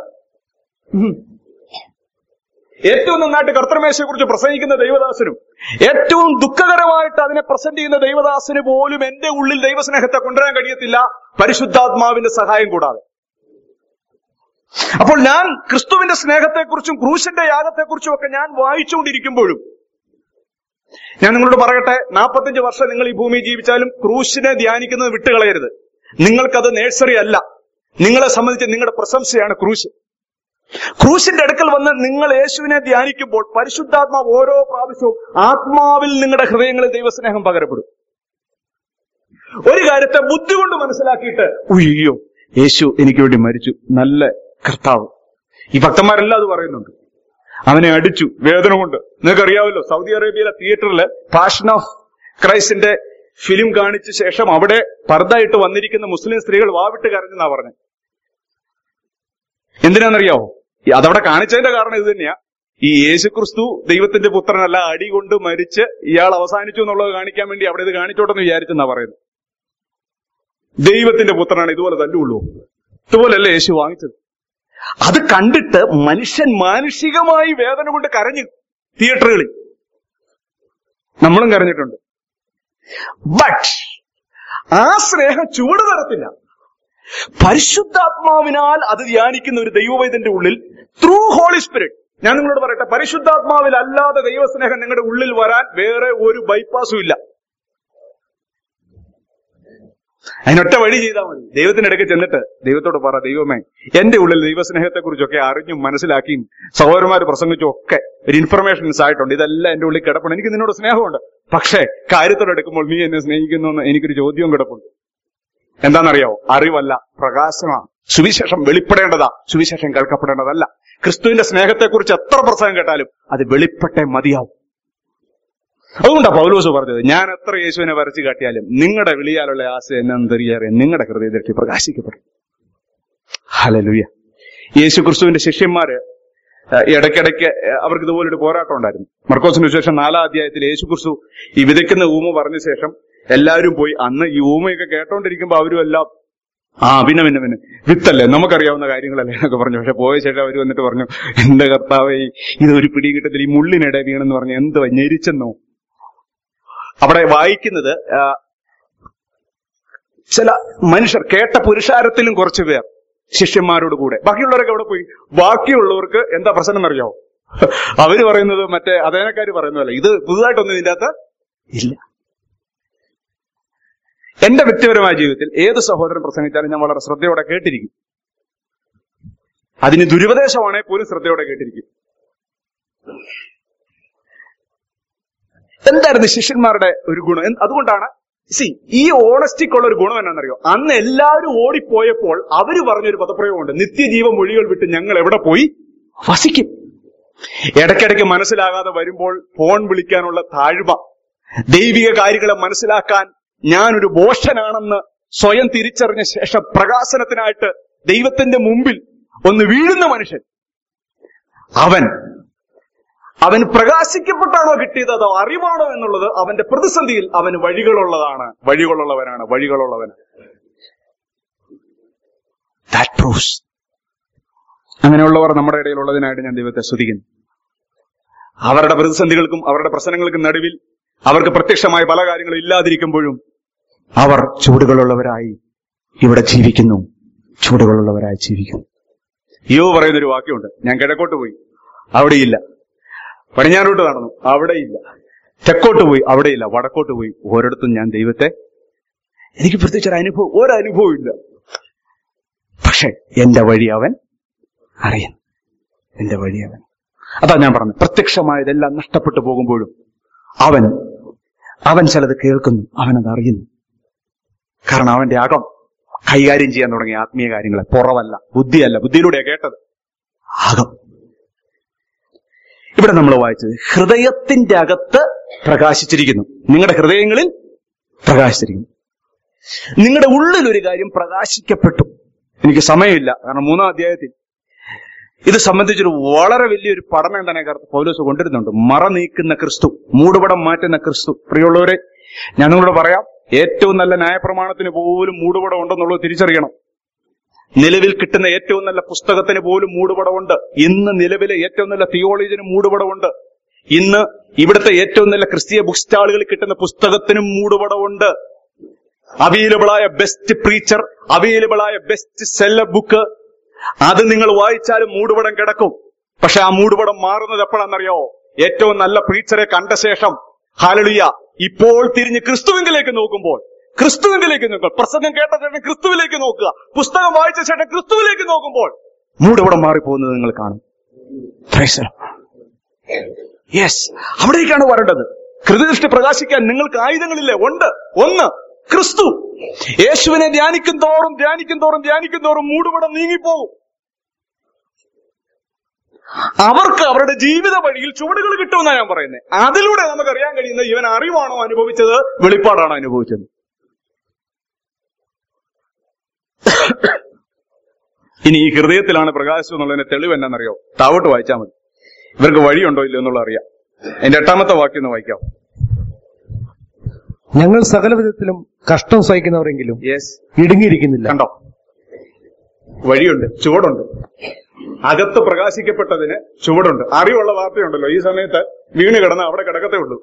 ഏറ്റവും നന്നായിട്ട് കർത്തമേശയെ കുറിച്ച് പ്രസംഗിക്കുന്ന ദൈവദാസനും ഏറ്റവും ദുഃഖകരമായിട്ട് അതിനെ പ്രസന്റ് ചെയ്യുന്ന ദൈവദാസന് പോലും എന്റെ ഉള്ളിൽ ദൈവസ്നേഹത്തെ കൊണ്ടുവരാൻ കഴിയത്തില്ല പരിശുദ്ധാത്മാവിന്റെ സഹായം കൂടാതെ അപ്പോൾ ഞാൻ ക്രിസ്തുവിന്റെ സ്നേഹത്തെക്കുറിച്ചും ക്രൂശിന്റെ യാഗത്തെക്കുറിച്ചും ഒക്കെ ഞാൻ വായിച്ചുകൊണ്ടിരിക്കുമ്പോഴും ഞാൻ നിങ്ങളോട് പറയട്ടെ നാൽപ്പത്തഞ്ച് വർഷം നിങ്ങൾ ഈ ഭൂമിയിൽ ജീവിച്ചാലും ക്രൂശിനെ ധ്യാനിക്കുന്നത് വിട്ടുകളയരുത് നിങ്ങൾക്കത് നേഴ്സറി അല്ല നിങ്ങളെ സംബന്ധിച്ച് നിങ്ങളുടെ പ്രശംസയാണ് ക്രൂശ് ക്രൂശിന്റെ അടുക്കൽ വന്ന് നിങ്ങൾ യേശുവിനെ ധ്യാനിക്കുമ്പോൾ പരിശുദ്ധാത്മാവ് ഓരോ പ്രാവശ്യവും ആത്മാവിൽ നിങ്ങളുടെ ഹൃദയങ്ങളിൽ ദൈവസ്നേഹം പകരപ്പെടും ഒരു കാര്യത്തെ ബുദ്ധി കൊണ്ട് മനസ്സിലാക്കിയിട്ട് ഉയ്യോ യേശു എനിക്ക് വേണ്ടി മരിച്ചു നല്ല കർത്താവ് ഈ ഭക്തന്മാരെല്ലാം അത് പറയുന്നുണ്ട് അവനെ അടിച്ചു വേദന കൊണ്ട് നിങ്ങൾക്ക് അറിയാമല്ലോ സൗദി അറേബ്യയിലെ തിയേറ്ററിൽ പാഷൻ ഓഫ് ക്രൈസ്റ്റിന്റെ ഫിലിം കാണിച്ച ശേഷം അവിടെ പർദ്ദയിട്ട് വന്നിരിക്കുന്ന മുസ്ലിം സ്ത്രീകൾ വാവിട്ട് കരഞ്ഞെന്നാ പറഞ്ഞത് എന്തിനാണെന്നറിയാവോ ഈ അതവിടെ കാണിച്ചതിന്റെ കാരണം ഇത് തന്നെയാ ഈ യേശുക്രിസ്തു ദൈവത്തിന്റെ പുത്രനല്ല അടി കൊണ്ട് മരിച്ച് ഇയാൾ അവസാനിച്ചു എന്നുള്ളത് കാണിക്കാൻ വേണ്ടി അവിടെ ഇത് കാണിച്ചോട്ടെന്ന് വിചാരിച്ചെന്നാ പറയുന്നത് ദൈവത്തിന്റെ പുത്രനാണ് ഇതുപോലെ തല്ലുള്ളൂ ഇതുപോലല്ലേ യേശു വാങ്ങിച്ചത് അത് കണ്ടിട്ട് മനുഷ്യൻ മാനുഷികമായി വേദന കൊണ്ട് കരഞ്ഞു തിയേറ്ററുകളിൽ നമ്മളും കരഞ്ഞിട്ടുണ്ട് ബട്ട് ആ സ്നേഹം ചൂട് തരത്തില്ല പരിശുദ്ധാത്മാവിനാൽ അത് ധ്യാനിക്കുന്ന ഒരു ദൈവവൈദ്യന്റെ ഉള്ളിൽ ത്രൂ ഹോളി സ്പിരിറ്റ് ഞാൻ നിങ്ങളോട് പറയട്ടെ പരിശുദ്ധാത്മാവിൽ അല്ലാതെ ദൈവസ്നേഹം നിങ്ങളുടെ ഉള്ളിൽ വരാൻ വേറെ ഒരു ബൈപ്പാസും ഇല്ല അതിനൊറ്റ വഴി ചെയ്താൽ മതി ദൈവത്തിന്റെ ഇടയ്ക്ക് ചെന്നിട്ട് ദൈവത്തോട് പറ ദൈവമേ എന്റെ ഉള്ളിൽ ദൈവസ്നേഹത്തെ കുറിച്ചൊക്കെ അറിഞ്ഞും മനസ്സിലാക്കിയും സഹോദരന്മാർ പ്രസംഗിച്ചും ഒക്കെ ഒരു ഇൻഫർമേഷൻസ് ആയിട്ടുണ്ട് ഇതെല്ലാം എന്റെ ഉള്ളിൽ കിടപ്പുണ്ട് എനിക്ക് നിന്നോട് സ്നേഹമുണ്ട് പക്ഷേ കാര്യത്തോടെ എടുക്കുമ്പോൾ നീ എന്നെ സ്നേഹിക്കുന്നു എന്ന് എനിക്കൊരു ചോദ്യവും കിടപ്പുണ്ട് എന്താണെന്നറിയാവോ അറിവല്ല പ്രകാശമാണ് സുവിശേഷം വെളിപ്പെടേണ്ടതാ സുവിശേഷം കേൾക്കപ്പെടേണ്ടതല്ല ക്രിസ്തുവിന്റെ സ്നേഹത്തെക്കുറിച്ച് എത്ര പ്രസംഗം കേട്ടാലും അത് വെളിപ്പെട്ടേ മതിയാവും അതുകൊണ്ടാ പൗലോസ് പറഞ്ഞത് ഞാൻ എത്ര യേശുവിനെ വരച്ചു കാട്ടിയാലും നിങ്ങളുടെ വിളിയാലുള്ള ആശ എന്നെന്തറിയാറെ നിങ്ങളുടെ ഹൃദയദൃഷ്ടി പ്രകാശിക്കപ്പെടും ഹലലുയ യേശു ക്രിസ്തുവിന്റെ ശിഷ്യന്മാര് ഏഹ്, ഇടയ്ക്കിടയ്ക്ക് ഏഹ്, അവർക്ക് ഇതുപോലൊരു പോരാട്ടം ഉണ്ടായിരുന്നു മർക്കോസിന് ശേഷം നാലാം അധ്യായത്തിൽ യേശു ക്രിസ്തു ഈ വിതയ്ക്കുന്ന ഊമ പറഞ്ഞ ശേഷം എല്ലാവരും പോയി അന്ന് ഈ ഊമയൊക്കെ കേട്ടോണ്ടിരിക്കുമ്പോ അവരും എല്ലാം ആ പിന്നെ പിന്നെ പിന്നെ വിത്തല്ലേ നമുക്കറിയാവുന്ന കാര്യങ്ങളല്ലേ എന്നൊക്കെ പറഞ്ഞു പക്ഷെ പോയ ശേഷം അവർ വന്നിട്ട് പറഞ്ഞു എന്റെ കർത്താവേ ഇത് ഒരു പിടി കിട്ടത്തിൽ ഈ മുള്ളിനിടെ വീണെന്ന് പറഞ്ഞു എന്തുവാ ഞെരിച്ചെന്നോ അവിടെ വായിക്കുന്നത് ആ, ചില മനുഷ്യർ കേട്ട പുരുഷാരത്തിലും കുറച്ചു പേർ ശിഷ്യന്മാരോട് കൂടെ ബാക്കിയുള്ളവരൊക്കെ അവിടെ പോയി ബാക്കിയുള്ളവർക്ക് എന്താ പ്രശ്നം എന്നറിയാവോ അവര് പറയുന്നത് മറ്റേ അതേനക്കാര് പറയുന്നതല്ല ഇത് പുതുതായിട്ടൊന്നും ഇതിന്റെ അകത്ത് ഇല്ല എന്റെ വ്യക്തിപരമായ ജീവിതത്തിൽ ഏത് സഹോദരൻ പ്രസംഗിച്ചാലും ഞാൻ വളരെ ശ്രദ്ധയോടെ കേട്ടിരിക്കും അതിന് ദുരുപദേശമാണെങ്കിൽ പോലും ശ്രദ്ധയോടെ കേട്ടിരിക്കും എന്തായിരുന്നു ശിഷ്യന്മാരുടെ ഒരു ഗുണം എന്ത് അതുകൊണ്ടാണ് സി ഈ ഓണസ്റ്റിക്കുള്ള ഒരു ഗുണം എന്നാണെന്നറിയോ അന്ന് എല്ലാവരും ഓടിപ്പോയപ്പോൾ അവര് പറഞ്ഞൊരു പദപ്രയോഗമുണ്ട് നിത്യജീവ മൊഴികൾ വിട്ട് ഞങ്ങൾ എവിടെ പോയി വസിക്കും ഇടയ്ക്കിടയ്ക്ക് മനസ്സിലാകാതെ വരുമ്പോൾ ഫോൺ വിളിക്കാനുള്ള താഴ്മ ദൈവിക കാര്യങ്ങളെ മനസ്സിലാക്കാൻ ഞാനൊരു ബോഷനാണെന്ന് സ്വയം തിരിച്ചറിഞ്ഞ ശേഷം പ്രകാശനത്തിനായിട്ട് ദൈവത്തിന്റെ മുമ്പിൽ ഒന്ന് വീഴുന്ന മനുഷ്യൻ അവൻ അവൻ പ്രകാശിക്കപ്പെട്ടാണോ കിട്ടിയത് അതോ അറിവാണോ എന്നുള്ളത് അവന്റെ പ്രതിസന്ധിയിൽ അവന് വഴികളുള്ളതാണ് വഴികളുള്ളവനാണ് വഴികളുള്ളവന് ദാറ്റ് പ്രൂവ്സ് അങ്ങനെയുള്ളവർ നമ്മുടെ ഇടയിലുള്ളതിനായിട്ട് ഞാൻ ദൈവത്തെ സ്തുതിക്കുന്നു അവരുടെ പ്രതിസന്ധികൾക്കും അവരുടെ പ്രശ്നങ്ങൾക്കും നടുവിൽ അവർക്ക് പ്രത്യക്ഷമായ പല കാര്യങ്ങളും ഇല്ലാതിരിക്കുമ്പോഴും അവർ ചൂടുകളുള്ളവരായി ഇവിടെ ജീവിക്കുന്നു ചൂടുകളുള്ളവരായി ജീവിക്കുന്നു യോ പറയുന്നൊരു വാക്യമുണ്ട് ഞാൻ കിഴക്കോട്ട് പോയി അവിടെയില്ല പടിഞ്ഞാറോട്ട് നടന്നു അവിടെയില്ല തെക്കോട്ട് പോയി അവിടെയില്ല വടക്കോട്ട് പോയി ഓരോടത്തും ഞാൻ ദൈവത്തെ എനിക്ക് പ്രത്യേകിച്ച് ഒരു അനുഭവം ഒരനുഭവം ഇല്ല പക്ഷെ എന്റെ വഴി അവൻ അറിയുന്നു എന്റെ വഴി അവൻ അതാ ഞാൻ പറഞ്ഞത് പ്രത്യക്ഷമായതെല്ലാം നഷ്ടപ്പെട്ടു പോകുമ്പോഴും അവൻ അവൻ ചിലത് കേൾക്കുന്നു അവൻ അത് അറിയുന്നു കാരണം അവന്റെ അകം കൈകാര്യം ചെയ്യാൻ തുടങ്ങിയ ആത്മീയ കാര്യങ്ങളെ പുറവല്ല ബുദ്ധിയല്ല ബുദ്ധിയിലൂടെയാ കേട്ടത് അകം ഇവിടെ നമ്മൾ വായിച്ചത് ഹൃദയത്തിന്റെ അകത്ത് പ്രകാശിച്ചിരിക്കുന്നു നിങ്ങളുടെ ഹൃദയങ്ങളിൽ പ്രകാശിച്ചിരിക്കുന്നു നിങ്ങളുടെ ഉള്ളിൽ ഒരു കാര്യം പ്രകാശിക്കപ്പെട്ടു എനിക്ക് സമയമില്ല കാരണം മൂന്നാം അധ്യായത്തിൽ ഇത് സംബന്ധിച്ചൊരു വളരെ വലിയൊരു പഠനം തന്നെ കർത്ത പൗലോസ് കൊണ്ടിരുന്നുണ്ട് മറ നീക്കുന്ന ക്രിസ്തു മൂടുപടം മാറ്റുന്ന ക്രിസ്തു പ്രിയമുള്ളവരെ ഞാൻ നിങ്ങളോട് പറയാം ഏറ്റവും നല്ല ന്യായപ്രമാണത്തിന് പോലും മൂടുപടം ഉണ്ടെന്നുള്ളത് തിരിച്ചറിയണം നിലവിൽ കിട്ടുന്ന ഏറ്റവും നല്ല പുസ്തകത്തിന് പോലും മൂടുപടമുണ്ട് ഇന്ന് നിലവിലെ ഏറ്റവും നല്ല തിയോളജിന് മൂടുപടമുണ്ട് ഇന്ന് ഇവിടുത്തെ ഏറ്റവും നല്ല ക്രിസ്തീയ ബുക്ക് സ്റ്റാളുകളിൽ കിട്ടുന്ന പുസ്തകത്തിനും മൂടുപടമുണ്ട് അവൈലബിൾ ആയ ബെസ്റ്റ് പ്രീച്ചർ അവൈലബിൾ ആയ ബെസ്റ്റ് സെല്ലർ ബുക്ക് അത് നിങ്ങൾ വായിച്ചാലും മൂടുപടം കിടക്കും പക്ഷെ ആ മൂടുപടം മാറുന്നത് എപ്പോഴാണെന്നറിയോ ഏറ്റവും നല്ല പ്രീച്ചറെ കണ്ട ശേഷം ഹാലളിയ ഇപ്പോൾ തിരിഞ്ഞ് ക്രിസ്തുവിങ്കിലേക്ക് നോക്കുമ്പോൾ ക്രിസ്തുവിങ്കിലേക്ക് നോക്കുക പ്രസംഗം കേട്ട ശേഷം ക്രിസ്തുവിലേക്ക് നോക്കുക പുസ്തകം വായിച്ച ശേഷം ക്രിസ്തുവിലേക്ക് നോക്കുമ്പോൾ മൂടുപടം മാറിപ്പോകുന്നത് നിങ്ങൾ കാണും യെസ് അവിടേക്കാണ് വരേണ്ടത് കൃതിദൃഷ്ടി പ്രകാശിക്കാൻ നിങ്ങൾക്ക് ആയുധങ്ങളില്ലേ ഉണ്ട് ഒന്ന് ക്രിസ്തു യേശുവിനെ ധ്യാനിക്കും തോറും ധ്യാനിക്കും തോറും ധ്യാനിക്കും തോറും മൂടുപടം നീങ്ങിപ്പോകും അവർക്ക് അവരുടെ ജീവിത വഴിയിൽ ചുവടുകൾ കിട്ടുമെന്നാണ് ഞാൻ പറയുന്നത് അതിലൂടെ നമുക്ക് അറിയാൻ കഴിയുന്ന ഇവൻ അറിവാണോ അനുഭവിച്ചത് വെളിപ്പാടാണോ അനുഭവിച്ചത് ഇനി ഈ ഹൃദയത്തിലാണ് പ്രകാശം എന്നുള്ളതിന്റെ തെളിവ് എന്നാണെന്നറിയോ താവോട്ട് വായിച്ചാൽ മതി ഇവർക്ക് വഴിയുണ്ടോ ഇല്ലയോ എന്നുള്ളത് അറിയാം എന്റെ എട്ടാമത്തെ വാക്യം ഒന്ന് വായിക്കാം ഞങ്ങൾ സകല വിധത്തിലും കഷ്ടം സഹിക്കുന്നവരെങ്കിലും യെസ് ഇടുങ്ങിയിരിക്കുന്നില്ല കണ്ടോ വഴിയുണ്ട് ചുവടുണ്ട് അകത്ത് പ്രകാശിക്കപ്പെട്ടതിന് ചുവടുണ്ട് അറിവുള്ള വാർത്തയുണ്ടല്ലോ ഈ സമയത്ത് വീണ് കിടന്ന് അവിടെ കിടക്കത്തേ ഉള്ളൂ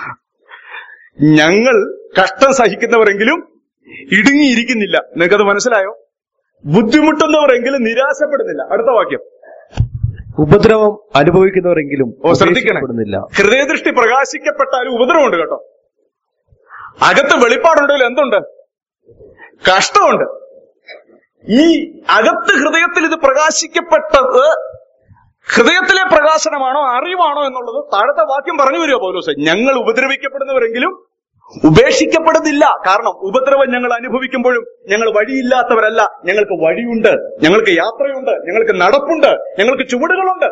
ഞങ്ങൾ കഷ്ടം സഹിക്കുന്നവരെങ്കിലും ഇടുങ്ങിയിരിക്കുന്നില്ല നിങ്ങൾക്കത് മനസ്സിലായോ ബുദ്ധിമുട്ടുന്നവരെങ്കിലും നിരാശപ്പെടുന്നില്ല അടുത്ത വാക്യം ഉപദ്രവം അനുഭവിക്കുന്നവരെങ്കിലും ഓ ശ്രദ്ധിക്കണേ ഉപേക്ഷിക്കപ്പെടുന്നില്ല ഹൃദയദൃഷ്ടി പ്രകാശിക്കപ്പെട്ടാലും ഉപദ്രവമുണ്ട് കേട്ടോ അകത്ത് വെളിപ്പാടുണ്ടെങ്കിൽ എന്തുണ്ട് കഷ്ടമുണ്ട് ഈ അകത്ത് ഹൃദയത്തിൽ ഇത് പ്രകാശിക്കപ്പെട്ടത് ഹൃദയത്തിലെ പ്രകാശനമാണോ അറിവാണോ എന്നുള്ളത് താഴത്തെ വാക്യം പറഞ്ഞു വരിക പൗലോസ് ഞങ്ങൾ ഉപദ്രവിക്കപ്പെടുന്നവരെങ്കിലും ഉപേക്ഷിക്കപ്പെടുന്നില്ല കാരണം ഉപദ്രവം ഞങ്ങൾ അനുഭവിക്കുമ്പോഴും ഞങ്ങൾ വഴിയില്ലാത്തവരല്ല ഞങ്ങൾക്ക് വഴിയുണ്ട് ഞങ്ങൾക്ക് യാത്രയുണ്ട് ഞങ്ങൾക്ക് നടപ്പുണ്ട് ഞങ്ങൾക്ക് ചുവടുകളുണ്ട്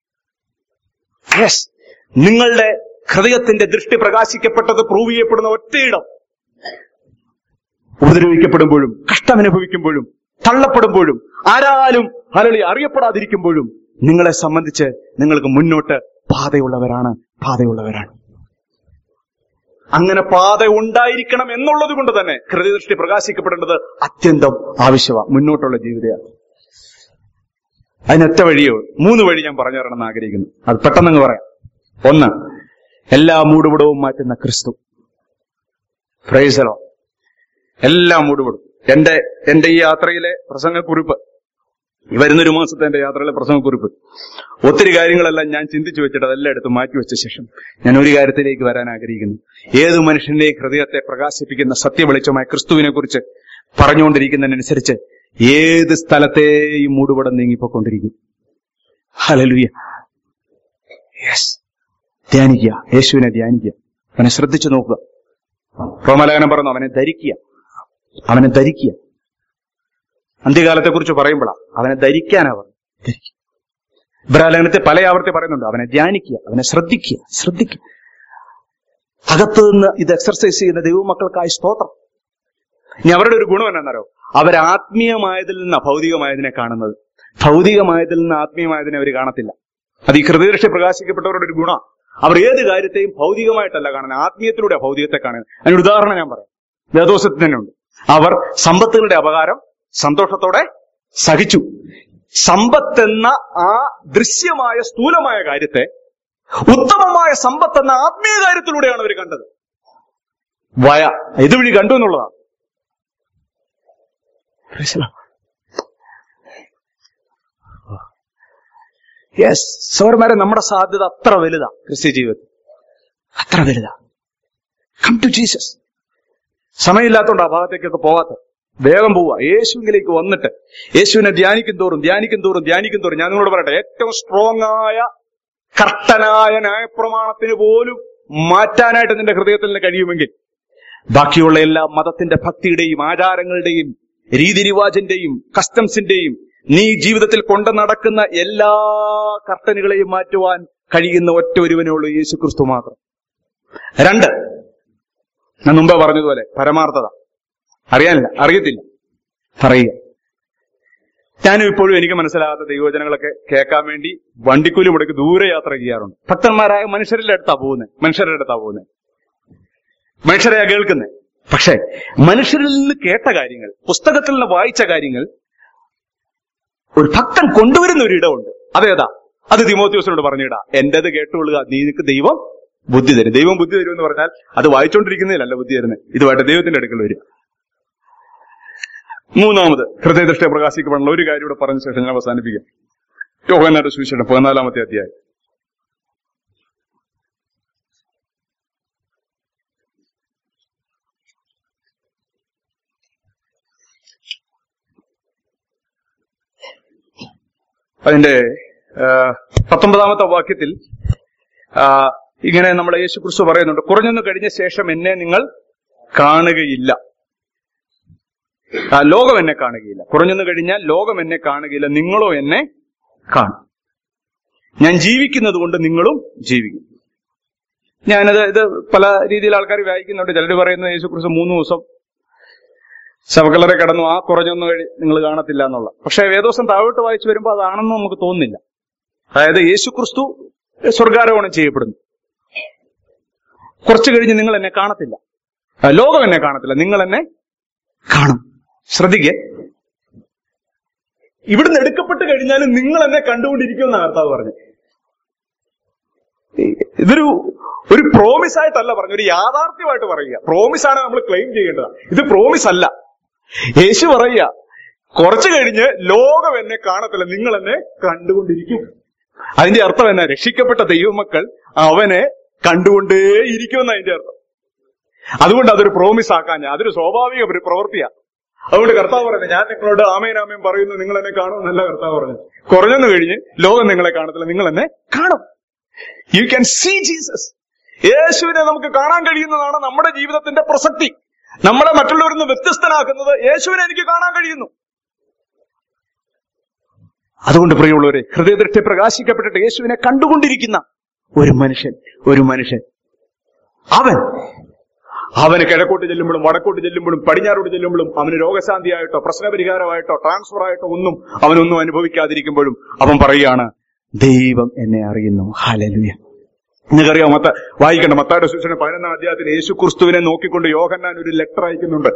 യെസ് നിങ്ങളുടെ ഹൃദയത്തിന്റെ ദൃഷ്ടി പ്രകാശിക്കപ്പെട്ടത് പ്രൂവ് ചെയ്യപ്പെടുന്ന ഒറ്റയിടം ഉപദ്രവിക്കപ്പെടുമ്പോഴും കഷ്ടമനുഭവിക്കുമ്പോഴും തള്ളപ്പെടുമ്പോഴും ആരാലും അലളി അറിയപ്പെടാതിരിക്കുമ്പോഴും നിങ്ങളെ സംബന്ധിച്ച് നിങ്ങൾക്ക് മുന്നോട്ട് പാതയുള്ളവരാണ് പാതയുള്ളവരാണ് അങ്ങനെ പാത ഉണ്ടായിരിക്കണം എന്നുള്ളത് കൊണ്ട് തന്നെ ഹൃദയദൃഷ്ടി പ്രകാശിക്കപ്പെടേണ്ടത് അത്യന്തം ആവശ്യമാണ് മുന്നോട്ടുള്ള ജീവിതമാണ് അതിനൊറ്റ വഴിയോ മൂന്ന് വഴി ഞാൻ പറഞ്ഞു തരണമെന്ന് ആഗ്രഹിക്കുന്നു അത് പെട്ടെന്ന് പറയാം ഒന്ന് എല്ലാ മൂടുപടവും മാറ്റുന്ന ക്രിസ്തു ഫ്രൈസലോ എല്ലാ മൂടുപടും എന്റെ എന്റെ ഈ യാത്രയിലെ പ്രസംഗക്കുറിപ്പ് ഈ വരുന്നൊരു മാസത്തെ എന്റെ യാത്രയിലെ പ്രസംഗക്കുറിപ്പ് ഒത്തിരി കാര്യങ്ങളെല്ലാം ഞാൻ ചിന്തിച്ചു വെച്ചിട്ട് അതെല്ലാം എടുത്ത് മാറ്റിവെച്ച ശേഷം ഞാൻ ഒരു കാര്യത്തിലേക്ക് വരാൻ ആഗ്രഹിക്കുന്നു ഏത് മനുഷ്യന്റെയും ഹൃദയത്തെ പ്രകാശിപ്പിക്കുന്ന സത്യവെളിച്ചമായ ക്രിസ്തുവിനെ കുറിച്ച് പറഞ്ഞുകൊണ്ടിരിക്കുന്നതിനനുസരിച്ച് ഏത് സ്ഥലത്തെയും മൂടുപടം നീങ്ങിപ്പോക്കൊണ്ടിരിക്കും ഹലലുയ യെസ് ധ്യാനിക്കുക യേശുവിനെ ധ്യാനിക്കുക അവനെ ശ്രദ്ധിച്ചു നോക്കുക റോമലേഖനം പറഞ്ഞു അവനെ ധരിക്കുക അവനെ ധരിക്കുക അന്ത്യകാലത്തെ കുറിച്ച് പറയുമ്പോഴാണ് അവനെ ധരിക്കാനാ പറഞ്ഞു ധരിക്കുക ഇബ്രാലേഖനത്തെ പല ആവർത്തി പറയുന്നുണ്ട് അവനെ ധ്യാനിക്കുക അവനെ ശ്രദ്ധിക്കുക ശ്രദ്ധിക്കുക അകത്ത് നിന്ന് ഇത് എക്സർസൈസ് ചെയ്യുന്ന ദൈവമക്കൾക്കായി സ്തോത്രം ഇനി അവരുടെ ഒരു ഗുണം എന്നാണോ അവർ ആത്മീയമായതിൽ നിന്ന് ഭൗതികമായതിനെ കാണുന്നത് ഭൗതികമായതിൽ നിന്ന് ആത്മീയമായതിനെ അവർ കാണത്തില്ല അത് ഈ ഹൃദയദൃഷ്ടി പ്രകാശിക്കപ്പെട്ടവരുടെ ഒരു ഗുണം അവർ ഏത് കാര്യത്തെയും ഭൗതികമായിട്ടല്ല കാണുന്നത് ആത്മീയത്തിലൂടെ ഭൗതികത്തെ കാണുന്നത് അതിന് ഉദാഹരണം ഞാൻ പറയാം വേദോസത്തിൽ തന്നെ ഉണ്ട് അവർ സമ്പത്തുകളുടെ അപകാരം സന്തോഷത്തോടെ സഹിച്ചു സമ്പത്തെന്ന ആ ദൃശ്യമായ സ്ഥൂലമായ കാര്യത്തെ ഉത്തമമായ സമ്പത്ത് എന്ന ആത്മീയ കാര്യത്തിലൂടെയാണ് അവർ കണ്ടത് വയ ഇതുവഴി കണ്ടു എന്നുള്ളതാണ് യെസ് സോർമാരെ നമ്മുടെ സാധ്യത അത്ര വലുതാ ക്രിസ്ത്യ ജീവിതത്തിൽ അത്ര വലുതാ കം ടു ജീസസ് സമയമില്ലാത്തതുകൊണ്ട് ആ ഭാഗത്തേക്കൊക്കെ പോകാത്ത വേഗം പോവുക യേശുവിലേക്ക് വന്നിട്ട് യേശുവിനെ ധ്യാനിക്കും തോറും ധ്യാനിക്കും തോറും ധ്യാനിക്കും തോറും ഞാൻ നിങ്ങളോട് പറയട്ടെ ഏറ്റവും സ്ട്രോങ് ആയ കർട്ടനായ ന്യായപ്രമാണത്തിന് പോലും മാറ്റാനായിട്ട് നിന്റെ ഹൃദയത്തിൽ നിന്ന് കഴിയുമെങ്കിൽ ബാക്കിയുള്ള എല്ലാ മതത്തിന്റെ ഭക്തിയുടെയും ആചാരങ്ങളുടെയും രീതിരിവാജിന്റെയും കസ്റ്റംസിന്റെയും നീ ജീവിതത്തിൽ കൊണ്ടു നടക്കുന്ന എല്ലാ കർട്ടനുകളെയും മാറ്റുവാൻ കഴിയുന്ന ഒറ്റ ഒരുവനേ ഉള്ളൂ യേശു ക്രിസ്തു മാത്രം രണ്ട് ഞാൻ മുമ്പേ പറഞ്ഞതുപോലെ പരമാർത്ഥത അറിയാനില്ല അറിയത്തില്ല പറയുക ഞാനും ഇപ്പോഴും എനിക്ക് മനസ്സിലാകാത്ത ദൈവവചനങ്ങളൊക്കെ കേൾക്കാൻ വേണ്ടി വണ്ടിക്കൂലി മുടക്കി ദൂരെ യാത്ര ചെയ്യാറുണ്ട് ഭക്തന്മാരായ മനുഷ്യരുടെ അടുത്താ പോകുന്നത് മനുഷ്യരുടെ അടുത്താ പോകുന്നത് മനുഷ്യരെയാ കേൾക്കുന്നത് പക്ഷേ മനുഷ്യരിൽ നിന്ന് കേട്ട കാര്യങ്ങൾ പുസ്തകത്തിൽ നിന്ന് വായിച്ച കാര്യങ്ങൾ ഒരു ഭക്തൻ കൊണ്ടുവരുന്ന ഒരു ഇടമുണ്ട് അതേതാ അത് തിമോത്യോസിനോട് പറഞ്ഞിടാ എന്റേത് കേട്ടുകൊള്ളുക നിനക്ക് ദൈവം ബുദ്ധി തരും ദൈവം ബുദ്ധി തരും എന്ന് പറഞ്ഞാൽ അത് വായിച്ചുകൊണ്ടിരിക്കുന്നതിലല്ല ബുദ്ധി തരുന്നത് ഇതുമായിട്ട് ദൈവത്തിന്റെ അടുക്കൽ വരിക മൂന്നാമത് ഹൃദയദൃഷ്ടിയെ പ്രകാശിക്കപ്പെടാനുള്ള ഒരു കാര്യം ഇവിടെ പറഞ്ഞ ശേഷം ഞാൻ അവസാനിപ്പിക്കാം യോഹന്നാന്റെ സുവിശേഷം പതിനാലാമത്തെ അധ്യായം അതിന്റെ ആ, പത്തൊമ്പതാമത്തെ വാക്യത്തിൽ ആ, ഇങ്ങനെ നമ്മുടെ യേശു ക്രിസ്തു പറയുന്നുണ്ട് കുറഞ്ഞൊന്നു കഴിഞ്ഞ ശേഷം എന്നെ നിങ്ങൾ കാണുകയില്ല ആ, ലോകം എന്നെ കാണുകയില്ല കുറഞ്ഞൊന്നു കഴിഞ്ഞാൽ ലോകം എന്നെ കാണുകയില്ല നിങ്ങളോ എന്നെ കാണും ഞാൻ ജീവിക്കുന്നത് കൊണ്ട് നിങ്ങളും ജീവിക്കും ഞാനത് ഇത് പല രീതിയിൽ ആൾക്കാർ വായിക്കുന്നുണ്ട് ചിലർ പറയുന്നത് യേശു ക്രിസ്തു മൂന്ന് ദിവസം ശവക്കലറെ കടന്നു ആ കുറഞ്ഞൊന്നും കഴി നിങ്ങൾ കാണത്തില്ല എന്നുള്ള പക്ഷെ വേദോസം താഴോട്ട് വായിച്ചു വരുമ്പോൾ അതാണെന്ന് നമുക്ക് തോന്നുന്നില്ല അതായത് യേശു ക്രിസ്തു സ്വർഗാരോഹണം ചെയ്യപ്പെടുന്നു കുറച്ചു കഴിഞ്ഞ് നിങ്ങൾ എന്നെ കാണത്തില്ല ആ, ലോകം എന്നെ കാണത്തില്ല നിങ്ങൾ എന്നെ കാണും ശ്രദ്ധിക്കേ ഇവിടുന്ന് എടുക്കപ്പെട്ട് കഴിഞ്ഞാലും നിങ്ങൾ എന്നെ കണ്ടുകൊണ്ടിരിക്കുമെന്നാണ് കർത്താവ് പറഞ്ഞു ഇതൊരു ഒരു പ്രോമിസ് ആയിട്ടല്ല പറഞ്ഞു ഒരു യാഥാർത്ഥ്യമായിട്ട് പറയുക പ്രോമിസ് ആണ് നമ്മൾ ക്ലെയിം ചെയ്യേണ്ടത് ഇത് പ്രോമിസ് അല്ല യേശു പറയുക കുറച്ചു കഴിഞ്ഞ് ലോകം എന്നെ കാണത്തില്ല നിങ്ങൾ എന്നെ കണ്ടുകൊണ്ടിരിക്കും അതിന്റെ അർത്ഥം എന്നാ രക്ഷിക്കപ്പെട്ട ദൈവമക്കൾ അവനെ കണ്ടുകൊണ്ടേയിരിക്കുമെന്ന് അതിന്റെ അർത്ഥം അതുകൊണ്ട് അതൊരു പ്രോമിസ് ആക്കാൻ അതൊരു സ്വാഭാവിക ഒരു പ്രവൃത്തിയാ അതുകൊണ്ട് കർത്താവ് പറയുന്നത് ഞാൻ നിങ്ങളോട് ആമേൻ ആമേൻ പറയുന്നു നിങ്ങൾ എന്നെ കാണുമെന്നല്ല കർത്താവ് പറഞ്ഞത് കുറഞ്ഞെന്ന് കഴിഞ്ഞ് ലോകം നിങ്ങളെ കാണത്തില്ല നിങ്ങൾ എന്നെ കാണും യു ക്യാൻ സീ ജീസസ് യേശുവിനെ നമുക്ക് കാണാൻ കഴിയുന്നതാണ് നമ്മുടെ ജീവിതത്തിന്റെ പ്രസക്തി നമ്മളെ മറ്റുള്ളവരിൽ നിന്ന് വ്യത്യസ്തനാക്കുന്നത് യേശുവിനെ എനിക്ക് കാണാൻ കഴിയുന്നു അതുകൊണ്ട് പ്രിയമുള്ളവരെ ഹൃദയദൃഷ്ടി പ്രകാശിക്കപ്പെട്ടിട്ട് യേശുവിനെ കണ്ടുകൊണ്ടിരിക്കുന്ന ഒരു മനുഷ്യൻ ഒരു മനുഷ്യൻ അവൻ അവന് കിഴക്കോട്ട് ചെല്ലുമ്പോഴും വടക്കോട്ട് ചെല്ലുമ്പോഴും പടിഞ്ഞാറോട്ട് ചെല്ലുമ്പോഴും അവന് രോഗശാന്തിയായിട്ടോ പ്രശ്നപരിഹാരമായിട്ടോ ട്രാൻസ്ഫർ ആയിട്ടോ ഒന്നും അവനൊന്നും അനുഭവിക്കാതിരിക്കുമ്പോഴും അവൻ പറയുകയാണ് ദൈവം എന്നെ അറിയുന്നു ഹാലലുയ നിങ്ങൾക്കറിയാം മത്ത വായിക്കണ്ട മത്തായുടെ ശിക്ഷണ പതിനൊന്നാം അധ്യായത്തിൽ യേശു ക്രിസ്തുവിനെ നോക്കിക്കൊണ്ട് യോഹന്നാൻ ഒരു ലെറ്റർ അയക്കുന്നുണ്ട്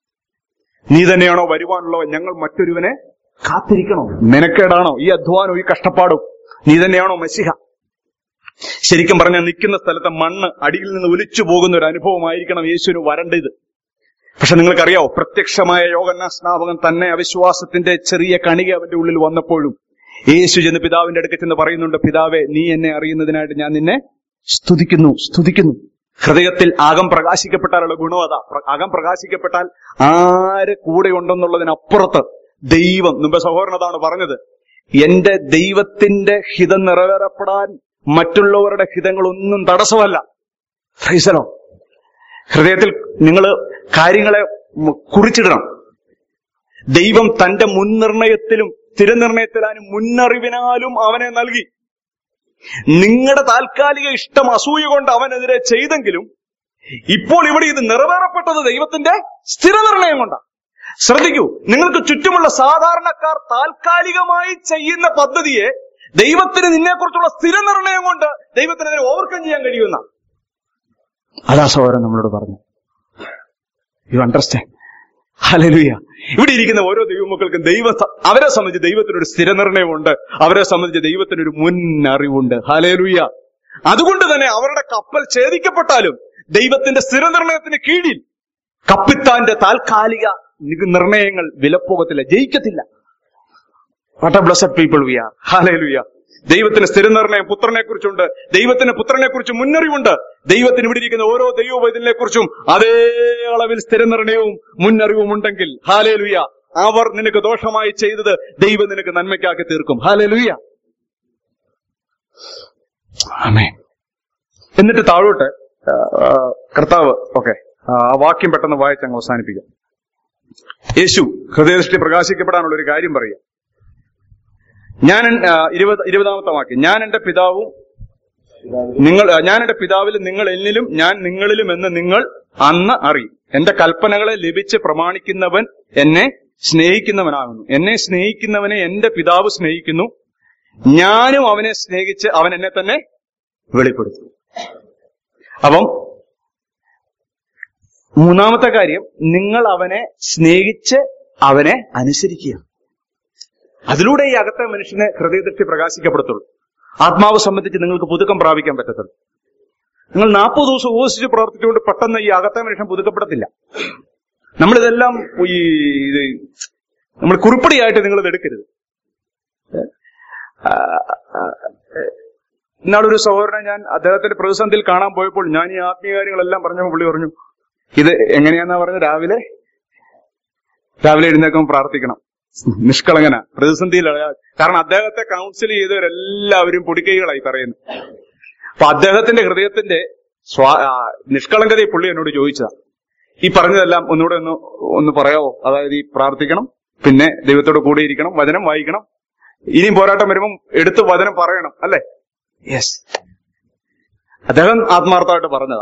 നീ തന്നെയാണോ വരുവാനുള്ളവൻ ഞങ്ങൾ മറ്റൊരുവനെ കാത്തിരിക്കണോ മെനക്കേടാണോ ഈ അധ്വാനവും ഈ കഷ്ടപ്പാടും നീ തന്നെയാണോ മെസ്സിഹ ശരിക്കും പറഞ്ഞാൽ നിൽക്കുന്ന സ്ഥലത്തെ മണ്ണ് അടിയിൽ നിന്ന് ഒലിച്ചു പോകുന്ന ഒരു അനുഭവമായിരിക്കണം യേശുവിന് വരേണ്ടത് പക്ഷെ നിങ്ങൾക്കറിയാവോ പ്രത്യക്ഷമായ യോഗന്ന സ്നാപകൻ തന്നെ അവിശ്വാസത്തിന്റെ ചെറിയ കണിക അവന്റെ ഉള്ളിൽ വന്നപ്പോഴും യേശു ചെന്ന് പിതാവിന്റെ അടുക്കൽ ചെന്ന് പറയുന്നുണ്ട് പിതാവെ നീ എന്നെ അറിയുന്നതിനായിട്ട് ഞാൻ നിന്നെ സ്തുതിക്കുന്നു സ്തുതിക്കുന്നു ഹൃദയത്തിൽ അകം പ്രകാശിക്കപ്പെട്ടാലുള്ള ഗുണം അതാ പ്ര- അകം പ്രകാശിക്കപ്പെട്ടാൽ ആര് കൂടെ ഉണ്ടെന്നുള്ളതിനപ്പുറത്ത് ദൈവം മുമ്പ് സഹോദരൻ അതാണ് പറഞ്ഞത് എന്റെ ദൈവത്തിന്റെ ഹിതം നിറവേറപ്പെടാൻ മറ്റുള്ളവരുടെ ഹിതങ്ങളൊന്നും തടസ്സമല്ല ഫ്രൈസലോ ഹൃദയത്തിൽ നിങ്ങൾ കാര്യങ്ങളെ ഉം കുറിച്ചിടണം ദൈവം തന്റെ മുൻനിർണയത്തിലും സ്ഥിരനിർണയത്തിലാനും മുന്നറിവിനാലും അവനെ നൽകി നിങ്ങളുടെ താൽക്കാലിക ഇഷ്ടം അസൂയ കൊണ്ട് അവനെതിരെ ചെയ്തെങ്കിലും ഇപ്പോൾ ഇവിടെ ഇത് നിറവേറപ്പെട്ടത് ദൈവത്തിന്റെ സ്ഥിരനിർണയം കൊണ്ടാണ് ശ്രദ്ധിക്കൂ നിങ്ങൾക്ക് ചുറ്റുമുള്ള സാധാരണക്കാർ താൽക്കാലികമായി ചെയ്യുന്ന പദ്ധതിയെ ദൈവത്തിന് നിന്നെക്കുറിച്ചുള്ള സ്ഥിരനിർണയം കൊണ്ട് ദൈവത്തിനെതിരെ ഓവർകം ചെയ്യാൻ കഴിയുന്ന അതാ സഹോദരൻ നമ്മളോട് പറഞ്ഞു യു അണ്ടർസ്റ്റാൻഡ് ഹലലുയ ഇവിടെ ഇരിക്കുന്ന ഓരോ ദൈവമക്കൾക്കും ദൈവ അവരെ സംബന്ധിച്ച് ദൈവത്തിനൊരു സ്ഥിരനിർണയമുണ്ട് അവരെ സംബന്ധിച്ച് ദൈവത്തിനൊരു മുന്നറിവുണ്ട് ഹലേലുയ അതുകൊണ്ട് തന്നെ അവരുടെ കപ്പൽ ഛേദിക്കപ്പെട്ടാലും ദൈവത്തിന്റെ സ്ഥിരനിർണയത്തിന് കീഴിൽ കപ്പിത്താന്റെ താൽക്കാലിക നി- നിർണയങ്ങൾ വിലപ്പോകത്തില്ല ജയിക്കത്തില്ല what a blessed people we are hallelujah ദൈവത്തിന് സ്ഥിരനിർണയം പുത്രനെ കുറിച്ചുണ്ട് ദൈവത്തിന് പുത്രനെ കുറിച്ച് മുന്നറിവുണ്ട് ദൈവത്തിന് ഇവിടെ ഇരിക്കുന്ന ഓരോ ദൈവവൈദ്യനെ കുറിച്ചും അതേ അളവിൽ സ്ഥിരനിർണയവും മുന്നറിവും ഉണ്ടെങ്കിൽ ഹാലേലുയ അവർ നിനക്ക് ദോഷമായി ചെയ്തത് ദൈവം നിനക്ക് നന്മയ്ക്കാക്കി തീർക്കും ഹാലേലുയ ആമേ എന്നിട്ട് താഴോട്ട് ആ, ആ, കർത്താവ് ഓക്കെ ആ വാക്യം പെട്ടെന്ന് വായിച്ചങ്ങ് അവസാനിപ്പിക്കാം യേശു ഹൃദയദൃഷ്ടി പ്രകാശിക്കപ്പെടാനുള്ള ഒരു കാര്യം പറയുക ഞാൻ എൻ- ആ, ഇരുപത് ഇരുപതാമത്തെ വാക്യം ഞാൻ എന്റെ പിതാവും നിങ്ങൾ ആ, ഞാൻ എന്റെ പിതാവിലും നിങ്ങൾ എന്നിലും ഞാൻ നിങ്ങളിലും എന്ന് നിങ്ങൾ അന്ന് അറിയും എന്റെ കൽപ്പനകളെ ലഭിച്ച് പ്രമാണിക്കുന്നവൻ എന്നെ സ്നേഹിക്കുന്നവനാകുന്നു എന്നെ സ്നേഹിക്കുന്നവനെ എന്റെ പിതാവ് സ്നേഹിക്കുന്നു ഞാനും അവനെ സ്നേഹിച്ച് അവൻ എന്നെ തന്നെ വെളിപ്പെടുത്തും അപ്പം മൂന്നാമത്തെ കാര്യം നിങ്ങൾ അവനെ സ്നേഹിച്ച് അവനെ അനുസരിക്കുക അതിലൂടെ ഈ അകത്തെ മനുഷ്യനെ ഹൃദയദൃഷ്ടി പ്രകാശിക്കപ്പെടുത്തുള്ളൂ ആത്മാവ് സംബന്ധിച്ച് നിങ്ങൾക്ക് പുതുക്കം പ്രാപിക്കാൻ പറ്റത്തുള്ളൂ നിങ്ങൾ നാൽപ്പത് ദിവസം ഉപസിച്ച് പ്രവർത്തിച്ചുകൊണ്ട് പെട്ടെന്ന് ഈ അകത്തെ മനുഷ്യൻ പുതുക്കപ്പെടത്തില്ല നമ്മളിതെല്ലാം ഈ ഇത് നമ്മൾ കുറിപ്പടിയായിട്ട് നിങ്ങൾ ഇത് എടുക്കരുത് ആ, ആ, ഇന്നാളൊരു സഹോദരനെ ഞാൻ അദ്ദേഹത്തിന്റെ പ്രതിസന്ധിയിൽ കാണാൻ പോയപ്പോൾ ഞാൻ ഈ ആത്മീയ കാര്യങ്ങളെല്ലാം പറഞ്ഞപ്പോൾ പുള്ളി പറഞ്ഞു ഇത് എങ്ങനെയാന്നാ പറഞ്ഞത് രാവിലെ രാവിലെ എഴുന്നേക്കുമ്പോൾ പ്രാർത്ഥിക്കണം നിഷ്കളങ്കന പ്രതിസന്ധിയിൽ കാരണം അദ്ദേഹത്തെ കൗൺസിൽ ചെയ്തവരെല്ലാവരും പൊടിക്കൈകളായി പറയുന്നു അപ്പൊ അദ്ദേഹത്തിന്റെ ഹൃദയത്തിന്റെ സ്വാ ആ, നിഷ്കളങ്കതയെ പുള്ളി എന്നോട് ചോദിച്ചതാ ഈ പറഞ്ഞതെല്ലാം ഒന്നുകൂടെ ഒന്ന് ഒന്ന് പറയാവോ അതായത് ഈ പ്രാർത്ഥിക്കണം പിന്നെ ദൈവത്തോട് കൂടെ ഇരിക്കണം വചനം വായിക്കണം ഇനിയും പോരാട്ടം വരുമ്പം എടുത്ത് വചനം പറയണം അല്ലേ യെസ് അദ്ദേഹം ആത്മാർത്ഥമായിട്ട് പറഞ്ഞതാ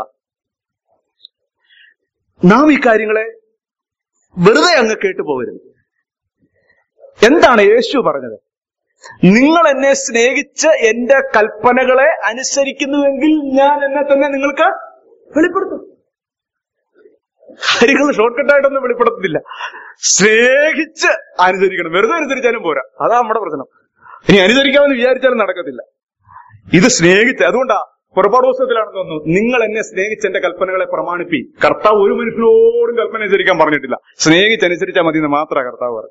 നാം ഈ കാര്യങ്ങളെ വെറുതെ അങ്ങ് കേട്ടു പോകരുത് എന്താണ് യേശു പറഞ്ഞത് നിങ്ങൾ എന്നെ സ്നേഹിച്ച് എന്റെ കൽപ്പനകളെ അനുസരിക്കുന്നുവെങ്കിൽ ഞാൻ എന്നെ തന്നെ നിങ്ങൾക്ക് വെളിപ്പെടുത്തും കാര്യങ്ങൾ ഷോർട്ട് കട്ടായിട്ടൊന്നും വെളിപ്പെടുത്തുന്നില്ല സ്നേഹിച്ച് അനുസരിക്കണം വെറുതെ അനുസരിച്ചാലും പോരാ അതാ നമ്മുടെ പ്രശ്നം ഇനി അനുസരിക്കാമെന്ന് വിചാരിച്ചാലും നടക്കത്തില്ല ഇത് സ്നേഹിച്ച് അതുകൊണ്ടാ പുറപ്പാട് പുസ്തകത്തിലാണെന്ന് തോന്നുന്നു നിങ്ങൾ എന്നെ സ്നേഹിച്ച് എന്റെ കൽപ്പനകളെ പ്രമാണിപ്പി കർത്താവ് ഒരു മനുഷ്യനോടും കൽപ്പന അനുസരിക്കാൻ പറഞ്ഞിട്ടില്ല സ്നേഹിച്ച് അനുസരിച്ചാൽ മതി എന്ന് മാത്രമാണ് കർത്താവ് പറഞ്ഞത്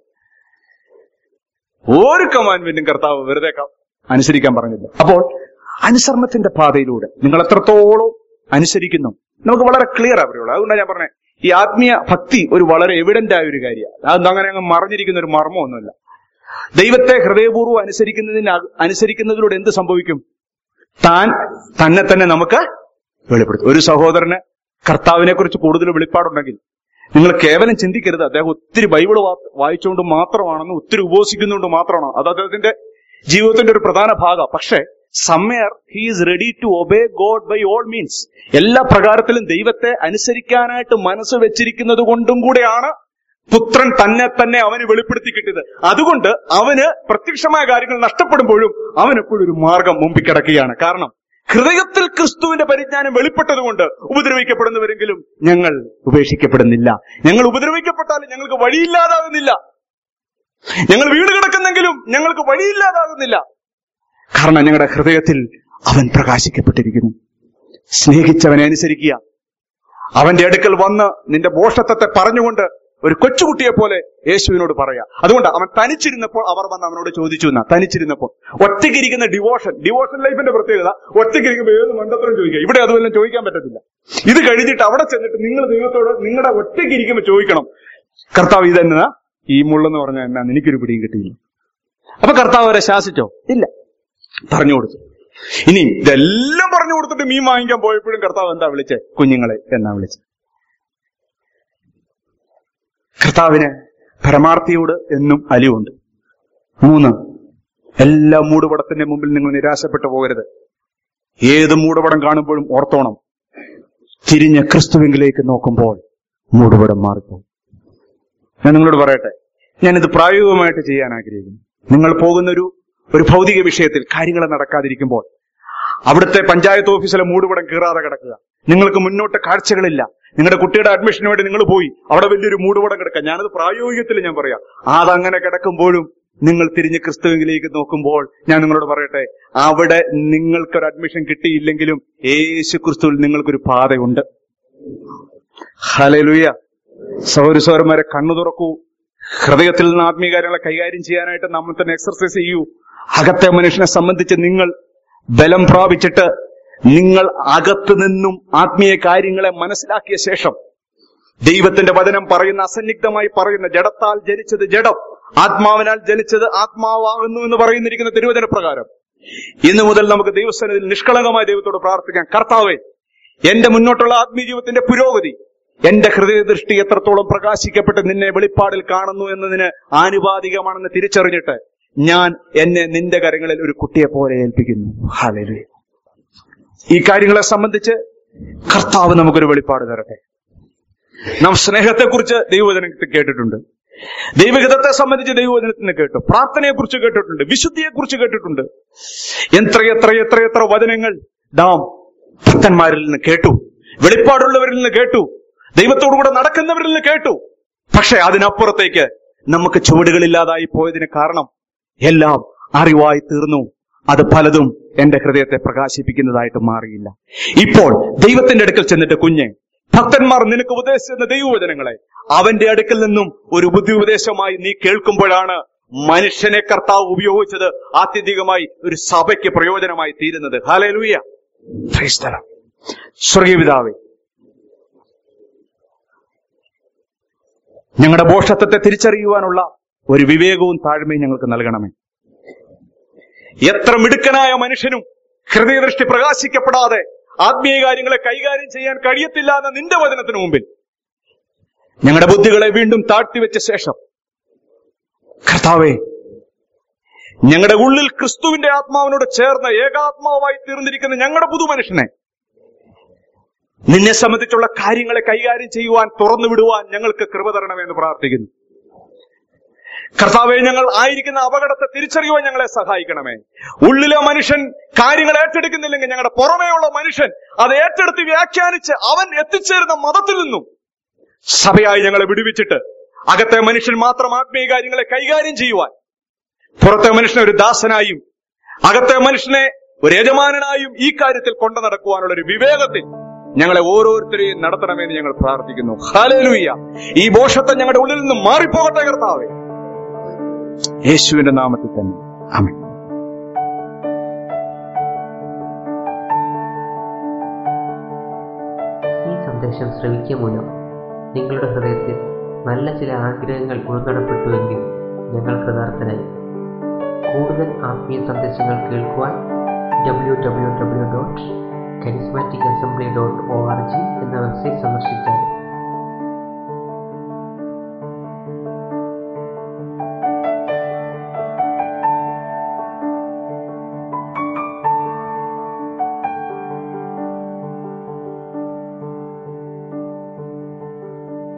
ഒരു കമാൻമെന്റും കർത്താവ് വെറുതെ ക- അനുസരിക്കാൻ പറഞ്ഞില്ല അപ്പോൾ അനുസരണത്തിന്റെ പാതയിലൂടെ നിങ്ങൾ എത്രത്തോളം അനുസരിക്കുന്നു നമുക്ക് വളരെ ക്ലിയർ ആ പറയുള്ളൂ അതുകൊണ്ടാണ് ഞാൻ പറഞ്ഞത് ഈ ആത്മീയ ഭക്തി ഒരു വളരെ എവിഡന്റ് ആയ ഒരു കാര്യമാണ് അതൊന്നും അങ്ങനെ അങ്ങ് മറിഞ്ഞിരിക്കുന്ന ഒരു മർമ്മമൊന്നുമല്ല ദൈവത്തെ ഹൃദയപൂർവ്വം അനുസരിക്കുന്നതിന് അനുസരിക്കുന്നതിലൂടെ എന്ത് സംഭവിക്കും താൻ തന്നെ തന്നെ നമുക്ക് വെളിപ്പെടുത്തും ഒരു സഹോദരന് കർത്താവിനെ കുറിച്ച് കൂടുതൽ വെളിപ്പാടുണ്ടെങ്കിൽ നിങ്ങൾ കേവലം ചിന്തിക്കരുത് അദ്ദേഹം ഒത്തിരി ബൈബിൾ വാ- വായിച്ചുകൊണ്ട് മാത്രമാണെന്ന് ഒത്തിരി ഉപവസിക്കുന്നുകൊണ്ട് മാത്രമാണ് അത് അദ്ദേഹത്തിന്റെ ജീവിതത്തിന്റെ ഒരു പ്രധാന ഭാഗം പക്ഷേ സമ്മയർ he is ready to obey God by all means എല്ലാ പ്രകാരത്തിലും ദൈവത്തെ അനുസരിക്കാനായിട്ട് മനസ്സ് വെച്ചിരിക്കുന്നത് കൊണ്ടും കൂടെയാണ് പുത്രൻ തന്നെ തന്നെ അവന് വെളിപ്പെടുത്തി കിട്ടിയത് അതുകൊണ്ട് അവന് പ്രത്യക്ഷമായ കാര്യങ്ങൾ നഷ്ടപ്പെടുമ്പോഴും അവൻ എപ്പോഴും ഒരു മാർഗം മുമ്പിൽ കിടക്കുകയാണ് കാരണം ഹൃദയത്തിൽ ക്രിസ്തുവിന്റെ പരിജ്ഞാനം വെളിപ്പെട്ടതുകൊണ്ട് ഉപദ്രവിക്കപ്പെടുന്നവരെങ്കിലും ഞങ്ങൾ ഉപേക്ഷിക്കപ്പെടുന്നില്ല ഞങ്ങൾ ഉപദ്രവിക്കപ്പെട്ടാലും ഞങ്ങൾക്ക് വഴിയില്ലാതാകുന്നില്ല ഞങ്ങൾ വീട് കിടക്കുന്നെങ്കിലും ഞങ്ങൾക്ക് വഴിയില്ലാതാകുന്നില്ല കാരണം ഞങ്ങളുടെ ഹൃദയത്തിൽ അവൻ പ്രകാശിക്കപ്പെട്ടിരിക്കുന്നു സ്നേഹിച്ചവനെ അനുസരിക്കുക അവന്റെ അടുക്കൽ വന്ന് നിന്റെ ബോഷത്വത്തെ പറഞ്ഞുകൊണ്ട് ഒരു കൊച്ചുകുട്ടിയെ പോലെ യേശുവിനോട് പറയാ അതുകൊണ്ട് അവൻ തനിച്ചിരുന്നപ്പോൾ അവർ വന്ന് അവനോട് ചോദിച്ചു എന്നാ തനിച്ചിരുന്നപ്പോൾ ഒറ്റയ്ക്കിരിക്കുന്ന ഡിവോഷൻ ഡിവോഷൻ ലൈഫിന്റെ പ്രത്യേകത ഒറ്റയ്ക്കിരിക്കുമ്പോൾ ഏത് മണ്ടത്തരം ചോദിക്കുക ഇവിടെ അതുവല്ലം ചോദിക്കാൻ പറ്റത്തില്ല ഇത് കഴിഞ്ഞിട്ട് അവിടെ ചെന്നിട്ട് നിങ്ങൾ ദൈവത്തോട് നിങ്ങളുടെ ഒറ്റയ്ക്കിരിക്കുമ്പോൾ ചോദിക്കണം കർത്താവ് ഇതെന്നാ ഈ മുള്ളെന്ന് പറഞ്ഞാൽ എന്നാ എനിക്കൊരു പിടിയും കിട്ടിയില്ല അപ്പൊ കർത്താവ് അവരെ ശാസിച്ചോ ഇല്ല പറഞ്ഞു കൊടുത്തു ഇനി ഇതെല്ലാം പറഞ്ഞു കൊടുത്തിട്ട് മീൻ വാങ്ങിക്കാൻ പോയപ്പോഴും കർത്താവ് എന്താ വിളിച്ചേ കുഞ്ഞുങ്ങളെ എന്നാ വിളിച്ചത് കർത്താവിന് പരമാർത്ഥിയോട് എന്നും അലിവുണ്ട് മൂന്ന് എല്ലാ മൂടുപടത്തിന്റെ മുമ്പിൽ നിങ്ങൾ നിരാശപ്പെട്ടു പോകരുത് ഏത് മൂടുപടം കാണുമ്പോഴും ഓർത്തോണം തിരിഞ്ഞ് ക്രിസ്തുവിങ്കിലേക്ക് നോക്കുമ്പോൾ മൂടുപടം മാറിപ്പോകും ഞാൻ നിങ്ങളോട് പറയട്ടെ ഞാനിത് പ്രായോഗികമായിട്ട് ചെയ്യാൻ ആഗ്രഹിക്കുന്നു നിങ്ങൾ പോകുന്ന ഒരു ഒരു ഭൗതിക വിഷയത്തിൽ കാര്യങ്ങൾ നടക്കാതിരിക്കുമ്പോൾ അവിടുത്തെ പഞ്ചായത്ത് ഓഫീസിലെ മൂടുപടം കീറാതെ കിടക്കുക നിങ്ങൾക്ക് മുന്നോട്ട് കാഴ്ചകളില്ല നിങ്ങളുടെ കുട്ടിയുടെ അഡ്മിഷന് വേണ്ടി നിങ്ങൾ പോയി അവിടെ വലിയൊരു മൂടുപടം കിടക്കുക ഞാനത് പ്രായോഗികത്തിൽ ഞാൻ പറയാം അതങ്ങനെ കിടക്കുമ്പോഴും നിങ്ങൾ തിരിഞ്ഞ് ക്രിസ്തുവിലേക്ക് നോക്കുമ്പോൾ ഞാൻ നിങ്ങളോട് പറയട്ടെ അവിടെ നിങ്ങൾക്കൊരു അഡ്മിഷൻ കിട്ടിയില്ലെങ്കിലും യേശു ക്രിസ്തുവിൽ നിങ്ങൾക്കൊരു പാതയുണ്ട് ഹലലുയ സൗര സൗരന്മാരെ കണ്ണു തുറക്കൂ ഹൃദയത്തിൽ നിന്ന് ആത്മീയ കാര്യങ്ങളെ കൈകാര്യം ചെയ്യാനായിട്ട് നമ്മൾ തന്നെ എക്സർസൈസ് ചെയ്യൂ അകത്തെ മനുഷ്യനെ സംബന്ധിച്ച് നിങ്ങൾ ബലം പ്രാപിച്ചിട്ട് നിങ്ങൾ അകത്തു നിന്നും ആത്മീയ കാര്യങ്ങളെ മനസ്സിലാക്കിയ ശേഷം ദൈവത്തിന്റെ വചനം പറയുന്ന അസന്നിഗ്ധമായി പറയുന്ന ജഡത്താൽ ജനിച്ചത് ജഡം ആത്മാവിനാൽ ജനിച്ചത് ആത്മാവാകുന്നു എന്ന് പറയുന്നിരിക്കുന്ന തിരുവചന പ്രകാരം ഇന്നു മുതൽ നമുക്ക് ദൈവസ്ഥാനത്തിൽ നിഷ്കളങ്കമായ ദൈവത്തോട് പ്രാർത്ഥിക്കാം കർത്താവേ എന്റെ മുന്നോട്ടുള്ള ആത്മീയ ജീവിതത്തിന്റെ പുരോഗതി എന്റെ ഹൃദയദൃഷ്ടി എത്രത്തോളം പ്രകാശിക്കപ്പെട്ട് നിന്നെ വെളിപ്പാടിൽ കാണുന്നു എന്നതിന് ആനുപാതികമാണെന്ന് തിരിച്ചറിഞ്ഞിട്ട് ഞാൻ എന്നെ നിന്റെ കരങ്ങളിൽ ഒരു കുട്ടിയെ പോലെ ഏൽപ്പിക്കുന്നു ഹാലലൂയ ഈ കാര്യങ്ങളെ സംബന്ധിച്ച് കർത്താവ് നമുക്കൊരു വെളിപ്പാട് തരട്ടെ നാം സ്നേഹത്തെക്കുറിച്ച് ദൈവവചനത്തിൽ കേട്ടിട്ടുണ്ട് ദൈവഹിതത്തെ സംബന്ധിച്ച് ദൈവവചനത്തിൽ നിന്ന് കേട്ടു പ്രാർത്ഥനയെക്കുറിച്ച് കേട്ടിട്ടുണ്ട് വിശുദ്ധിയെക്കുറിച്ച് കേട്ടിട്ടുണ്ട് എത്ര എത്ര എത്ര എത്ര വചനങ്ങൾ നാം ഭക്തന്മാരിൽ നിന്ന് കേട്ടു വെളിപ്പാടുള്ളവരിൽ നിന്ന് കേട്ടു ദൈവത്തോടുകൂടെ നടക്കുന്നവരിൽ നിന്ന് കേട്ടു പക്ഷെ അതിനപ്പുറത്തേക്ക് നമുക്ക് ചുവടുകളില്ലാതായി പോയതിന് കാരണം എല്ലാം അറിവായി തീർന്നു അത് പലതും എന്റെ ഹൃദയത്തെ പ്രകാശിപ്പിക്കുന്നതായിട്ട് മാറിയില്ല ഇപ്പോൾ ദൈവത്തിന്റെ അടുക്കൽ ചെന്നിട്ട് കുഞ്ഞെ ഭക്തന്മാർ നിനക്ക് ഉപദേശിക്കുന്ന ദൈവവചനങ്ങളെ അവന്റെ അടുക്കൽ നിന്നും ഒരു ബുദ്ധി ഉപദേശമായി നീ കേൾക്കുമ്പോഴാണ് മനുഷ്യനെ കർത്താവ് ഉപയോഗിച്ചത് ആത്യന്തികമായി ഒരു സഭയ്ക്ക് പ്രയോജനമായി തീരുന്നത് ഹാലലൂയ സ്വർഗീയപിതാവേ ഞങ്ങളുടെ ബോഷത്വത്തെ തിരിച്ചറിയുവാനുള്ള ഒരു വിവേകവും താഴ്മയും ഞങ്ങൾക്ക് നൽകണമേ എത്ര മിടുക്കനായ മനുഷ്യനും ഹൃദയദൃഷ്ടി പ്രകാശിക്കപ്പെടാതെ ആത്മീയ കാര്യങ്ങളെ കൈകാര്യം ചെയ്യാൻ കഴിയത്തില്ല എന്ന നിന്റെ വചനത്തിന് മുമ്പിൽ ഞങ്ങളുടെ ബുദ്ധികളെ വീണ്ടും താഴ്ത്തിവെച്ച ശേഷം കർത്താവേ ഞങ്ങളുടെ ഉള്ളിൽ ക്രിസ്തുവിന്റെ ആത്മാവിനോട് ചേർന്ന ഏകാത്മാവായി തീർന്നിരിക്കുന്ന ഞങ്ങളുടെ പുതുമനുഷ്യനെ നിന്നെ സംബന്ധിച്ചുള്ള കാര്യങ്ങളെ കൈകാര്യം ചെയ്യുവാൻ തുറന്നു വിടുവാൻ ഞങ്ങൾക്ക് കൃപ തരണമെന്ന് പ്രാർത്ഥിക്കുന്നു കർത്താവെ ഞങ്ങൾ ആയിരിക്കുന്ന അപകടത്തെ തിരിച്ചറിയുവാൻ ഞങ്ങളെ സഹായിക്കണമേ ഉള്ളിലെ മനുഷ്യൻ കാര്യങ്ങൾ ഏറ്റെടുക്കുന്നില്ലെങ്കിൽ ഞങ്ങളുടെ പുറമേയുള്ള മനുഷ്യൻ അത് ഏറ്റെടുത്ത് വ്യാഖ്യാനിച്ച് അവൻ എത്തിച്ചേരുന്ന മതത്തിൽ നിന്നും സഭയായി ഞങ്ങളെ വിടുവിച്ചിട്ട് അകത്തെ മനുഷ്യൻ മാത്രം ആത്മീയ കാര്യങ്ങളെ കൈകാര്യം ചെയ്യുവാൻ പുറത്തെ മനുഷ്യനെ ഒരു ദാസനായും അകത്തെ മനുഷ്യനെ ഒരു യജമാനനായും ഈ കാര്യത്തിൽ കൊണ്ടു നടക്കുവാനുള്ള ഒരു വിവേകത്തിൽ ഞങ്ങളെ ഓരോരുത്തരെയും നടത്തണമെന്ന് ഞങ്ങൾ പ്രാർത്ഥിക്കുന്നു ഹാലേലൂയ്യ ഈ ബോഷത്തെ ഞങ്ങളുടെ ഉള്ളിൽ നിന്ന് മാറിപ്പോകട്ടെ കർത്താവേ യേശുവിന്റെ നാമത്തിൽ തന്നെ ആമേൻ ഈ സന്ദേശം ശ്രവിക്കുക മൂലം നിങ്ങളുടെ ഹൃദയത്തിൽ നല്ല ചില ആഗ്രഹങ്ങൾ ഉൾനടപ്പെട്ടുവെങ്കിൽ ഞങ്ങൾ കൃതാർത്ഥരായി കൂടുതൽ ആത്മീയ സന്ദേശങ്ങൾ കേൾക്കുവാൻ W W W dot charismatic assembly dot